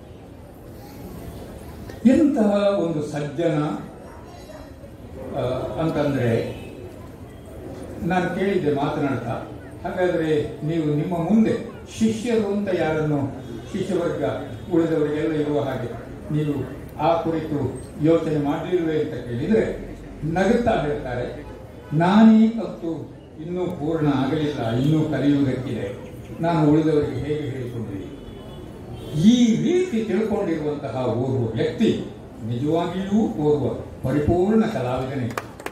ಎಂತಹ ಒಂದು ಸಜ್ಜನ ಆ, ಅಂತಂದ್ರೆ ನಾನು ಕೇಳಿದ್ದೆ ಮಾತನಾಡ್ತಾ ಹಾಗಾದ್ರೆ ನೀವು ನಿಮ್ಮ ಮುಂದೆ ಶಿಷ್ಯರು ಅಂತ ಯಾರನ್ನು ಶಿಷ್ಯವರ್ಗ ಉಳಿದವರಿಗೆಲ್ಲ ಇರುವ ಹಾಗೆ ನೀವು ಆ ಕುರಿತು ಯೋಚನೆ ಮಾಡಲಿಲ್ವೇ ಅಂತ ಕೇಳಿದ್ರೆ ನಗುತ್ತಾ ಹೇಳ್ತಾರೆ ನಾನೀ ಕತ್ತು ಇನ್ನೂ ಪೂರ್ಣ ಆಗಲಿಲ್ಲ ಇನ್ನೂ ಕಲಿಯುವುದಕ್ಕಿದೆ ನಾನು ಉಳಿದವರಿಗೆ ಹೇಗೆ ಹೇಳಿಕೊಂಡಿದ್ದೀನಿ ಈ ರೀತಿ ತಿಳ್ಕೊಂಡಿರುವಂತಹ ಓರ್ವ ವ್ಯಕ್ತಿ ನಿಜವಾಗಿಯೂ ಓರ್ವ ಪರಿಪೂರ್ಣ ಕಲಾವಿದನೇ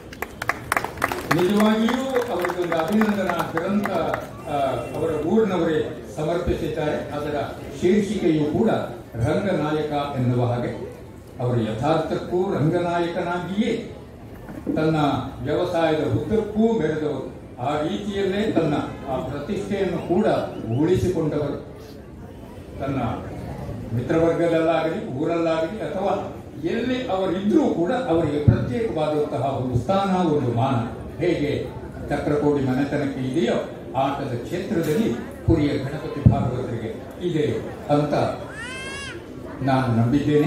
ನಿಜವಾಗಿಯೂ ಅವರಿಗೊಂದು ಅಭಿನಂದನಾ ಗ್ರಂಥ ಆ, ಅವರ ಊರಿನವರೇ ಸಮರ್ಪಿಸಿದ್ದಾರೆ ಅದರ ಶೀರ್ಷಿಕೆಯೂ ಕೂಡ ರಂಗನಾಯಕ ಎನ್ನುವ ಹಾಗೆ ಅವರು ಯಥಾರ್ಥಕ್ಕೂ ರಂಗನಾಯಕನಾಗಿಯೇ ತನ್ನ ವ್ಯವಸಾಯದ ಉದ್ದಕ್ಕೂ ಬೆಳೆದವರು ಆ ರೀತಿಯಲ್ಲೇ ತನ್ನ ಆ ಪ್ರತಿಷ್ಠೆಯನ್ನು ಕೂಡ ಉಳಿಸಿಕೊಂಡವರು ತನ್ನ ಮಿತ್ರವರ್ಗದಲ್ಲಾಗಲಿ ಊರಲ್ಲಾಗಲಿ ಅಥವಾ ಎಲ್ಲಿ ಅವರಿದ್ರೂ ಕೂಡ ಅವರಿಗೆ ಪ್ರತ್ಯೇಕವಾದಂತಹ ಒಂದು ಸ್ಥಾನ ಒಂದು ಮಾನ ಹೇಗೆ ಚಕ್ರಕೋಡಿ ಮನೆತನಕ್ಕೆ ಇದೆಯೋ ಆಟದ ಕ್ಷೇತ್ರದಲ್ಲಿ ಕುರಿಯ ಗಣಪತಿ ಭಾಗವತರಿಗೆ ಇದೆ ಅಂತ ನಾನು ನಂಬಿದ್ದೇನೆ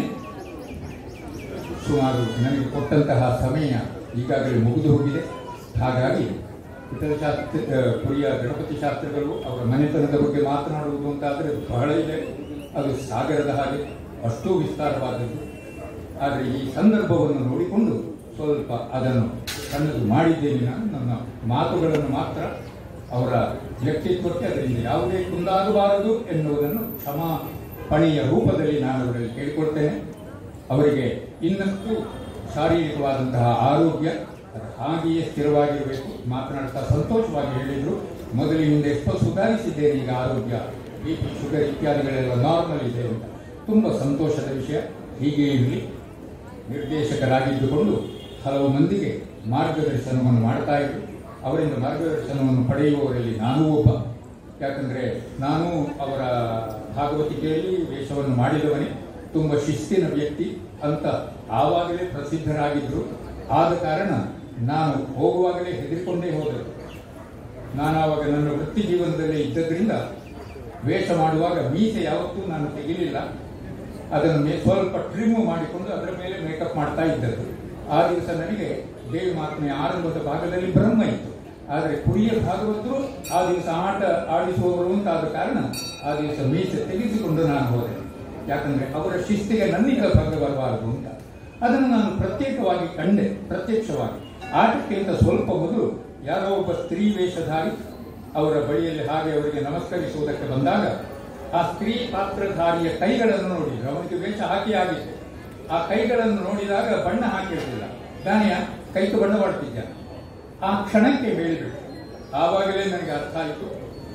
ಸುಮಾರು ನನಗೆ ಕೊಟ್ಟಂತಹ ಸಮಯ ಈಗಾಗಲೇ ಮುಗಿದು ಹೋಗಿದೆ ಹಾಗಾಗಿ ಇತರ ಶಾಸ್ತ್ರ ಆ, ಕುರಿಯ ಗಣಪತಿ ಶಾಸ್ತ್ರಗಳು ಅವರ ಮನೆತನದ ಬಗ್ಗೆ ಮಾತನಾಡುವುದು ಅಂತಾದರೆ ಬಹಳ ಇದೆ ಅದು ಸಾಗರದ ಹಾಗೆ ಅಷ್ಟೂ ವಿಸ್ತಾರವಾದದ್ದು ಆದರೆ ಈ ಸಂದರ್ಭವನ್ನು ನೋಡಿಕೊಂಡು ಸ್ವಲ್ಪ ಅದನ್ನು ಸಣ್ಣದು ಮಾಡಿದ್ದೇನೆ ನಾನು ನನ್ನ ಮಾತುಗಳನ್ನು ಮಾತ್ರ ಅವರ ವ್ಯಕ್ತಿತ್ವಕ್ಕೆ ಅದರಿಂದ ಯಾವುದೇ ಕುಂದಾಗಬಾರದು ಎನ್ನುವುದನ್ನು ಕ್ಷಮಾಪಣೆಯ ರೂಪದಲ್ಲಿ ನಾನು ಅವರಲ್ಲಿ ಕೇಳಿಕೊಳ್ತೇನೆ ಅವರಿಗೆ ಇನ್ನಷ್ಟು ಶಾರೀರಿಕವಾದಂತಹ ಆರೋಗ್ಯ ಅದು ಹಾಗೆಯೇ ಸ್ಥಿರವಾಗಿರಬೇಕು ಮಾತನಾಡ್ತಾ ಸಂತೋಷವಾಗಿ ಹೇಳಿದ್ರು ಮೊದಲಿನಿಂದ ಎಷ್ಟೋ ಸುಧಾರಿಸಿದ್ದೇನೆ ಈಗ ಆರೋಗ್ಯ ಬಿ ಪಿ ಶುಗರ್ ಇತ್ಯಾದಿಗಳೆಲ್ಲ ನಾರ್ಮಲ್ ಇದೆ ಅಂತ ತುಂಬ ಸಂತೋಷದ ವಿಷಯ ಹೀಗೆ ಇರಲಿ ನಿರ್ದೇಶಕರಾಗಿದ್ದುಕೊಂಡು ಹಲವು ಮಂದಿಗೆ ಮಾರ್ಗದರ್ಶನವನ್ನು ಮಾಡ್ತಾ ಇದ್ರು ಅವರಿಂದ ಮಾರ್ಗದರ್ಶನವನ್ನು ಪಡೆಯುವವರಲ್ಲಿ ನಾನೂ ಒಬ್ಬ ಯಾಕಂದ್ರೆ ನಾನು ಅವರ ಭಾಗವತಿಕೆಯಲ್ಲಿ ವೇಷವನ್ನು ಮಾಡಿದವನೇ ತುಂಬ ಶಿಸ್ತಿನ ವ್ಯಕ್ತಿ ಅಂತ ಆವಾಗಲೇ ಪ್ರಸಿದ್ಧರಾಗಿದ್ರು ಆದ ಕಾರಣ ನಾನು ಹೋಗುವಾಗಲೇ ಹೆದರಿಕೊಂಡೇ ಹೋದರು ನಾನು ಆವಾಗ ನನ್ನ ವೃತ್ತಿ ಜೀವನದಲ್ಲೇ ಇದ್ದದ್ರಿಂದ ವೇಷ ಮಾಡುವಾಗ ಮೀಸೆ ಯಾವತ್ತೂ ನಾನು ತೆಗಿಲಿಲ್ಲ ಅದನ್ನು ಮೇ- ಸ್ವಲ್ಪ ಟ್ರಿಮ್ ಮಾಡಿಕೊಂಡು ಅದರ ಮೇಲೆ ಮೇಕಪ್ ಮಾಡ್ತಾ ಇದ್ದದ್ದು ಆ ದಿವಸ ನನಗೆ ದೇವಿ ಮಾತ್ಮೆಯ ಆರಂಭದ ಭಾಗದಲ್ಲಿ ಬ್ರಹ್ಮ ಇತ್ತು ಆದರೆ ಕುರಿಯ ಭಾಗವತರು ಆ ದಿವಸ ಆಟ ಆಡಿಸುವವರು ಅಂತ ಆದ ಕಾರಣ ಆ ದಿವಸ ಮೀಸೆ ತೆಗೆಸಿಕೊಂಡು ನಾನು ಹೋದೆ ಯಾಕಂದ್ರೆ ಅವರ ಶಿಸ್ತಿಗೆ ನನ್ನಿಂದ ಭಂಗ ಬರಬಾರದು ಅಂತ ಅದನ್ನು ನಾನು ಪ್ರತ್ಯೇಕವಾಗಿ ಕಂಡೆ ಪ್ರತ್ಯಕ್ಷವಾಗಿ ಆಟಕ್ಕಿಂತ ಸ್ವಲ್ಪ ಮೊದಲು ಯಾರೋ ಒಬ್ಬ ಸ್ತ್ರೀ ವೇಷಧಾರಿ ಅವರ ಬಳಿಯಲ್ಲಿ ಹಾಗೆ ಅವರಿಗೆ ನಮಸ್ಕರಿಸುವುದಕ್ಕೆ ಬಂದಾಗ ಆ ಸ್ತ್ರೀ ಪಾತ್ರಧಾರಿಯ ಕೈಗಳನ್ನು ನೋಡಿ ಅವನಿಗೆ ವೇಷ ಹಾಕಿ ಆಗಿತ್ತು ಆ ಕೈಗಳನ್ನು ನೋಡಿದಾಗ ಬಣ್ಣ ಹಾಕಿರಲಿಲ್ಲ ದಾನಿಯ ಕೈಗೆ ಬಣ್ಣ ಮಾಡ್ತಿದ್ದ ಆ ಕ್ಷಣಕ್ಕೆ ಹೇಳಿಬಿಟ್ಟು ಆವಾಗಲೇ ನನಗೆ ಅರ್ಥ ಆಯಿತು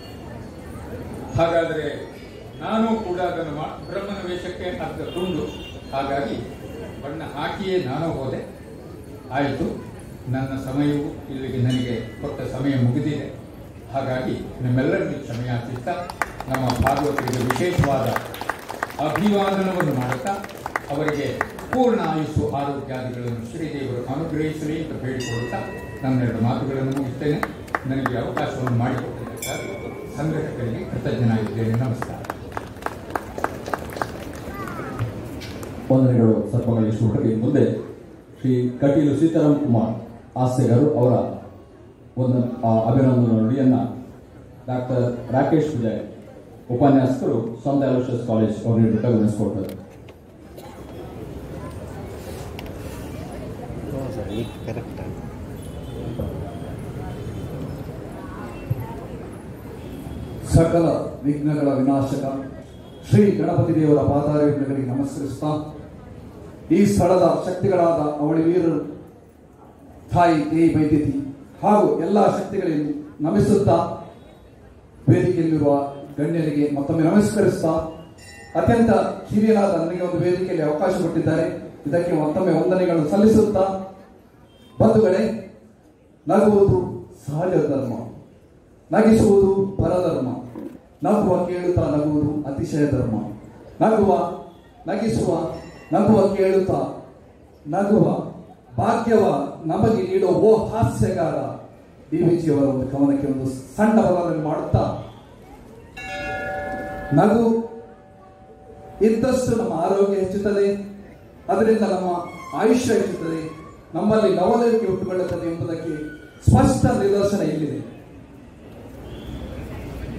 ಹಾಗಾದರೆ ನಾನು ಕೂಡ ಅದನ್ನು ಮಾ- ಬ್ರಹ್ಮನ ವೇಷಕ್ಕೆ ಅರ್ಧ ತುಂಡು ಹಾಗಾಗಿ ಬಣ್ಣ ಹಾಕಿಯೇ ನಾನು ಹೋದೆ ಆಯಿತು ನನ್ನ ಸಮಯವು ಇಲ್ಲಿಗೆ ನನಗೆ ಕೊಟ್ಟ ಸಮಯ ಮುಗಿದಿದೆ ಹಾಗಾಗಿ ನಿಮ್ಮೆಲ್ಲರಿಗೂ ಕ್ಷಮೆಯಾಚಿಸ್ತಾ ನಮ್ಮ ಭಾಗವತರಿಗೆ ವಿಶೇಷವಾದ ಅಭಿವಾದನವನ್ನು ಮಾಡುತ್ತಾ ಅವರಿಗೆ ಪೂರ್ಣ ಆಯುಸ್ಸು ಆರೋಗ್ಯಾದಿಗಳನ್ನು ಶ್ರೀದೇವರು ಅನುಗ್ರಹಿಸಲಿ ಅಂತ ಬೇಡಿಕೊಳ್ಳುತ್ತಾ ನನ್ನೆರಡು ಮಾತುಗಳನ್ನು ಮುಗಿಸ್ತೇನೆ ನನಗೆ ಅವಕಾಶವನ್ನು ಮಾಡಿಕೊಟ್ಟಿದ್ದಕ್ಕಾಗಿ ಸಂಘಟಕರಿಗೆ ಕೃತಜ್ಞನಾಗಿದ್ದೇನೆ ನಮಸ್ಕಾರ
ವಂದನೆಗಳು ಸರ್ಪಗಳಿಗೆ ಮುಂದೆ ಶ್ರೀ ಕಟೀಲು ಸೀತಾರಾಮ್ ಕುಮಾರ್ ಹಾಸ್ಯಗಾರು ಅವರ ಒಂದು ಆ, ಅಭಿನಂದನಾ ನುಡಿಯನ್ನ ಡಾಕ್ಟರ್ ರಾಕೇಶ್ ವಿಜಯ್ ಉಪನ್ಯಾಸಕರು ಸಂತ ಅಲೋಷಿಯಸ್ ಕಾಲೇಜ್ ಅವರು ನೀಡಬೇಕಾಗಿ ವಿನಿಸ್ಕೊಡ್ತಾರೆ
ಕರೆಕ್ಟ್
ಸಕಲ ವಿಘ್ನಗಳ ವಿನಾಶಕ ಶ್ರೀ ಗಣಪತಿ ದೇವರ ಪಾದಾರವಿಂದಗಳಿಗೆ ನಮಸ್ಕರಿಸ್ತಾ ಈ ಸ್ಥಳದ ಶಕ್ತಿಗಳಾದ ಅವಳಿ ವೀರರು ತಾಯಿ ದೇವಿ ವೈದ್ಯತಿ ಹಾಗೂ ಎಲ್ಲ ಶಕ್ತಿಗಳಿಗೆ ನಮಿಸುತ್ತಾ ವೇದಿಕೆಯಲ್ಲಿರುವ ಗಣ್ಯರಿಗೆ ಮತ್ತೊಮ್ಮೆ ನಮಸ್ಕರಿಸ್ತಾ ಅತ್ಯಂತ ಹಿರಿಯರಾದ ನನಗೆ ಒಂದು ವೇದಿಕೆಯಲ್ಲಿ ಅವಕಾಶ ಕೊಟ್ಟಿದ್ದಾರೆ ಇದಕ್ಕೆ ಮತ್ತೊಮ್ಮೆ ವಂದನೆಗಳನ್ನು ಸಲ್ಲಿಸುತ್ತಾ ಬಂಧುಗಳೇ ನಗುವುದು ಸಹಜ ಧರ್ಮ ನಗಿಸುವುದು ಪರಧರ್ಮ ನಗುವ ಕೇಳುತ್ತಾ ನಗುವುದು ಅತಿಶಯ ಧರ್ಮ ನಗುವ ನಗಿಸುವ ನಗುವ ಕೇಳುತ್ತಾ ನಗುವ ಭಾಗ್ಯವ ನಮಗೆ ನೀಡೋ ಓ ಹಾಸ್ಯಗಾರ ಡಿ ವಿಜಿಯವರ ಒಂದು ಗಮನಕ್ಕೆ ಒಂದು ಸಣ್ಣ ಬದಲಾವಣೆ ಮಾಡುತ್ತಾ ನಗು ಇದ್ದಷ್ಟು ನಮ್ಮ ಆರೋಗ್ಯ ಹೆಚ್ಚುತ್ತದೆ ಅದರಿಂದ ನಮ್ಮ ಆಯುಷ್ಯ ಹೆಚ್ಚುತ್ತದೆ ನಮ್ಮಲ್ಲಿ ಲವಲವಿಕೆ ಹುಟ್ಟುಕೊಳ್ಳುತ್ತದೆ ಎಂಬುದಕ್ಕೆ ಸ್ಪಷ್ಟ ನಿದರ್ಶನ ಇಲ್ಲಿದೆ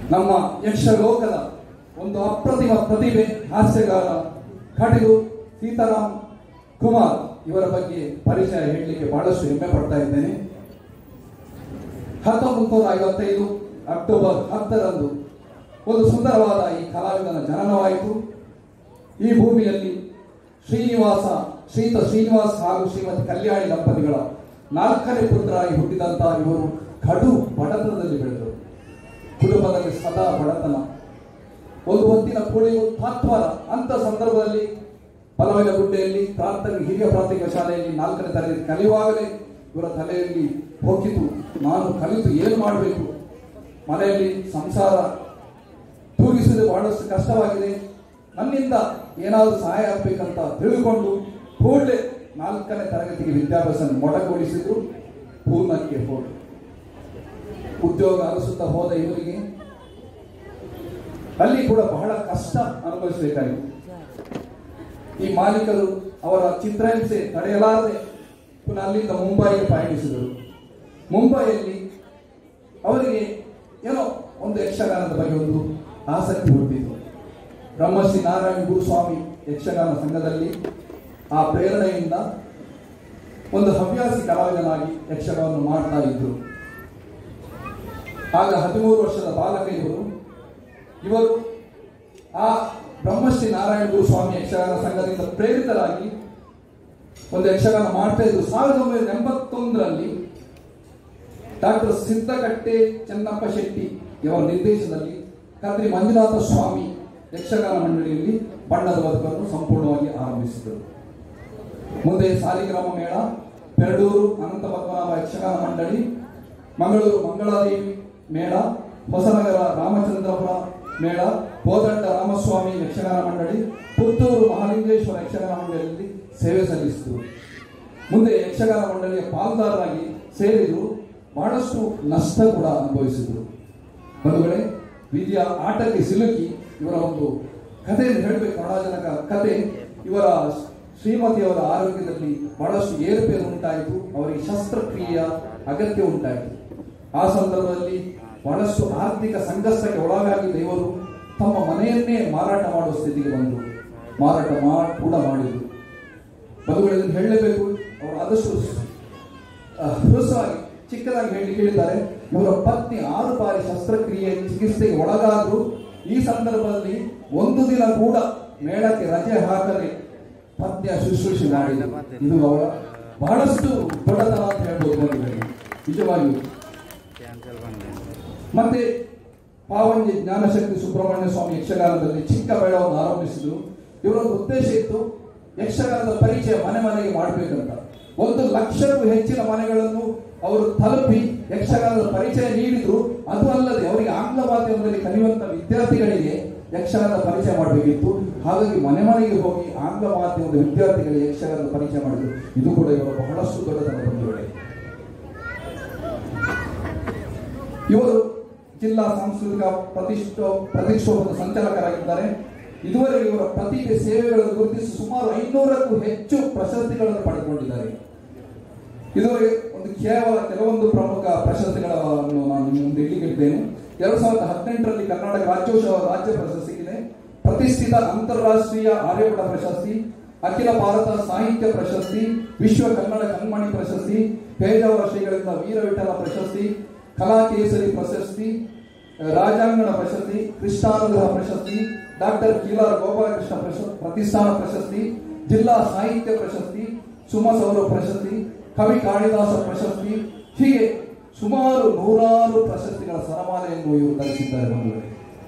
ನಮ್ಮ ಯಕ್ಷಲೋಕದ ಒಂದು ಅಪ್ರತಿಮ ಪ್ರತಿಭೆ ಹಾಸ್ಯಗಾರ ಕಡಿಲು ಸೀತಾರಾಮ್ ಕುಮಾರ್ ಇವರ ಬಗ್ಗೆ ಪರಿಚಯ ಹೇಳಲಿಕ್ಕೆ ಬಹಳಷ್ಟು ಹೆಮ್ಮೆ ಪಡ್ತಾ ಇದ್ದೇನೆ ಹತ್ತೊಂಬತ್ತು ನೂರ ಐವತ್ತೈದು ಅಕ್ಟೋಬರ್ ಹತ್ತರಂದು ಒಂದು ಸುಂದರವಾದ ಈ ಕಲಾವಿದನ ಜನನವಾಯಿತು ಈ ಭೂಮಿಯಲ್ಲಿ ಶ್ರೀನಿವಾಸ ಶ್ರೀತ ಶ್ರೀನಿವಾಸ್ ಹಾಗೂ ಶ್ರೀಮತಿ ಕಲ್ಯಾಣಿ ದಂಪತಿಗಳ ನಾಲ್ಕನೇ ಪುತ್ರರಾಗಿ ಹುಟ್ಟಿದಂತಹ ಇವರು ಕಡು ಬಡತನದಲ್ಲಿ ಬೆಳೆದರು ಕುಟುಂಬದಲ್ಲಿ ಸದಾ ಬಡತನ ಒಂದು ಹೊತ್ತಿನ ಕೂಳಿಗೂ ತಾತ್ವರ ಅಂತ ಸಂದರ್ಭದಲ್ಲಿ ಬಲವಿನ ಗುಡ್ಡೆಯಲ್ಲಿ ಪ್ರಾಥಮಿಕ ಹಿರಿಯ ಪ್ರಾಥಮಿಕ ಶಾಲೆಯಲ್ಲಿ ನಾಲ್ಕನೇ ತರಗತಿ ಕಲಿಯುವಾಗಲೇ ಇವರ ತಲೆಯಲ್ಲಿ ಹೋಗಿತು ನಾನು ಕಲಿತು ಏನು ಮಾಡಬೇಕು ಮನೆಯಲ್ಲಿ ಸಂಸಾರ ತೂಗಿಸುವುದು ಬಹಳಷ್ಟು ಕಷ್ಟವಾಗಿದೆ ನನ್ನಿಂದ ಏನಾದರೂ ಸಹಾಯ ಆಗಬೇಕಂತ ತಿಳಿದುಕೊಂಡು ಕೂಡಲೇ ನಾಲ್ಕನೇ ತರಗತಿಗೆ ವಿದ್ಯಾಭ್ಯಾಸ ಮೊಟಕುಗೊಳಿಸಿದ್ರು ಪೂರ್ಣಕ್ಕೆ ಹೋಗಿ ಉದ್ಯೋಗ ಅರಸುತ್ತಾ ಹೋದ ಇವರಿಗೆ ಅಲ್ಲಿ ಕೂಡ ಬಹಳ ಕಷ್ಟ ಅನುಭವಿಸಬೇಕಾಗಿತ್ತು ಈ ಮಾಲೀಕರು ಅವರ ಚಿತ್ರಹಿಂಸೆ ತಡೆಯಲಾರದೆ ಪುನಃ ಅಲ್ಲಿಂದ ಮುಂಬೈಗೆ ಪಯಣಿಸಿದರು ಮುಂಬೈಯಲ್ಲಿ ಅವರಿಗೆ ಏನೋ ಒಂದು ಯಕ್ಷಗಾನದ ಬಗ್ಗೆ ಒಂದು ಆಸಕ್ತಿ ಹುಟ್ಟಿತು ಬ್ರಹ್ಮಶ್ರೀ ನಾರಾಯಣ ಗುರುಸ್ವಾಮಿ ಯಕ್ಷಗಾನ ಸಂಘದಲ್ಲಿ ಆ ಪ್ರೇರಣೆಯಿಂದ ಒಂದು ಹವ್ಯಾಸಿ ಕಲಾವಿದನಾಗಿ ಯಕ್ಷಗಾನವನ್ನು ಮಾಡ್ತಾ ಇದ್ರು ಆಗ ಹದಿಮೂರು ವರ್ಷದ ಬಾಲಕ ಇವರು ಇವರು ಆ ಬ್ರಹ್ಮಶ್ರೀ ನಾರಾಯಣ ಗುರುಸ್ವಾಮಿ ಯಕ್ಷಗಾನ ಸಂಘದಿಂದ ಪ್ರೇರಿತರಾಗಿ ಒಂದು ಯಕ್ಷಗಾನ ಮಾಡ್ತಾ ಇದ್ರು ಸಾವಿರದ ಒಂಬೈನೂರ ಎಂಬತ್ತೊಂದರಲ್ಲಿ ಡಾಕ್ಟರ್ ಸಿದ್ದಕಟ್ಟೆ ಚೆನ್ನಪ್ಪ ಶೆಟ್ಟಿ ಇವರ ನಿರ್ದೇಶನದಲ್ಲಿ ಕದ್ರಿ ಮಂಜುನಾಥ ಸ್ವಾಮಿ ಯಕ್ಷಗಾನ ಮಂಡಳಿಯಲ್ಲಿ ಬಣ್ಣದ ಬದುಕನ್ನು ಸಂಪೂರ್ಣವಾಗಿ ಆರಂಭಿಸಿದರು ಮುಂದೆ ಸಾಲಿಗ್ರಾಮ ಮೇಳ ಪೆರಡೂರು ಅನಂತ ಪದ್ಮನಾಭ ಯಕ್ಷಗಾನ ಮಂಡಳಿ ಮಂಗಳೂರು ಮಂಗಳಾದೇವಿ ಮೇಳ ಹೊಸನಗರ ರಾಮಚಂದ್ರಪುರ ಮೇಳ ಕೋದಂಡ ರಾಮಸ್ವಾಮಿ ಯಕ್ಷಗಾನ ಮಂಡಳಿ ಪುತ್ತೂರು ಮಹಾಲಿಂಗೇಶ್ವರ ಯಕ್ಷಗಾನ ಮಂಡಳಿಯಲ್ಲಿ ಸೇವೆ ಸಲ್ಲಿಸಿದರು ಮುಂದೆ ಯಕ್ಷಗಾನ ಮಂಡಳಿಯ ಪಾಲ್ದಾರರಾಗಿ ಸೇರಿದ್ರು ಬಹಳಷ್ಟು ನಷ್ಟ ಕೂಡ ಅನುಭವಿಸಿದರು ಬಂಧುಗಳೇ ವಿಧಿಯ ಆಟಕ್ಕೆ ಸಿಲುಕಿ ಇವರ ಒಂದು ಕಥೆಯನ್ನು ಹೇಳಬೇಕು ಕರುಣಾಜನಕ ಕತೆ ಇವರ ಶ್ರೀಮತಿಯವರ ಆರೋಗ್ಯದಲ್ಲಿ ಬಹಳಷ್ಟು ಏರುಪೇರು ಉಂಟಾಯಿತು ಅವರಿಗೆ ಶಸ್ತ್ರಕ್ರಿಯೆಯ ಅಗತ್ಯ ಉಂಟಾಯಿತು ಆ ಸಂದರ್ಭದಲ್ಲಿ ಬಹಳಷ್ಟು ಆರ್ಥಿಕ ಸಂಕಷ್ಟಕ್ಕೆ ಒಳಗಾಗಿದ್ದ ಇವರು ತಮ್ಮ ಮನೆಯನ್ನೇ ಮಾರಾಟ ಮಾಡುವ ಸ್ಥಿತಿಗೆ ಬಂದರು ಮಾರಾಟ ಮಾಡಿ ಕೂಡ ಮಾಡಿದರು ಬದುಗಳಲ್ಲಿ ಹೇಳಲೇಬೇಕು ಅವರು ಆದಷ್ಟು ಆ, ಹೃಸ್ವವಾಗಿ ಚಿಕ್ಕದಾಗಿ ಹೇಳಿ ಹೇಳಿದ್ದಾರೆ ಇವರ ಪತ್ನಿ ಆರು ಬಾರಿ ಶಸ್ತ್ರಕ್ರಿಯೆ ಚಿಕಿತ್ಸೆಗೆ ಒಳಗಾದ್ರು ಈ ಸಂದರ್ಭದಲ್ಲಿ ಒಂದು ದಿನ ಕೂಡ ಮೇಳಕ್ಕೆ ರಜೆ ಹಾಕದೆ ಪತ್ನಿಯ ಶುಶ್ರೂಷೆ ಮಾಡಿದ್ರು ಇದು ಅವರ ಬಹಳಷ್ಟು ದೊಡ್ಡತನ ಅಂತ ಹೇಳ್ಬೋದು ಬಂಧುಗಳಿಗೆ. ನಿಜವಾಗಿಯೂ ಮತ್ತೆ ಪಾವಂಜಿ ಜ್ಞಾನಶಕ್ತಿ ಸುಬ್ರಹ್ಮಣ್ಯ ಸ್ವಾಮಿ ಯಕ್ಷಗಾನದಲ್ಲಿ ಚಿಕ್ಕ ಮೇಳವನ್ನು ಆರಂಭಿಸಿದ್ರು ಇವರ ಒಂದು ಉದ್ದೇಶ ಇತ್ತು ಯಕ್ಷಗಾನದ ಪರಿಚಯ ಮನೆ ಮನೆಗೆ ಮಾಡಬೇಕಂತ ಒಂದು ಲಕ್ಷಕ್ಕೂ ಹೆಚ್ಚಿನ ಮನೆಗಳನ್ನು ಅವರು ತಲುಪಿ ಯಕ್ಷಗಾನದ ಪರಿಚಯ ನೀಡಿದ್ರು ಅದು ಅಲ್ಲದೆ ಅವರಿಗೆ ಆಂಗ್ಲ ಮಾಧ್ಯಮದಲ್ಲಿ ಕಲಿಯುವಂತ ವಿದ್ಯಾರ್ಥಿಗಳಿಗೆ ಯಕ್ಷಗಾನದ ಪರಿಚಯ ಮಾಡಬೇಕಿತ್ತು ಹಾಗಾಗಿ ಮನೆ ಮನೆಗೆ ಹೋಗಿ ಆಂಗ್ಲ ಮಾಧ್ಯಮದ ವಿದ್ಯಾರ್ಥಿಗಳಿಗೆ ಯಕ್ಷಗಾನದ ಪರಿಚಯ ಮಾಡಿದ್ರು ಇದು ಕೂಡ ಇವರ ಬಹಳಷ್ಟು ದೊಡ್ಡತನ ಬಂಧುಗಳೇ ಇವರು ಜಿಲ್ಲಾ ಸಾಂಸ್ಕೃತಿಕ ಪ್ರತಿಷ್ಠೋ ಪ್ರತಿಷ್ಠೋಪದ ಸಂಚಾಲಕರಾಗಿದ್ದಾರೆ ಇದುವರೆಗೆ ಇವರ ಪ್ರತಿಭೆ ಸೇವೆಗಳನ್ನು ಗುರುತಿಸಿ ಸುಮಾರು ಐನೂರಕ್ಕೂ ಹೆಚ್ಚು ಪ್ರಶಸ್ತಿಗಳನ್ನು ಪಡೆದುಕೊಂಡಿದ್ದಾರೆ ಇದುವರೆಗೆ ಒಂದು ಕೇವಲ ಕೆಲವೊಂದು ಪ್ರಮುಖ ಪ್ರಶಸ್ತಿಗಳನ್ನು ನಾನು ನಿಮ್ಮ ಮುಂದೆ ಇಲ್ಲಿಗಿದ್ದೇನೆ ಎರಡ್ ಸಾವಿರದ ಹದಿನೆಂಟರಲ್ಲಿ ಕರ್ನಾಟಕ ರಾಜ್ಯೋತ್ಸವ ರಾಜ್ಯ ಪ್ರಶಸ್ತಿ ಸಿಕ್ಕಿದೆ ಪ್ರತಿಷ್ಠಿತ ಅಂತಾರಾಷ್ಟ್ರೀಯ ಆರ್ಯಪಟ ಪ್ರಶಸ್ತಿ ಅಖಿಲ ಭಾರತ ಸಾಹಿತ್ಯ ಪ್ರಶಸ್ತಿ ವಿಶ್ವ ಕನ್ನಡ ಕಣ್ಮಣಿ ಪ್ರಶಸ್ತಿ ಪೇಜಾವರ ಶ್ರೀಗಳಿಂದ ವೀರವಿಠಲ ಪ್ರಶಸ್ತಿ ಕಲಾ ಕೇಸರಿ ಪ್ರಶಸ್ತಿ ರಾಜಾಂಗಣ ಪ್ರಶಸ್ತಿ ಕೃಷ್ಣಾನುಗ್ರಹ ಪ್ರಶಸ್ತಿ ಡಾಕ್ಟರ್ ಕೀಲಾರ್ ಗೋಪಾಲಕೃಷ್ಣ ಪ್ರಶಸ್ತಿ ಪ್ರತಿಷ್ಠಾನ ಪ್ರಶಸ್ತಿ ಜಿಲ್ಲಾ ಸಾಹಿತ್ಯ ಪ್ರಶಸ್ತಿ ಸುಮಸೌರ ಪ್ರಶಸ್ತಿ ಕವಿ ಕಾಳಿದಾಸ ಪ್ರಶಸ್ತಿ ಹೀಗೆ ಸುಮಾರು ನೂರಾರು ಪ್ರಶಸ್ತಿಗಳ ಸರಮಾಲೆಯನ್ನು ಇವರು ಧರಿಸಿದ್ದಾರೆ ಬಂಧುಗಳೇ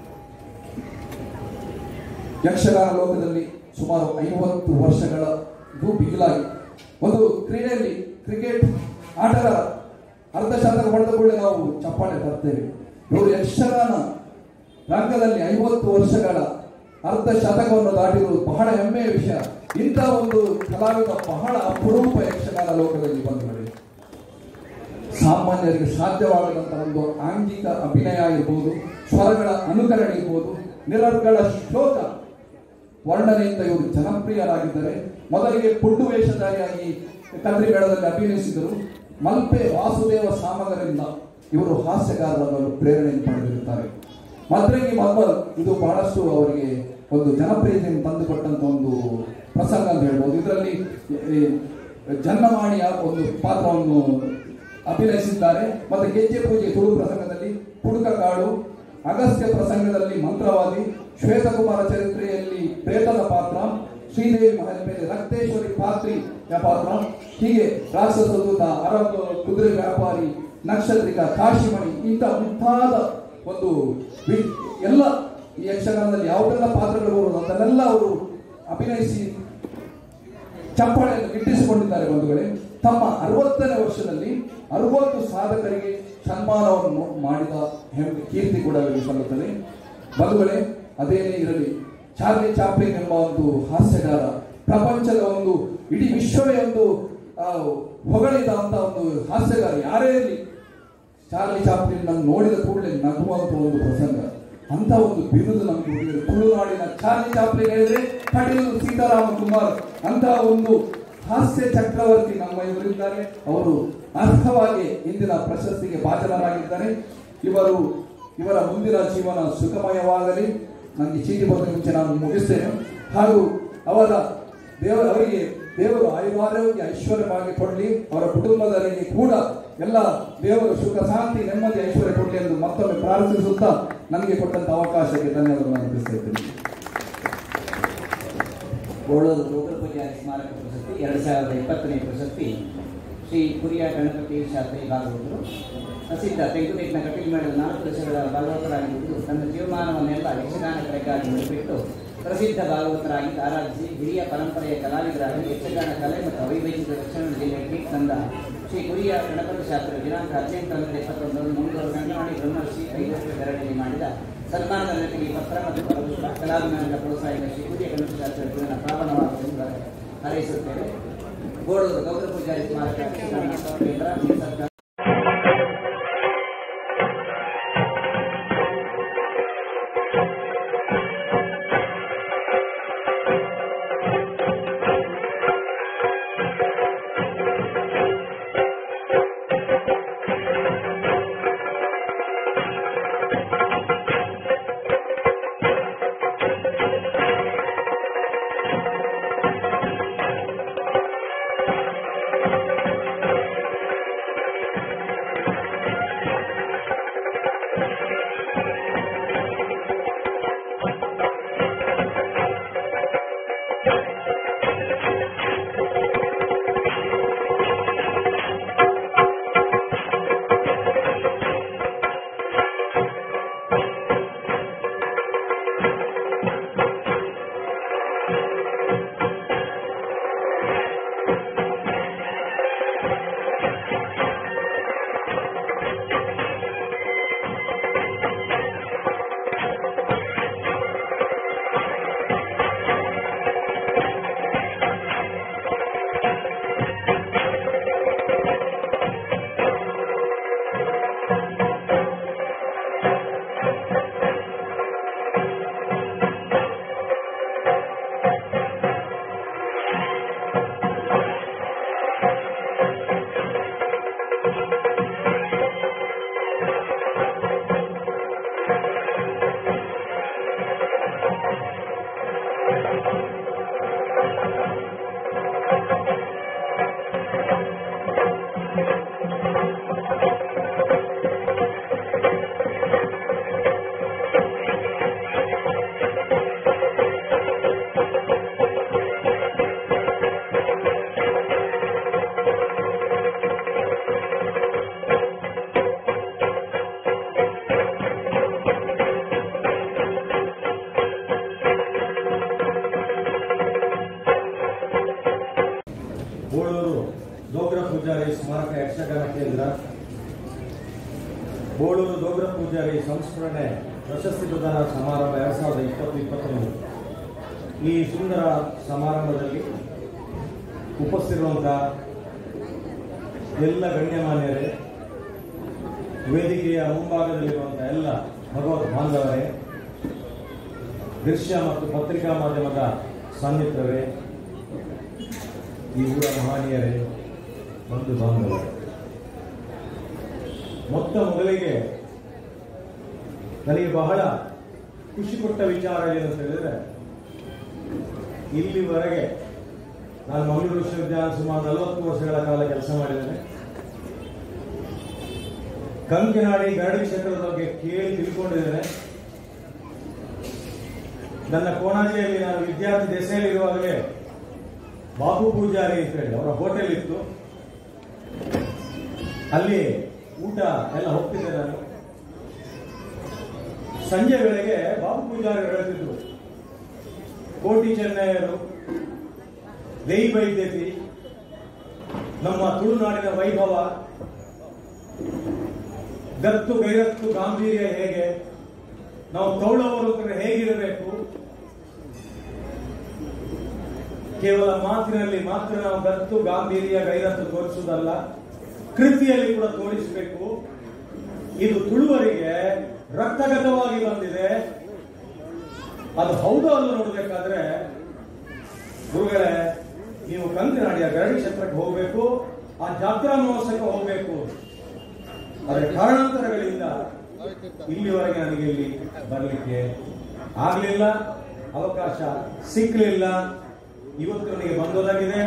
ಯಕ್ಷಗಾನ ಲೋಕದಲ್ಲಿ ಸುಮಾರು ಐವತ್ತು ವರ್ಷಗಳ ಬಿಗಿಲಾಗಿ ಒಂದು ಕ್ರೀಡೆಯಲ್ಲಿ ಕ್ರಿಕೆಟ್ ಆಟಗಾರ ಅರ್ಧ ಶತಕ ಪಡೆದ ಕೂಡಲೇ ನಾವು ಚಪ್ಪಾಳೆ ತರ್ತೇವೆ ಇವರು ಯಕ್ಷಗಾನ ರಂಗದಲ್ಲಿ ಐವತ್ತು ವರ್ಷಗಳ ಅರ್ಧ ಶತಕವನ್ನು ದಾಟಿರುವುದು ಬಹಳ ಹೆಮ್ಮೆಯ ವಿಷಯ ಇಂಥ ಒಂದು ಕಲಾವಿದ ಬಹಳ ಅಪರೂಪ ಯಕ್ಷಗಾನ ಲೋಕದಲ್ಲಿ ಬಂಧುಗಳೇ ಸಾಮಾನ್ಯರಿಗೆ ಸಾಧ್ಯವಾಗದಂತಹ ಒಂದು ಆಂಗಿಕ ಅಭಿನಯ ಇರ್ಬೋದು ಸ್ವರಗಳ ಅನುಕರಣೆ ಇರ್ಬೋದು ನಿರರ್ಗಳ ಶ್ಲೋಕ ವರ್ಣನೆಯಿಂದ ಇವರು ಜನಪ್ರಿಯರಾಗಿದ್ದಾರೆ ಮೊದಲಿಗೆ ಪುಂಡು ವೇಷಧಾರಿಯಾಗಿ ಕದ್ರಿ ಮೇಳದಲ್ಲಿ ಅಭಿನಯಿಸಿದರು ಮಲ್ಪೆ ವಾಸುದೇವ ಸಾಮಗರಿಂದ ಇವರು ಹಾಸ್ಯಗಾರರನ್ನು ಪ್ರೇರಣೆಯನ್ನು ಪಡೆದಿರುತ್ತಾರೆ ಮದ್ರಂಗಿ ಮಕ್ಬಲ್ ಇದು ಬಹಳಷ್ಟು ಅವರಿಗೆ ಒಂದು ಜನಪ್ರಿಯತೆಯನ್ನು ತಂದುಕೊಟ್ಟಂತ ಒಂದು ಪ್ರಸಂಗ ಅಂತ ಹೇಳ್ಬೋದು ಇದರಲ್ಲಿ ಈ, ಜನ್ನಮಾಣಿಯ ಒಂದು ಪಾತ್ರವನ್ನು ಅಭಿನಯಿಸಿದ್ದಾರೆ ಮತ್ತೆ ಗೆಜ್ಜೆ ಪೂಜೆ ತುಳು ಪ್ರಸಂಗದಲ್ಲಿ ಪುಡುಕ ಕಾಡು ಅಗಸ್ತ್ಯ ಪ್ರಸಂಗದಲ್ಲಿ ಮಂತ್ರವಾದಿ ಶ್ವೇತಕುಮಾರ ಚರಿತ್ರೆಯಲ್ಲಿ ಪ್ರೇತದ ಪಾತ್ರ ಶ್ರೀದೇವಿ ಮಹಲ್ ಮೇಲೆ ರಕ್ತೇಶ್ವರಿ ಪಾತ್ರಿಯ ಪಾತ್ರ ಹೀಗೆ ರಾಕ್ಷಸ ದೂತ ಅರಬ್ ಕುದುರೆ ವ್ಯಾಪಾರಿ ನಕ್ಷತ್ರಿಕ ಕಾಶಿಮಣಿ ಇಂಥ ಮುಂತಾದ ಒಂದು ವಿ- ಎಲ್ಲ ಈ ಯಕ್ಷಗಾನದಲ್ಲಿ ಯಾವುದೆಲ್ಲ ಪಾತ್ರಗಳು ಬರುವುದು ಅದನ್ನೆಲ್ಲ ಅವರು ಅಭಿನಯಿಸಿ ಚಪ್ಪಾಳೆಯನ್ನು ಗಿಟ್ಟಿಸಿಕೊಂಡಿದ್ದಾರೆ ಬಂಧುಗಳೇ ತಮ್ಮ ಅರವತ್ತನೇ ವರ್ಷದಲ್ಲಿ ಅರವತ್ತು ಸಾಧಕರಿಗೆ ಸನ್ಮಾನವನ್ನು ಮಾಡಿದ ಹೆಮ್ಮೆ ಕೀರ್ತಿ ಕೂಡ ಅವರಿಗೆ ಸಲ್ಲುತ್ತದೆ ಬಂಧುಗಳೇ ಅದೇನೇ ಇರಲಿ ಚಾರ್ಲಿ ಚಾಪ್ಲಿನ್ ಎಂಬ ಒಂದು ಹಾಸ್ಯಗಾರ ಪ್ರಪಂಚದ ಒಂದು ಇಡೀ ವಿಶ್ವವೇ ಒಂದು ಆ, ಹೊಗಳಿದ ಅಂತ ಒಂದು ಹಾಸ್ಯಗಾರ ಯಾರೇ ಇರಲಿ ಚಾರ್ಲಿ ಚಾಪ್ಲಿನ್ ನಾನು ನೋಡಿದ ಕೂಡಲೇ ನಗುವಂತ ಒಂದು ಪ್ರಸಂಗ ಅಂತ ಒಂದು ಬಿರುದು ನಮಗೆ ಹುಡುಗಿಯರು ತುಳುನಾಡಿನ ಚಾರ್ಲಿ ಚಾಪ್ಲಿನ್ ಹೇಳಿದ್ರೆ ಪಟೇಲ್ ಸೀತಾರಾಮ ಕುಮಾರ್ ಅಂತ ಒಂದು ಹಾಸ್ಯ ಚಕ್ರವರ್ತಿ ನಮ್ಮ ಇವರಿದ್ದಾರೆ ಅವರು ಅರ್ಹವಾಗಿ ಇಂದಿನ ಪ್ರಶಸ್ತಿಗೆ ಭಾಜನರಾಗಿದ್ದಾರೆ ಇವರು ಇವರ ಮುಂದಿನ ಜೀವನ ಸುಖಮಯವಾಗಲಿ ನನಗೆ ಚೀಟಿ ಬರೆದ ಮುಂಚೆ ನಾನು ಮುಗಿಸ್ತೇನೆ ಹಾಗೂ ಅವರ ದೇವ ಅವರಿಗೆ ದೇವರು ಆಯುರಾರೋಗ್ಯ ಐಶ್ವರ್ಯವಾಗಿ ಕೊಡಲಿ ಅವರ ಕುಟುಂಬದವರಿಗೆ ಕೂಡ ಎಲ್ಲ ದೇವರು ಸುಖ ಶಾಂತಿ ನೆಮ್ಮದಿ ಐಶ್ವರ್ಯ ಕೊಡಲಿ ಎಂದು ಮತ್ತೊಮ್ಮೆ ಪ್ರಾರ್ಥಿಸುತ್ತಾ ನನಗೆ ಕೊಟ್ಟಂತ ಅವಕಾಶಕ್ಕೆ ಧನ್ಯವಾದಗಳನ್ನು ಅರ್ಪಿಸ್ತಾ ಇದ್ದೇನೆ
ಗೋಳೂರು ಗೋಕುಲ ಪೂಜಾರಿ ಸ್ಮಾರಕ ಪ್ರಶಸ್ತಿ ಎರಡು ಸಾವಿರದ ಇಪ್ಪತ್ತನೇ ಪ್ರಶಸ್ತಿ ಶ್ರೀ ಕುರಿಯ ಗಣಪತಿ ಶಾಸ್ತ್ರಿ ಭಾಗವತರು ಪ್ರಸಿದ್ಧ ತೆಂಕುತಿಟ್ಟಿನ ಕಟೀಲ್ಮೇಳದ ನಾಲ್ಕು ದಶಕಗಳ ಭಾಗವತರಾಗಿದ್ದು ತನ್ನ ಜೀವಮಾನವನ್ನೆಲ್ಲ ಯಕ್ಷಗಾನ ಕಲೆಗಾಗಿ ಮುಡಿಪಿಟ್ಟು ಪ್ರಸಿದ್ಧ ಭಾಗವತರಾಗಿ ಆರಾಧಿಸಿ ಹಿರಿಯ ಪರಂಪರೆಯ ಕಲಾವಿದರಾಗಿ ಯಕ್ಷಗಾನ ಕಲೆ ಮತ್ತು ಅವಿಭಜಿತ ದಕ್ಷಿಣ ಜಿಲ್ಲೆಗೆ ತಂದ ಶ್ರೀ ಕುರಿಯ ಗಣಪತಿ ಶಾಸ್ತ್ರ ದಿನಾಂಕ ಹದಿನೆಂಟು ಹನ್ನೊಂದು ಇಪ್ಪತ್ತೊಂದರಂದು ಮಂಗಳೂರು ಗಂಗವಾಡಿ ಬ್ರಹ್ಮರ್ಷಿ ಕೈಗಾರಿಕೆ ಧರಣಿಯಲ್ಲಿ ಮಾಡಿದ ಸನ್ಮಾನದ ಜೊತೆಗೆ ಪತ್ರ ಮತ್ತು ಪರಪುಷ್ಪ ಕಲಾಭಿಮಾನದ ಪ್ರೋತ್ಸಾಹಿತ ಶ್ರೀ ಕುರಿಯ ಗಣಪತಿ ಶಾಸ್ತ್ರ ಜೀವನ ಪ್ರಾರಂಭವಾಗುವುದೆಂದು ಹಾರೈಸುತ್ತೇವೆ ಗೋಡೂರು ಗೌರವ ಪೂಜಾರಿ ಸ್ಮಾರಕ ಯಕ್ಷಗಾನ ಕೇಂದ್ರ ಸರ್ಕಾರ
ಬೋಳೂರು ದೋಗ್ರ ಪೂಜಾರಿ ಸ್ಮಾರಕ ಯಕ್ಷಗಾನ ಕೇಂದ್ರ ಬೋಳೂರು ದೋಗ್ರ ಪೂಜಾರಿ ಸಂಸ್ಮರಣೆ ಪ್ರಶಸ್ತಿ ಪ್ರದಾನ ಸಮಾರಂಭ ಎರಡ್ ಸಾವಿರದ ಇಪ್ಪತ್ತು ಇಪ್ಪತ್ತೊಂದು ಈ ಸುಂದರ ಸಮಾರಂಭದಲ್ಲಿ ಉಪಸ್ಥಿರುವಂತಹ ಎಲ್ಲ ಗಣ್ಯಮಾನ್ಯರೇ ವೇದಿಕೆಯ ಮುಂಭಾಗದಲ್ಲಿರುವಂತಹ ಎಲ್ಲ ಭಗವತ್ ಬಾಂಧವರೇ ದೃಶ್ಯ ಮತ್ತು ಪತ್ರಿಕಾ ಮಾಧ್ಯಮದ ಸಾನ್ನಿಧ್ಯವೇ ಈ ಊರ ಮಹನೀಯರೇ ಬಂಧು ಬಾಂಧವರೇ ಮೊತ್ತ ಮೊದಲಿಗೆ ನನಗೆ ಬಹಳ ಖುಷಿ ಕೊಟ್ಟ ವಿಚಾರ ಏನು ಅಂತ ಹೇಳಿದ್ರೆ ಇಲ್ಲಿವರೆಗೆ ನಾನು ಮಂಗಳೂರು ವಿಶ್ವವಿದ್ಯಾಲಯ ಸುಮಾರು ನಲವತ್ತು ವರ್ಷಗಳ ಕಾಲ ಕೆಲಸ ಮಾಡಿದ್ದೇನೆ ಕಂಕಿನಾಡಿ ಗರಡಿ ಕ್ಷೇತ್ರದ ಬಗ್ಗೆ ಕೇಳಿ ತಿಳ್ಕೊಂಡಿದ್ದೇನೆ ನನ್ನ ಕೋಣಾಜಿಯಲ್ಲಿ ನಾನು ವಿದ್ಯಾರ್ಥಿ ದೆಸೆಯಲ್ಲಿ ಇರುವಾಗಲೇ ಬಾಬು ಪೂಜಾರಿ ಅಂತ ಹೇಳಿ ಅವರ ಹೋಟೆಲ್ ಇತ್ತು ಅಲ್ಲಿ ಊಟ ಎಲ್ಲ ಹೋಗ್ತಿದ್ದೆ ನಾನು ಸಂಜೆ ವೇಳೆಗೆ ಬಾಬು ಪೂಜಾರಿ ಹೇಳ್ತಿದ್ರು ಕೋಟಿ ಚೆನ್ನಯ್ಯರು ದೈ ವೈದ್ಯತಿ ನಮ್ಮ ತುಳುನಾಡಿನ ವೈಭವ ಗತ್ತು ಗೈರತ್ತು ಗಾಂಭೀರ್ಯ ಹೇಗೆ ನಾವು ತೌಳವರು ಅಂದ್ರೆ ಹೇಗಿರಬೇಕು ಕೇವಲ ಮಾತಿನಲ್ಲಿ ಮಾತ್ರ ನಾವು ಗತ್ತು ಗಾಂಭೀರ್ಯ ಗೈರತ್ತು ತೋರಿಸುವುದಲ್ಲ ಕೃತಿಯಲ್ಲಿ ಕೂಡ ತೋರಿಸಬೇಕು ಇದು ತುಳುವರಿಗೆ ರಕ್ತಗತವಾಗಿ ಬಂದಿದೆ ಅದು ಹೌದು ಅಲ್ಲ ನೋಡ್ಬೇಕಾದ್ರೆ ಗುರುಗಳೇ ನೀವು ಕಂಕನಾಡಿಯ ಗರಡಿ ಕ್ಷೇತ್ರಕ್ಕೆ ಹೋಗಬೇಕು ಆ ಜಾತ್ರಾ ಮಹೋತ್ಸವಕ್ಕೆ ಹೋಗಬೇಕು ಆದರೆ ಕಾರಣಾಂತರಗಳಿಂದ ಇಲ್ಲಿವರೆಗೆ ನನಗೆ ಇಲ್ಲಿ ಬರಲಿಕ್ಕೆ ಆಗಲಿಲ್ಲ ಅವಕಾಶ ಸಿಕ್ಕಲಿಲ್ಲ ಇವತ್ತು ನನಗೆ ಬಂದೋದಾಗಿದೆ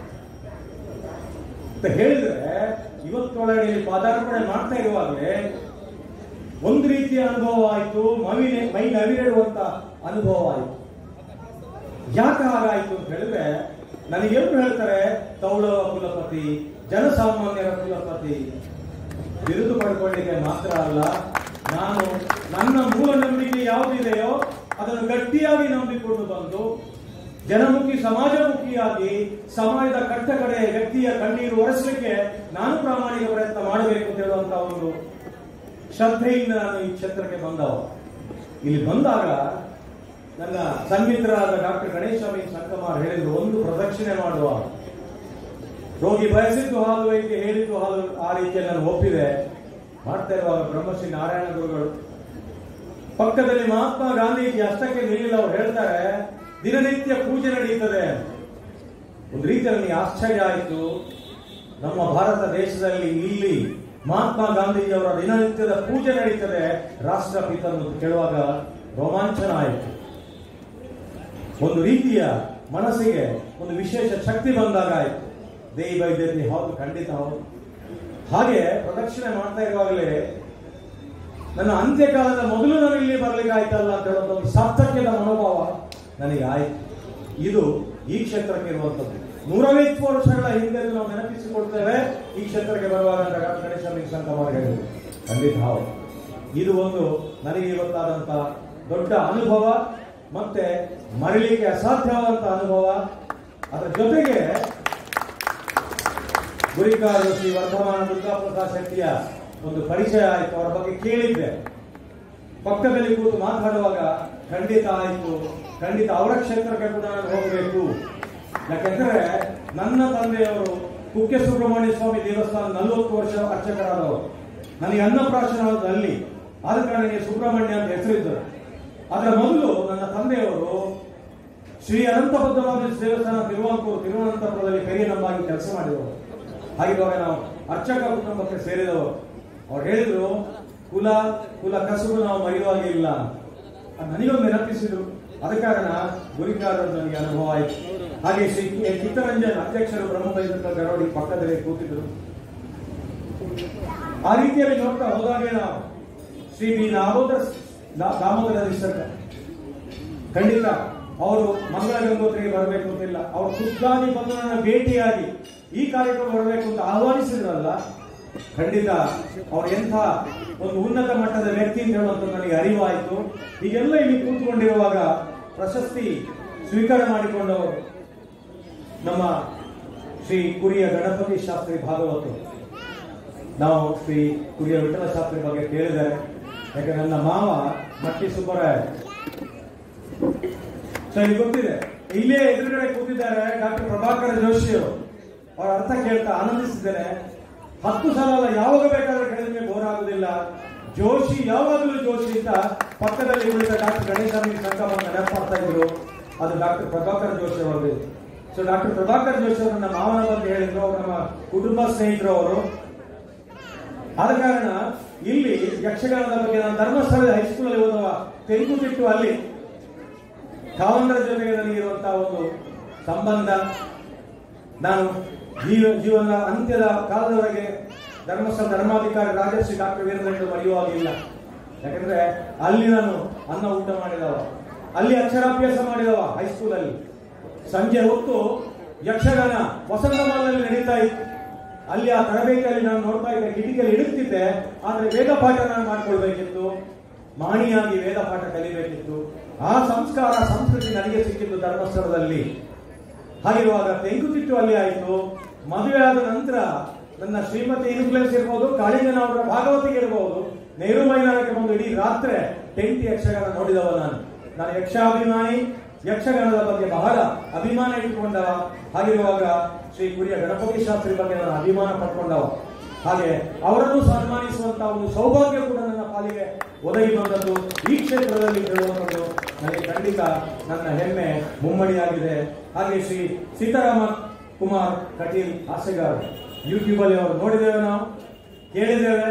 ಅಂತ ಹೇಳಿದ್ರೆ ಇವತ್ತೊಳಗೆ ಇಲ್ಲಿ ಪಾದಾರ್ಪಣೆ ಮಾಡ್ತಾ ಇರುವಾಗಲೇ ಒಂದು ರೀತಿಯ ಅನುಭವ ಆಯಿತು ಮವಿನೆ ಮೈ ನವಿರೇಳುವಂತ ಅನುಭವ ಆಯಿತು ಯಾಕೆ ಹಾಗಾಯ್ತು ಅಂತ ಹೇಳಿದ್ರೆ ನನಗೆಲ್ಲರೂ ಹೇಳ್ತಾರೆ ತೌಳವ ಕುಲಪತಿ ಜನಸಾಮಾನ್ಯರ ಕುಲಪತಿ ಬಿರುದು ಪಡ್ಕೊಳ್ಳಿಕ್ಕೆ ಮಾತ್ರ ಅಲ್ಲ ನಾನು ನನ್ನ ಮೂಲ ನಂಬಿಕೆ ಯಾವುದಿದೆಯೋ ಅದನ್ನು ಗಟ್ಟಿಯಾಗಿ ನಂಬಿಕೊಂಡು ಬಂದು ಜನಮುಖಿ ಸಮಾಜಮುಖಿಯಾಗಿ ಸಮಾಜದ ಕಟ್ಟ ಕಡೆ ವ್ಯಕ್ತಿಯ ಕಣ್ಣೀರು ಒರೆಸಲಿಕ್ಕೆ ನಾನು ಪ್ರಾಮಾಣಿಕ ಪ್ರಯತ್ನ ಮಾಡಬೇಕು ಅಂತ ಹೇಳುವಂತ ಒಂದು ಶ್ರದ್ಧೆಯಿಂದ ನಾನು ಈ ಕ್ಷೇತ್ರಕ್ಕೆ ಬಂದವ ಇಲ್ಲಿ ಬಂದಾಗ ನನ್ನ ಸನ್ಮಿತ್ರರಾದ ಡಾಕ್ಟರ್ ಗಣೇಶಸ್ವಾಮಿ ಸಂಕಮಾರ್ ಹೇಳಿದ್ರು ಒಂದು ಪ್ರದಕ್ಷಿಣೆ ಮಾಡುವ ರೋಗಿ ಬಯಸಿದ್ದು ಹಾಲು ವೈದ್ಯ ಹೇಳಿದ್ದು ಹಾಲು ಆ ರೀತಿಯಲ್ಲಿ ನಾನು ಒಪ್ಪಿದೆ ಮಾಡ್ತಾ ಇರುವಾಗ ಬ್ರಹ್ಮಶ್ರೀ ನಾರಾಯಣ ಗುರುಗಳು ಪಕ್ಕದಲ್ಲಿ ಮಹಾತ್ಮ ಗಾಂಧೀಜಿ ಅಷ್ಟಕ್ಕೆ ನಿಲ್ಲಿಲ್ಲ ಅವ್ರು ಹೇಳ್ತಾರೆ ದಿನನಿತ್ಯ ಪೂಜೆ ನಡೆಯುತ್ತದೆ ಒಂದು ರೀತಿಯಲ್ಲಿ ನನಗೆ ಆಶ್ಚರ್ಯ ಆಯಿತು ನಮ್ಮ ಭಾರತ ದೇಶದಲ್ಲಿ ಇಲ್ಲಿ ಮಹಾತ್ಮ ಗಾಂಧೀಜಿ ಅವರ ದಿನನಿತ್ಯದ ಪೂಜೆ ನಡೀತದೆ ರಾಷ್ಟ್ರಪಿತನ್ನು ಕೇಳುವಾಗ ರೋಮಾಂಚನ ಆಯಿತು ಒಂದು ರೀತಿಯ ಮನಸ್ಸಿಗೆ ಒಂದು ವಿಶೇಷ ಶಕ್ತಿ ಬಂದಾಗ ಆಯ್ತು ದೇವಿ ವೈದ್ಯತೆ ಹೌದು ಖಂಡಿತ ಹೌದು ಹಾಗೆ ಪ್ರದಕ್ಷಿಣೆ ಮಾಡ್ತಾ ಇರುವಾಗಲೇ ನನ್ನ ಅಂತ್ಯಕಾಲದ ಮೊದಲು ನಾನು ಇಲ್ಲಿ ಬರ್ಲಿಕ್ಕೆ ಆಯ್ತಲ್ಲ ಅಂತ ಹೇಳುವಂತ ಒಂದು ಸಾರ್ಥಕ್ಯದ ಮನೋಭಾವ ನನಗೆ ಆಯ್ತು ಇದು ಈ ಕ್ಷೇತ್ರಕ್ಕೆ ಇರುವಂತದ್ದು ನೂರೈವತ್ತು ವರ್ಷಗಳ ಹಿಂದೆ ನಾವು ನೆನಪಿಸಿಕೊಳ್ತೇವೆ ಈ ಕ್ಷೇತ್ರಕ್ಕೆ ಬರುವಾಗ ಅಂತ ಡಾಕ್ಟರ್ ಗಣೇಶ ಶಂಕರ್ ಹೇಳಿದ್ರು ಖಂಡಿತ ಹೌದು ಇದು ಒಂದು ನನಗೆ ಇವತ್ತಾದಂತ ದೊಡ್ಡ ಅನುಭವ ಮತ್ತೆ ಮರಳಿಕೆ ಅಸಾಧ್ಯವಾದಂತ ಅನುಭವ ಅದರ ಜೊತೆಗೆ ಗುರಿಕಾರು ಶ್ರೀ ವರ್ಧಮಾನ ದುರ್ಗಾಪ್ರಸಾದ್ ಶೆಟ್ಟಿಯ ಒಂದು ಪರಿಚಯ ಆಯಿತು ಅವರ ಬಗ್ಗೆ ಕೇಳಿದ್ದೆ ಪಕ್ಕದಲ್ಲಿ ಕೂತು ಮಾತಾಡುವಾಗ ಖಂಡಿತ ಆಯಿತು ಖಂಡಿತ ಅವರ ಕ್ಷೇತ್ರಕ್ಕೆ ಕೂಡ ನಾನು ಹೋಗಬೇಕು ಯಾಕೆಂದ್ರೆ ನನ್ನ ತಂದೆಯವರು ಕುಕ್ಕೆ ಸುಬ್ರಹ್ಮಣ್ಯ ಸ್ವಾಮಿ ದೇವಸ್ಥಾನ ನಲವತ್ತು ವರ್ಷ ಅರ್ಚಕರಾದವರು ನನಗೆ ಅನ್ನಪ್ರಾಶನವಾದ ಅಲ್ಲಿ ಆದ ಕಾರಣ ನನಗೆ ಸುಬ್ರಹ್ಮಣ್ಯ ಅಂತ ಹೆಸರಿದ್ದರು ಅದರ ಮೊದಲು ನನ್ನ ತಂದೆಯವರು ಶ್ರೀ ಅನಂತ ಪದ್ಮನಾಭ ದೇವಸ್ಥಾನ ತಿರುವಾಂಕೂರು ತಿರುವನಂತಪುರದಲ್ಲಿ ಕರಿಯನಮ್ಮಾಗಿ ಕೆಲಸ ಮಾಡಿದವರು ಹಾಗಿರುವಾಗ ನಾವು ಅರ್ಚಕ ಕುಟುಂಬಕ್ಕೆ ಸೇರಿದವರು ಅವ್ರು ಹೇಳಿದ್ರು ಕುಲ ಕುಲ ಕಸುಬು ನಾವು ಮರೆಯುವಾಗ ಇಲ್ಲ ಅದು ನನಗೊಂದು ನೆನಪಿಸಿದ್ರು ಅದ ಕಾರಣ ಗುರಿಕಾರರು ನನಗೆ ಅನುಭವ ಆಯಿತು ಹಾಗೆ ಶ್ರೀ ಕೆ- ಚಿತ್ತರಂಜನ್ ಅಧ್ಯಕ್ಷರು ಬ್ರಹ್ಮಬೈದ್ರ ಗರವಡಿ ಪಕ್ಕದಲ್ಲಿ ಕೂತಿದ್ರು ಆ ರೀತಿಯಲ್ಲಿ ನೋಡ್ತಾ ಹೋದಾಗೆ ನಾವು ಶ್ರೀ ಬಿ ದಾಮೋದರ ದಾ- ದಾಮೋದರ ನಿಸರ್ಗ ಖಂಡಿತ ಅವರು ಮಂಗಳ ಗಂಗೋತ್ರಿಗೆ ಬರಬೇಕು ಅಂತಿಲ್ಲ ಅವರು ಖುದ್ದಾಗಿ ಬಂದು ನನ್ನ ಭೇಟಿಯಾಗಿ ಈ ಕಾರ್ಯಕ್ರಮ ಬರಬೇಕು ಅಂತ ಆಹ್ವಾನಿಸಿದ್ರಲ್ಲ ಖಂಡಿತ ಅವ್ರು ಎಂಥ ಒಂದು ಉನ್ನತ ಮಟ್ಟದ ವ್ಯಕ್ತಿ ಅಂತ ಹೇಳುವಂತ ನನಗೆ ಅರಿವಾಯಿತು ಹೀಗೆಲ್ಲ ಇಲ್ಲಿ ಕೂತ್ಕೊಂಡಿರುವಾಗ ಪ್ರಶಸ್ತಿ ಸ್ವೀಕಾರ ಮಾಡಿಕೊಂಡವರು ನಮ್ಮ ಶ್ರೀ ಕುರಿಯ ಗಣಪತಿ ಶಾಸ್ತ್ರಿ ಭಾಗವತರು ನಾವು ಶ್ರೀ ಕುರಿಯ ವಿಠಲ ಶಾಸ್ತ್ರಿ ಬಗ್ಗೆ ಕೇಳಿದ್ದಾರೆ ಯಾಕಂದ್ರೆ ನನ್ನ ಮಾವ ಮಟ್ಟಿ ಸುಬ್ಬರಾಯ ಸೊ ಇಲ್ಲಿ ಗೊತ್ತಿದೆ ಇಲ್ಲೇ ಎದುರುಗಡೆ ಕೂತಿದ್ದಾರೆ ಡಾಕ್ಟರ್ ಪ್ರಭಾಕರ್ ಜೋಶಿ ಅವರು ಅವರ ಅರ್ಥ ಕೇಳ್ತಾ ಆನಂದಿಸಿದ್ದೇನೆ ಹತ್ತು ಸಲ ಅಲ್ಲ ಯಾವಾಗ ಬೇಕಾದ್ರೆ ಕಡಿಮೆ ಬೋರ್ ಆಗುದಿಲ್ಲ ಜೋಶಿ ಯಾವಾಗಲೂ ಜೋಶಿ ಅಂತ ಪಕ್ಕದಲ್ಲಿ ಉಳಿದ ಡಾಕ್ಟರ್ ಗಣೇಶಾಮಿ ಸಂಗಮವನ್ನು ನೆನಪಾಡ್ತಾ ಇದ್ರು ಅದು ಡಾಕ್ಟರ್ ಪ್ರಭಾಕರ್ ಜೋಶಿ ಅವರದು ಸೊ ಡಾಕ್ಟರ್ ಪ್ರಭಾಕರ್ ಜೋಶಿ ಅವರು ನಮ್ಮ ಮಾವನ ಬಗ್ಗೆ ಹೇಳಿದ್ರು ಅವರು ನಮ್ಮ ಕುಟುಂಬ ಸ್ನೇಹಿತರು ಅವರು ಆದ ಕಾರಣ ಇಲ್ಲಿ ಯಕ್ಷಗಾನದ ಬಗ್ಗೆ ನಾನು ಧರ್ಮಸ್ಥಳದ ಹೈಸ್ಕೂಲಲ್ಲಿ ಓದುವ ತೆಂಗುತಿಟ್ಟು ಅಲ್ಲಿ ಕಾವಂದರ ಜೊತೆಗೆ ನನಗಿರುವಂತಹ ಒಂದು ಸಂಬಂಧ ನಾನು ಜೀವ ಜೀವನ ಅಂತ್ಯದ ಕಾಲದವರೆಗೆ ಧರ್ಮಸ್ಥಳ ಧರ್ಮಾಧಿಕಾರಿ ರಾಜಶ್ರೀ ಡಾಕ್ಟರ್ ವೀರೇಂದ್ರ ಮರೆಯುವಾಗಿಲ್ಲ ಯಾಕಂದ್ರೆ ಅಲ್ಲಿ ನಾನು ಅನ್ನ ಊಟ ಮಾಡಿದವ ಅಲ್ಲಿ ಅಕ್ಷರಾಭ್ಯಾಸ ಮಾಡಿದವ ಹೈಸ್ಕೂಲಲ್ಲಿ ಸಂಜೆ ಹೊತ್ತು ಯಕ್ಷಗಾನ ವಸಂತಮಾಲಲ್ಲಿ ನಡೀತಾ ಇತ್ತು ಅಲ್ಲಿ ಆ ತರಬೇತಿಯಲ್ಲಿ ನಾನು ನೋಡ್ತಾ ಇದ್ದೆ ಕಿಟಕಿಯಲ್ಲಿ ಇಡುತ್ತಿದ್ದೆ ಆದ್ರೆ ವೇದ ಪಾಠ ನಾನು ಮಾಡ್ಕೊಳ್ಬೇಕಿತ್ತು ಮಾಣಿಯಾಗಿ ವೇದ ಪಾಠ ಕಲಿಬೇಕಿತ್ತು ಆ ಸಂಸ್ಕಾರ ಸಂಸ್ಕೃತಿ ನನಗೆ ಸಿಕ್ಕಿದ್ದು ಧರ್ಮಸ್ಥಳದಲ್ಲಿ ಹಾಗಿರುವಾಗ ತೆಂಕುತಿಟ್ಟು ಅಲ್ಲಿ ಆಯಿತು ಮದುವೆ ಆದ ನಂತರ ನನ್ನ ಶ್ರೀಮತಿ ಇನ್ಫ್ಲುಯೆನ್ಸ್ ಇರ್ಬೋದು ಕಾಳಿಂಗನವರ ಭಾಗವತಿಗೆ ಇರಬಹುದು ನೆಹರು ಮೈದಾನಕ್ಕೆ ಬಂದು ಇಡೀ ರಾತ್ರಿ ಟೆಂಟ್ ಯಕ್ಷಗಾನ ನೋಡಿದವ ನಾನು ನಾನು ಯಕ್ಷಾಭಿಮಾನಿ ಯಕ್ಷಗಾನದ ಬಗ್ಗೆ ಬಹಳ ಅಭಿಮಾನ ಇಟ್ಟುಕೊಂಡವ ಹಾಗಿರುವಾಗ ಶ್ರೀ ಕುರಿಯ ಗಣಪತಿ ಶಾಸ್ತ್ರಿ ಬಗ್ಗೆ ನಾನು ಅಭಿಮಾನ ಪಡ್ಕೊಂಡವ ಹಾಗೆ ಅವರನ್ನು ಸನ್ಮಾನಿಸುವಂತಹ ಒಂದು ಸೌಭಾಗ್ಯ ಕೂಡ ನನ್ನ ಪಾಲಿಗೆ ಒದಗಿ ಬಂದದ್ದು ಈ ಕ್ಷೇತ್ರದಲ್ಲಿ ಹೇಳುವಂಥದ್ದು ನನಗೆ ಖಂಡಿತ ನನ್ನ ಹೆಮ್ಮೆ ಮುಮ್ಮಡಿಯಾಗಿದೆ ಹಾಗೆ ಶ್ರೀ ಸೀತಾರಾಮ ಕುಮಾರ್ ಕಟೀಲ್ ಹಾಸ್ಯಗಾರ ಯೂಟ್ಯೂಬ್ ಅಲ್ಲಿ ಅವರು ನೋಡಿದ್ದೇವೆ ನಾವು ಕೇಳಿದ್ದೇವೆ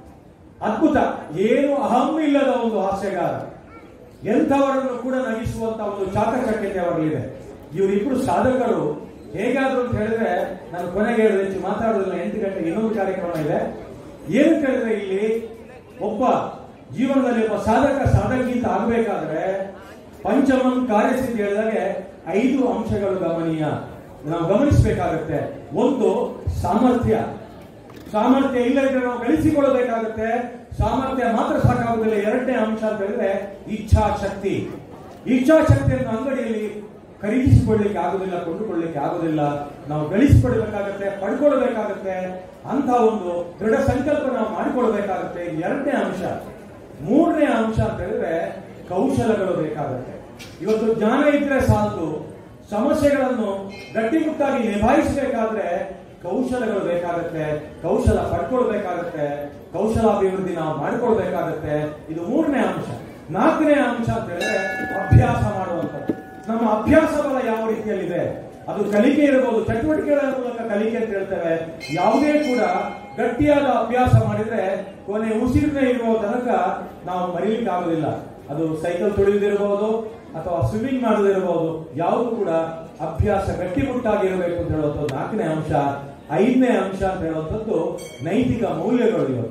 ಅದ್ಭುತ ಏನು ಅಹಂ ಇಲ್ಲದ ಒಂದು ಹಾಸ್ಯಗಾರ ಎಂಥವರನ್ನು ಕೂಡ ನಗಿಸುವಂತ ಒಂದು ಚಾಕಚಕ್ಯತೆ ಅವರಲ್ಲಿದೆ ಇವರಿಬ್ರು ಸಾಧಕರು ಹೇಗಾದ್ರು ಅಂತ ಹೇಳಿದ್ರೆ ನಾನು ಕೊನೆಗೆ ಹೇಳಿದ್ರೆ ಹೆಚ್ಚು ಮಾತಾಡೋದಿಲ್ಲ ಎಂಟು ಗಂಟೆಗೆ ಇನ್ನೊಂದು ಕಾರ್ಯಕ್ರಮ ಇದೆ ಏನು ಕೇಳಿದ್ರೆ ಇಲ್ಲಿ ಒಬ್ಬ ಜೀವನದಲ್ಲಿ ಒಬ್ಬ ಸಾಧಕ ಸಾಧಕಿಂತ ಆಗಬೇಕಾದ್ರೆ ಪಂಚಮಂ ಕಾರ್ಯಸಿದ್ಧಿ ಹೇಳಿದಾಗೆ ಐದು ಅಂಶಗಳು ಗಮನೀಯ ನಾವು ಗಮನಿಸಬೇಕಾಗುತ್ತೆ ಒಂದು ಸಾಮರ್ಥ್ಯ ಸಾಮರ್ಥ್ಯ ಇಲ್ಲದ್ರೆ ನಾವು ಗಳಿಸಿಕೊಳ್ಳಬೇಕಾಗುತ್ತೆ ಸಾಮರ್ಥ್ಯ ಮಾತ್ರ ಸಾಕಾಗುವುದಿಲ್ಲ ಎರಡನೇ ಅಂಶ ಅಂತ ಹೇಳಿದ್ರೆ ಇಚ್ಛಾಶಕ್ತಿ ಇಚ್ಛಾಶಕ್ತಿಯನ್ನು ಅಂಗಡಿಯಲ್ಲಿ ಖರೀದಿಸಿಕೊಳ್ಳಿಕ್ಕೆ ಆಗುದಿಲ್ಲ ಕೊಂಡುಕೊಳ್ಳಿಕ್ಕೆ ಆಗುದಿಲ್ಲ ನಾವು ಗಳಿಸಿಕೊಳ್ಬೇಕಾಗತ್ತೆ ಪಡ್ಕೊಳ್ಬೇಕಾಗತ್ತೆ ಅಂತ ಒಂದು ದೃಢ ಸಂಕಲ್ಪ ನಾವು ಮಾಡಿಕೊಳ್ಬೇಕಾಗತ್ತೆ ಇದು ಎರಡನೇ ಅಂಶ ಮೂರನೇ ಅಂಶ ಅಂತ ಹೇಳಿದ್ರೆ ಕೌಶಲಗಳು ಬೇಕಾಗುತ್ತೆ ಇವತ್ತು ಜ್ಞಾನ ಇದ್ರೆ ಸಾಲದು ಸಮಸ್ಯೆಗಳನ್ನು ಗಟ್ಟಿಮುಟ್ಟಾಗಿ ನಿಭಾಯಿಸಬೇಕಾದ್ರೆ ಕೌಶಲಗಳು ಬೇಕಾಗುತ್ತೆ ಕೌಶಲ ಪಡ್ಕೊಳ್ಬೇಕಾಗತ್ತೆ ಕೌಶಲಾಭಿವೃದ್ಧಿ ನಾವು ಮಾಡ್ಕೊಳ್ಬೇಕಾಗತ್ತೆ ಇದು ಮೂರನೇ ಅಂಶ ನಾಲ್ಕನೇ ಅಂಶ ಅಂತ ಹೇಳಿದ್ರೆ ಅಭ್ಯಾಸ ಮಾಡುವಂಥದ್ದು ನಮ್ಮ ಅಭ್ಯಾಸ ಬಲ ಯಾವ ರೀತಿಯಲ್ಲಿದೆ ಅದು ಕಲಿಕೆ ಇರಬಹುದು ಚಟುವಟಿಕೆಗಳ ಮೂಲಕ ಕಲಿಕೆ ಅಂತ ಹೇಳ್ತೇವೆ ಯಾವುದೇ ಕೂಡ ಗಟ್ಟಿಯಾದ ಅಭ್ಯಾಸ ಮಾಡಿದ್ರೆ ಕೊನೆ ಉಸಿರಿನ ಇರುವ ತನಕ ನಾವು ಮರೀಲಿಕ್ಕೆ ಆಗೋದಿಲ್ಲ ಅದು ಸೈಕಲ್ ತುಳಿದಿರಬಹುದು ಅಥವಾ ಸ್ವಿಮ್ಮಿಂಗ್ ಮಾಡೋದಿರಬಹುದು ಯಾವುದು ಕೂಡ ಅಭ್ಯಾಸ ಗಟ್ಟಿಮುಟ್ಟಾಗಿರಬೇಕು ಅಂತ ಹೇಳುವಂಥದ್ದು ನಾಲ್ಕನೇ ಅಂಶ ಐದನೇ ಅಂಶ ಅಂತ ಹೇಳುವಂಥದ್ದು ನೈತಿಕ ಮೌಲ್ಯಗಳು ಇವತ್ತು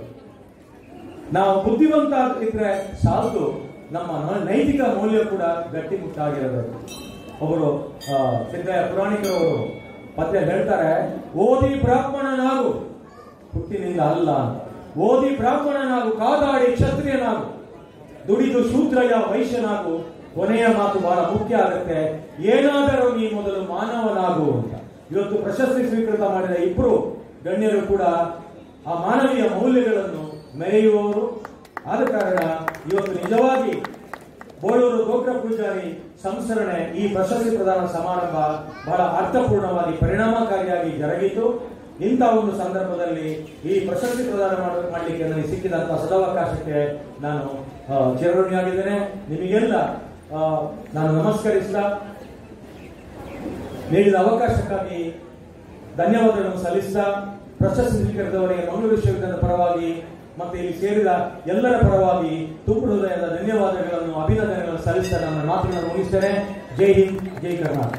ನಾವು ಬುದ್ಧಿವಂತ ಇದ್ರೆ ಸಾಲದು ನಮ್ಮ ನ- ನೈತಿಕ ಮೌಲ್ಯ ಕೂಡ ಗಟ್ಟಿಮುಟ್ಟಾಗಿರಬೇಕು ಒಬ್ಬರು ಆ, ಸಿದ್ದಯ್ಯ ಪುರಾಣಿಕರವರು ಪದ್ಯ ಹೇಳ್ತಾರೆ ಓದಿ ಬ್ರಾಹ್ಮಣನಾಗು ಹುಟ್ಟಿನಿಂದ ಅಲ್ಲ ಅಂತ ಓದಿ ಬ್ರಾಹ್ಮಣನಾಗು ಕಾದಾಡಿ ಕ್ಷತ್ರಿಯನಾಗು ದುಡಿದು ಶೂದ್ರಯ ವೈಶ್ಯನಾಗು ಕೊನೆಯ ಮಾತು ಬಹಳ ಮುಖ್ಯ ಆಗುತ್ತೆ ಏನಾದರೂ ನೀ ಮೊದಲು ಮಾನವನಾಗು ಅಂತ ಇವತ್ತು ಪ್ರಶಸ್ತಿ ಸ್ವೀಕೃತ ಮಾಡಿದ ಇಬ್ರು ಗಣ್ಯರು ಕೂಡ ಆ ಮಾನವೀಯ ಮೌಲ್ಯಗಳನ್ನು ಮೆರೆಯುವವರು ಆದ ಕಾರಣ ಇವತ್ತು ನಿಜವಾಗಿ ಬೋಳೂರು ಗೋತ್ರ ಪೂಜಾರಿ ಸಂಸ್ಮರಣೆ ಈ ಪ್ರಶಸ್ತಿ ಪ್ರದಾನ ಸಮಾರಂಭ ಬಹಳ ಅರ್ಥಪೂರ್ಣವಾಗಿ ಪರಿಣಾಮಕಾರಿಯಾಗಿ ಜರುಗಿತು ಇಂಥ ಒಂದು ಸಂದರ್ಭದಲ್ಲಿ ಈ ಪ್ರಶಸ್ತಿ ಪ್ರದಾನ ಮಾಡ- ಮಾಡಲಿಕ್ಕೆ ನನಗೆ ಸಿಕ್ಕಿದಂತಹ ಸದಾವಕಾಶಕ್ಕೆ ನಾನು ಆ, ಚಿರಋಣಿಯಾಗಿದ್ದೇನೆ ನಿಮಗೆಲ್ಲ ಆ, ನಾನು ನಮಸ್ಕರಿಸಿದ ನೀಡಿದ ಅವಕಾಶಕ್ಕಾಗಿ ಧನ್ಯವಾದಗಳನ್ನು ಸಲ್ಲಿಸಿದ ಪ್ರಶಸ್ತಿ ಸ್ವೀಕರಿಸಿದವರಿಗೆ ಮಂಗಳೂರು ವಿಶ್ವವಿದ್ಯಾಲಯದ ಪರವಾಗಿ ಮತ್ತೆ ಇಲ್ಲಿ ಸೇರಿದ ಎಲ್ಲರ ಪರವಾಗಿ ತುಂಬು ಹೃದಯದ ಧನ್ಯವಾದಗಳನ್ನು ಅಭಿನಂದನೆಗಳನ್ನು ಸಲ್ಲಿಸಿದ ನನ್ನ ಮಾತುಗಳನ್ನು ಮುಗಿಸ್ತೇನೆ ಜೈ ಹಿಂದ್ ಜೈ ಕರ್ನಾಟಕ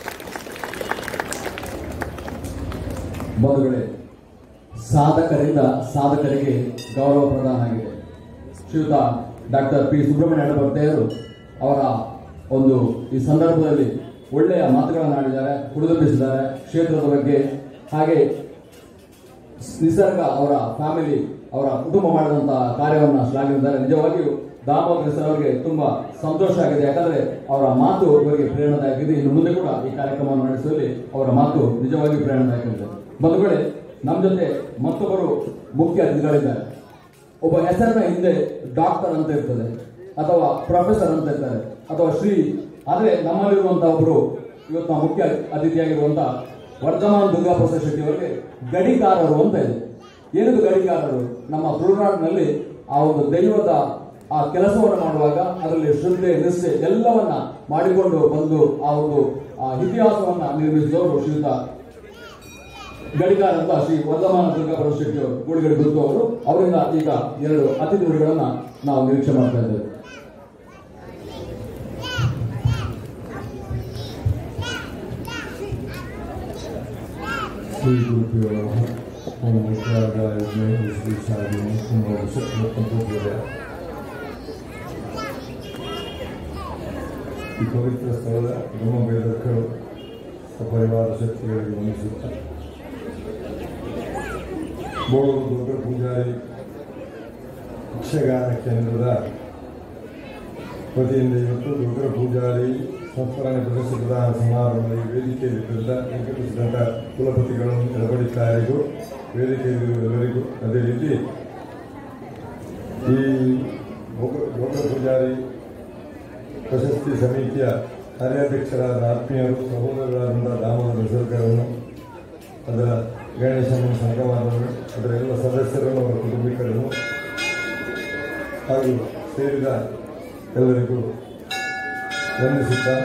ಬಂಧುಗಳೇ ಸಾಧಕರಿಂದ ಸಾಧಕರಿಗೆ ಗೌರವ ಪ್ರದಾನ ಆಗಿದೆ ಶ್ರೀಯುತ ಡಾಕ್ಟರ್ ಪಿ ಸುಬ್ರಹ್ಮಣ್ಯ ಅಡಬರ್ತೆಯರು ಅವರ ಒಂದು ಈ ಸಂದರ್ಭದಲ್ಲಿ ಒಳ್ಳೆಯ ಮಾತುಗಳನ್ನು ಆಡಿದ್ದಾರೆ ಹುರಿದುಂಬಿಸಿದ್ದಾರೆ ಕ್ಷೇತ್ರದ ಬಗ್ಗೆ ಹಾಗೆ ನಿಸರ್ಗ ಅವರ ಫ್ಯಾಮಿಲಿ ಅವರ ಕುಟುಂಬ ಮಾಡಿದಂತಹ ಕಾರ್ಯವನ್ನು ಶ್ಲಾಘಿಸಿದ್ದಾರೆ ನಿಜವಾಗಿಯೂ ದಾಮೋದರ ಸರ್ ಅವರಿಗೆ ತುಂಬಾ ಸಂತೋಷ ಆಗಿದೆ ಯಾಕಂದ್ರೆ ಅವರ ಮಾತು ಇವರಿಗೆ ಪ್ರೇರಣಾದಾಯಕವಿದೆ ಇನ್ನು ಮುಂದೆ ಕೂಡ ಈ ಕಾರ್ಯಕ್ರಮವನ್ನು ನಡೆಸುವಲ್ಲಿ ಅವರ ಮಾತು ನಿಜವಾಗಿಯೂ ಪ್ರೇರಣಾದಾಯಕವಿದೆ ಬಂಧುಗಳೇ ನಮ್ಮ ಜೊತೆ ಮತ್ತೊಬ್ಬರು ಮುಖ್ಯ ಅತಿಥಿಗಳಿದ್ದಾರೆ ಒಬ್ಬ ಹೆಸರಿನ ಹಿಂದೆ ಡಾಕ್ಟರ್ ಅಂತ ಇರ್ತದೆ ಅಥವಾ ಪ್ರೊಫೆಸರ್ ಅಂತ ಇರ್ತಾರೆ ಅಥವಾ ಶ್ರೀ ಆದ್ರೆ ನಮ್ಮಲ್ಲಿರುವಂತಹ ಒಬ್ಬರು ಇವತ್ತು ನಾವು ಮುಖ್ಯ ಅತಿಥಿಯಾಗಿರುವಂತಹ ವರ್ಧಮಾನ್ ದುರ್ಗಾಪ್ರಸಾದ್ ಶೆಟ್ಟಿ ಅವರಿಗೆ ಗಡಿಕಾರರು ಅಂತ ಇದೆ ಏನದು ಗಡಿಕಾರರು ನಮ್ಮ ತುಳುನಾಡಿನಲ್ಲಿ ಆ ಒಂದು ದೈವದ ಆ ಕೆಲಸವನ್ನು ಮಾಡುವಾಗ ಅದರಲ್ಲಿ ಶ್ರದ್ಧೆ ನಿಷ್ಠೆ ಎಲ್ಲವನ್ನ ಮಾಡಿಕೊಂಡು ಬಂದು ಆ ಒಂದು ಆ ಇತಿಹಾಸವನ್ನ ನಿರ್ಮಿಸಿದವರು ಶ್ರೀಯುತ ಗಡಿಕಾರ ಅಂತ ಶ್ರೀ ವರ್ಧಮಾನ ದುರ್ಗಾಪುರ ಶೆಟ್ಟಿ ಅವರು ಗೂಳಿಗಡಿ ಗುರುತು ಅವರು ಅವರಿಂದ ಈಗ ಎರಡು ಅತಿಥಿ ನುಡಿಗಳನ್ನ ನಾವು ನಿರೀಕ್ಷೆ ಮಾಡ್ತಾ ಇದ್ದೇವೆ
श्री गुरुभ्यो नमः ओम मित्रागाय विद्महे श्री शादिने कुमारशक्तिमत्तं प्रचोदयात् ಈ ಪವಿತ್ರ ಸ್ಥಳದ ಬ್ರಹ್ಮಬೇದಕರು ಸಪರಿವಾರ ಶಕ್ತಿಗಳಿಗೆ ವಂದಿಸುತ್ತ ಬೋಳೂರು ದೊಡ್ಡ ಪೂಜಾರಿ ಯಕ್ಷಗಾನ ಕೇಂದ್ರದ ವತಿಯಿಂದ ಇವತ್ತು ದೊಡ್ಡ ಪೂಜಾರಿ ಸಂಸ್ಮರಣೆ ಪ್ರಶಸ್ತಿ ಪ್ರದಾನ ಸಮಾರಂಭದ ಈ ವೇದಿಕೆಯಲ್ಲಿ ಬಂದ ವೆಂಕಟೇಶ್ವರ ಕುಲಪತಿಗಳನ್ನು ಎಡಬಡಿಕಾರಿಗೂ ವೇದಿಕೆಯಲ್ಲಿರುವ ಎಲ್ಲರಿಗೂ ಅದೇ ರೀತಿ ಈ ದೊಡ್ಡ ಪೂಜಾರಿ ಪ್ರಶಸ್ತಿ ಸಮಿತಿಯ ಕಾರ್ಯಾಧ್ಯಕ್ಷರಾದ ಆತ್ಮೀಯರು ಸಹೋದರರಾದ ದಾಮೋದರ ಸರ್ಕಾರವನ್ನು ಅದರ ಗಣೇಶನ ಸಂಗಮವನ್ನು ಅದರ ಎಲ್ಲ ಸದಸ್ಯರನ್ನು ಅವರ ಕುಟುಂಬಿಕರನ್ನು ಹಾಗೂ ಸೇರಿದ ಎಲ್ಲರಿಗೂ ವಂದಿಸುತ್ತಾ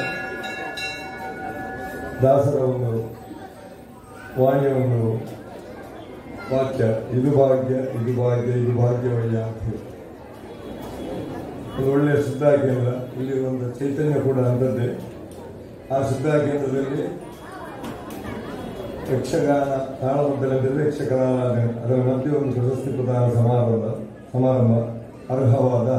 ದಾಸರ ಒಂದು ವಾಣಿಯ ಒಂದು ವಾಕ್ಯ ಇದು ಭಾಗ್ಯ ಇದು ಭಾಗ್ಯ ಇದು ಭಾಗ್ಯವಯ್ಯ ಅಂತ ಹೇಳಿ ಒಂದು ಒಳ್ಳೆಯ ಸಿದ್ಧಾ ಕೇಂದ್ರ ಇಲ್ಲಿರುವಂಥ ಚೈತನ್ಯ ಕೂಡ ಅಂಥದ್ದೇ ಆ ಸಿದ್ಧಾ ಕೇಂದ್ರದಲ್ಲಿ ಯಕ್ಷಗಾನ ತಾಳಮದ್ದಲೆಂದರೆ ಯಕ್ಷಗಾನ ಅದರ ಮಧ್ಯೆ ಒಂದು ಪ್ರಶಸ್ತಿ ಪ್ರದಾನ ಸಮಾರಂಭ ಸಮಾರಂಭ ಅರ್ಹವಾದ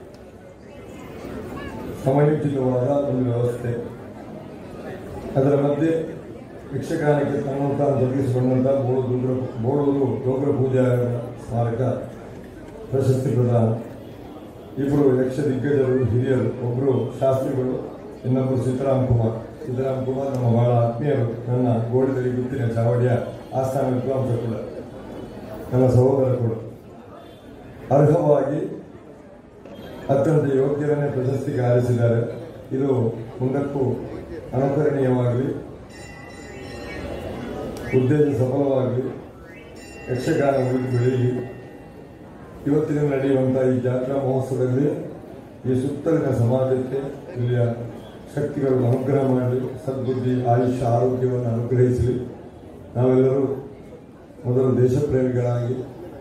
ಸಮಯೋಚಿತವಾದ ಒಂದು ವ್ಯವಸ್ಥೆ ಅದರ ಮಧ್ಯೆ ಯಕ್ಷಗಾನಕ್ಕೆ ತನ್ನನ್ನು ತಾನು ತೊಡಗಿಸಿಕೊಂಡಂಥ ಬೋಳು ದುರ್ಗ ಬೋಳೂರು ದೋಗ್ರ ಪೂಜಾ ಸ್ಮಾರಕ ಪ್ರಶಸ್ತಿ ಪ್ರದಾನ ಇಬ್ಬರು ಯಕ್ಷ ದಿಗ್ಗಜರು ಹಿರಿಯರು ಒಬ್ಬರು ಶಾಸ್ತ್ರಿಗಳು ಇನ್ನೊಬ್ಬರು ಸಿದ್ದರಾಮ್ ಕುಮಾರ್ ಸಿದ್ದರಾಮ್ ಕುಮಾರ್ ನಮ್ಮ ಬಹಳ ಆತ್ಮೀಯರು ನನ್ನ ಗೋಡಿದಲ್ಲಿ ಗುತ್ತಿನ ಚಾವಡಿಯ ಆಸ್ಥಾನ ವಿದ್ವಾಂಸ ಕೂಡ ನನ್ನ ಸಹೋದರ ಕೂಡ ಅರ್ಹವಾಗಿ ಅತ್ಯಂತ ಯೋಗ್ಯರನ್ನೇ ಪ್ರಶಸ್ತಿಗೆ ಆರಿಸಿದ್ದಾರೆ ಇದು ಮುಂದಕ್ಕೂ ಅನುಕರಣೀಯವಾಗಲಿ ಉದ್ದೇಶ ಸಫಲವಾಗಲಿ ಯಕ್ಷಗಾನ ಉಳಿದು ಬೆಳೆಯಲಿ ಇವತ್ತಿನ ನಡೆಯುವಂಥ ಈ ಜಾತ್ರಾ ಮಹೋತ್ಸವದಲ್ಲಿ ಈ ಸುತ್ತಲಿನ ಸಮಾಜಕ್ಕೆ ಇಲ್ಲಿಯ ಶಕ್ತಿಗಳು ಅನುಗ್ರಹ ಮಾಡಲಿ ಸದ್ಬುದ್ಧಿ ಆಯುಷ್ಯ ಆರೋಗ್ಯವನ್ನು ಅನುಗ್ರಹಿಸಲಿ ನಾವೆಲ್ಲರೂ ಮೊದಲು ದೇಶಪ್ರೇಮಿಗಳಾಗಿ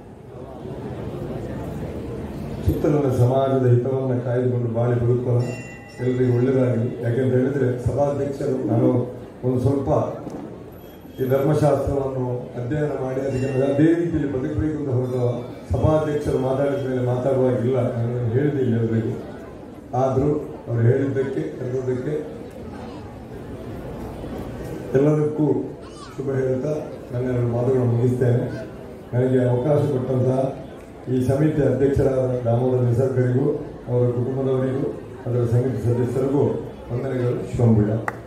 ಸುತ್ತಲಿನ ಸಮಾಜದ ಹಿತವನ್ನು ಕಾಯ್ದುಕೊಂಡು ಬಾಳಿ ಬದುಕೋಣ ಎಲ್ಲರಿಗೂ ಒಳ್ಳೆಯದಾಗಲಿ ಯಾಕೆಂತ ಹೇಳಿದ್ರೆ ಸಭಾಧ್ಯಕ್ಷರು ನಾನು ಒಂದು ಸ್ವಲ್ಪ ಈ ಧರ್ಮಶಾಸ್ತ್ರವನ್ನು ಅಧ್ಯಯನ ಮಾಡಿ ಅದಕ್ಕೆ ಅದೇ ರೀತಿಯಲ್ಲಿ ಬದುಕಬೇಕು ಅಂತ ಹೊರಡುವ ಸಭಾಧ್ಯಕ್ಷರು ಮಾತಾಡಿದ ಮೇಲೆ ಮಾತಾಡುವಾಗಿಲ್ಲ ನಾನು ಹೇಳಿದ್ದೀನಿ ಎಲ್ಲರಿಗೂ ಆದರೂ ಅವರು ಹೇಳಿದ್ದಕ್ಕೆ ಕರೆದದ್ದಕ್ಕೆ ಎಲ್ಲದಕ್ಕೂ ಶುಭ ಹೇಳ್ತಾ ನನ್ನ ಎರಡು ಮಾತುಗಳನ್ನು ಮುಗಿಸ್ತೇನೆ ನನಗೆ ಅವಕಾಶ ಕೊಟ್ಟಂತಹ ಈ ಸಮಿತಿ ಅಧ್ಯಕ್ಷರಾದ ದಾಮೋದರ ನಿಸರ್ಗರಿಗೂ ಅವರ ಕುಟುಂಬದವರಿಗೂ ಅದರ ಸಮಿತಿ ಸದಸ್ಯರಿಗೂ ವಂದನೆಗಳು ಶುಭಂಬಿಡ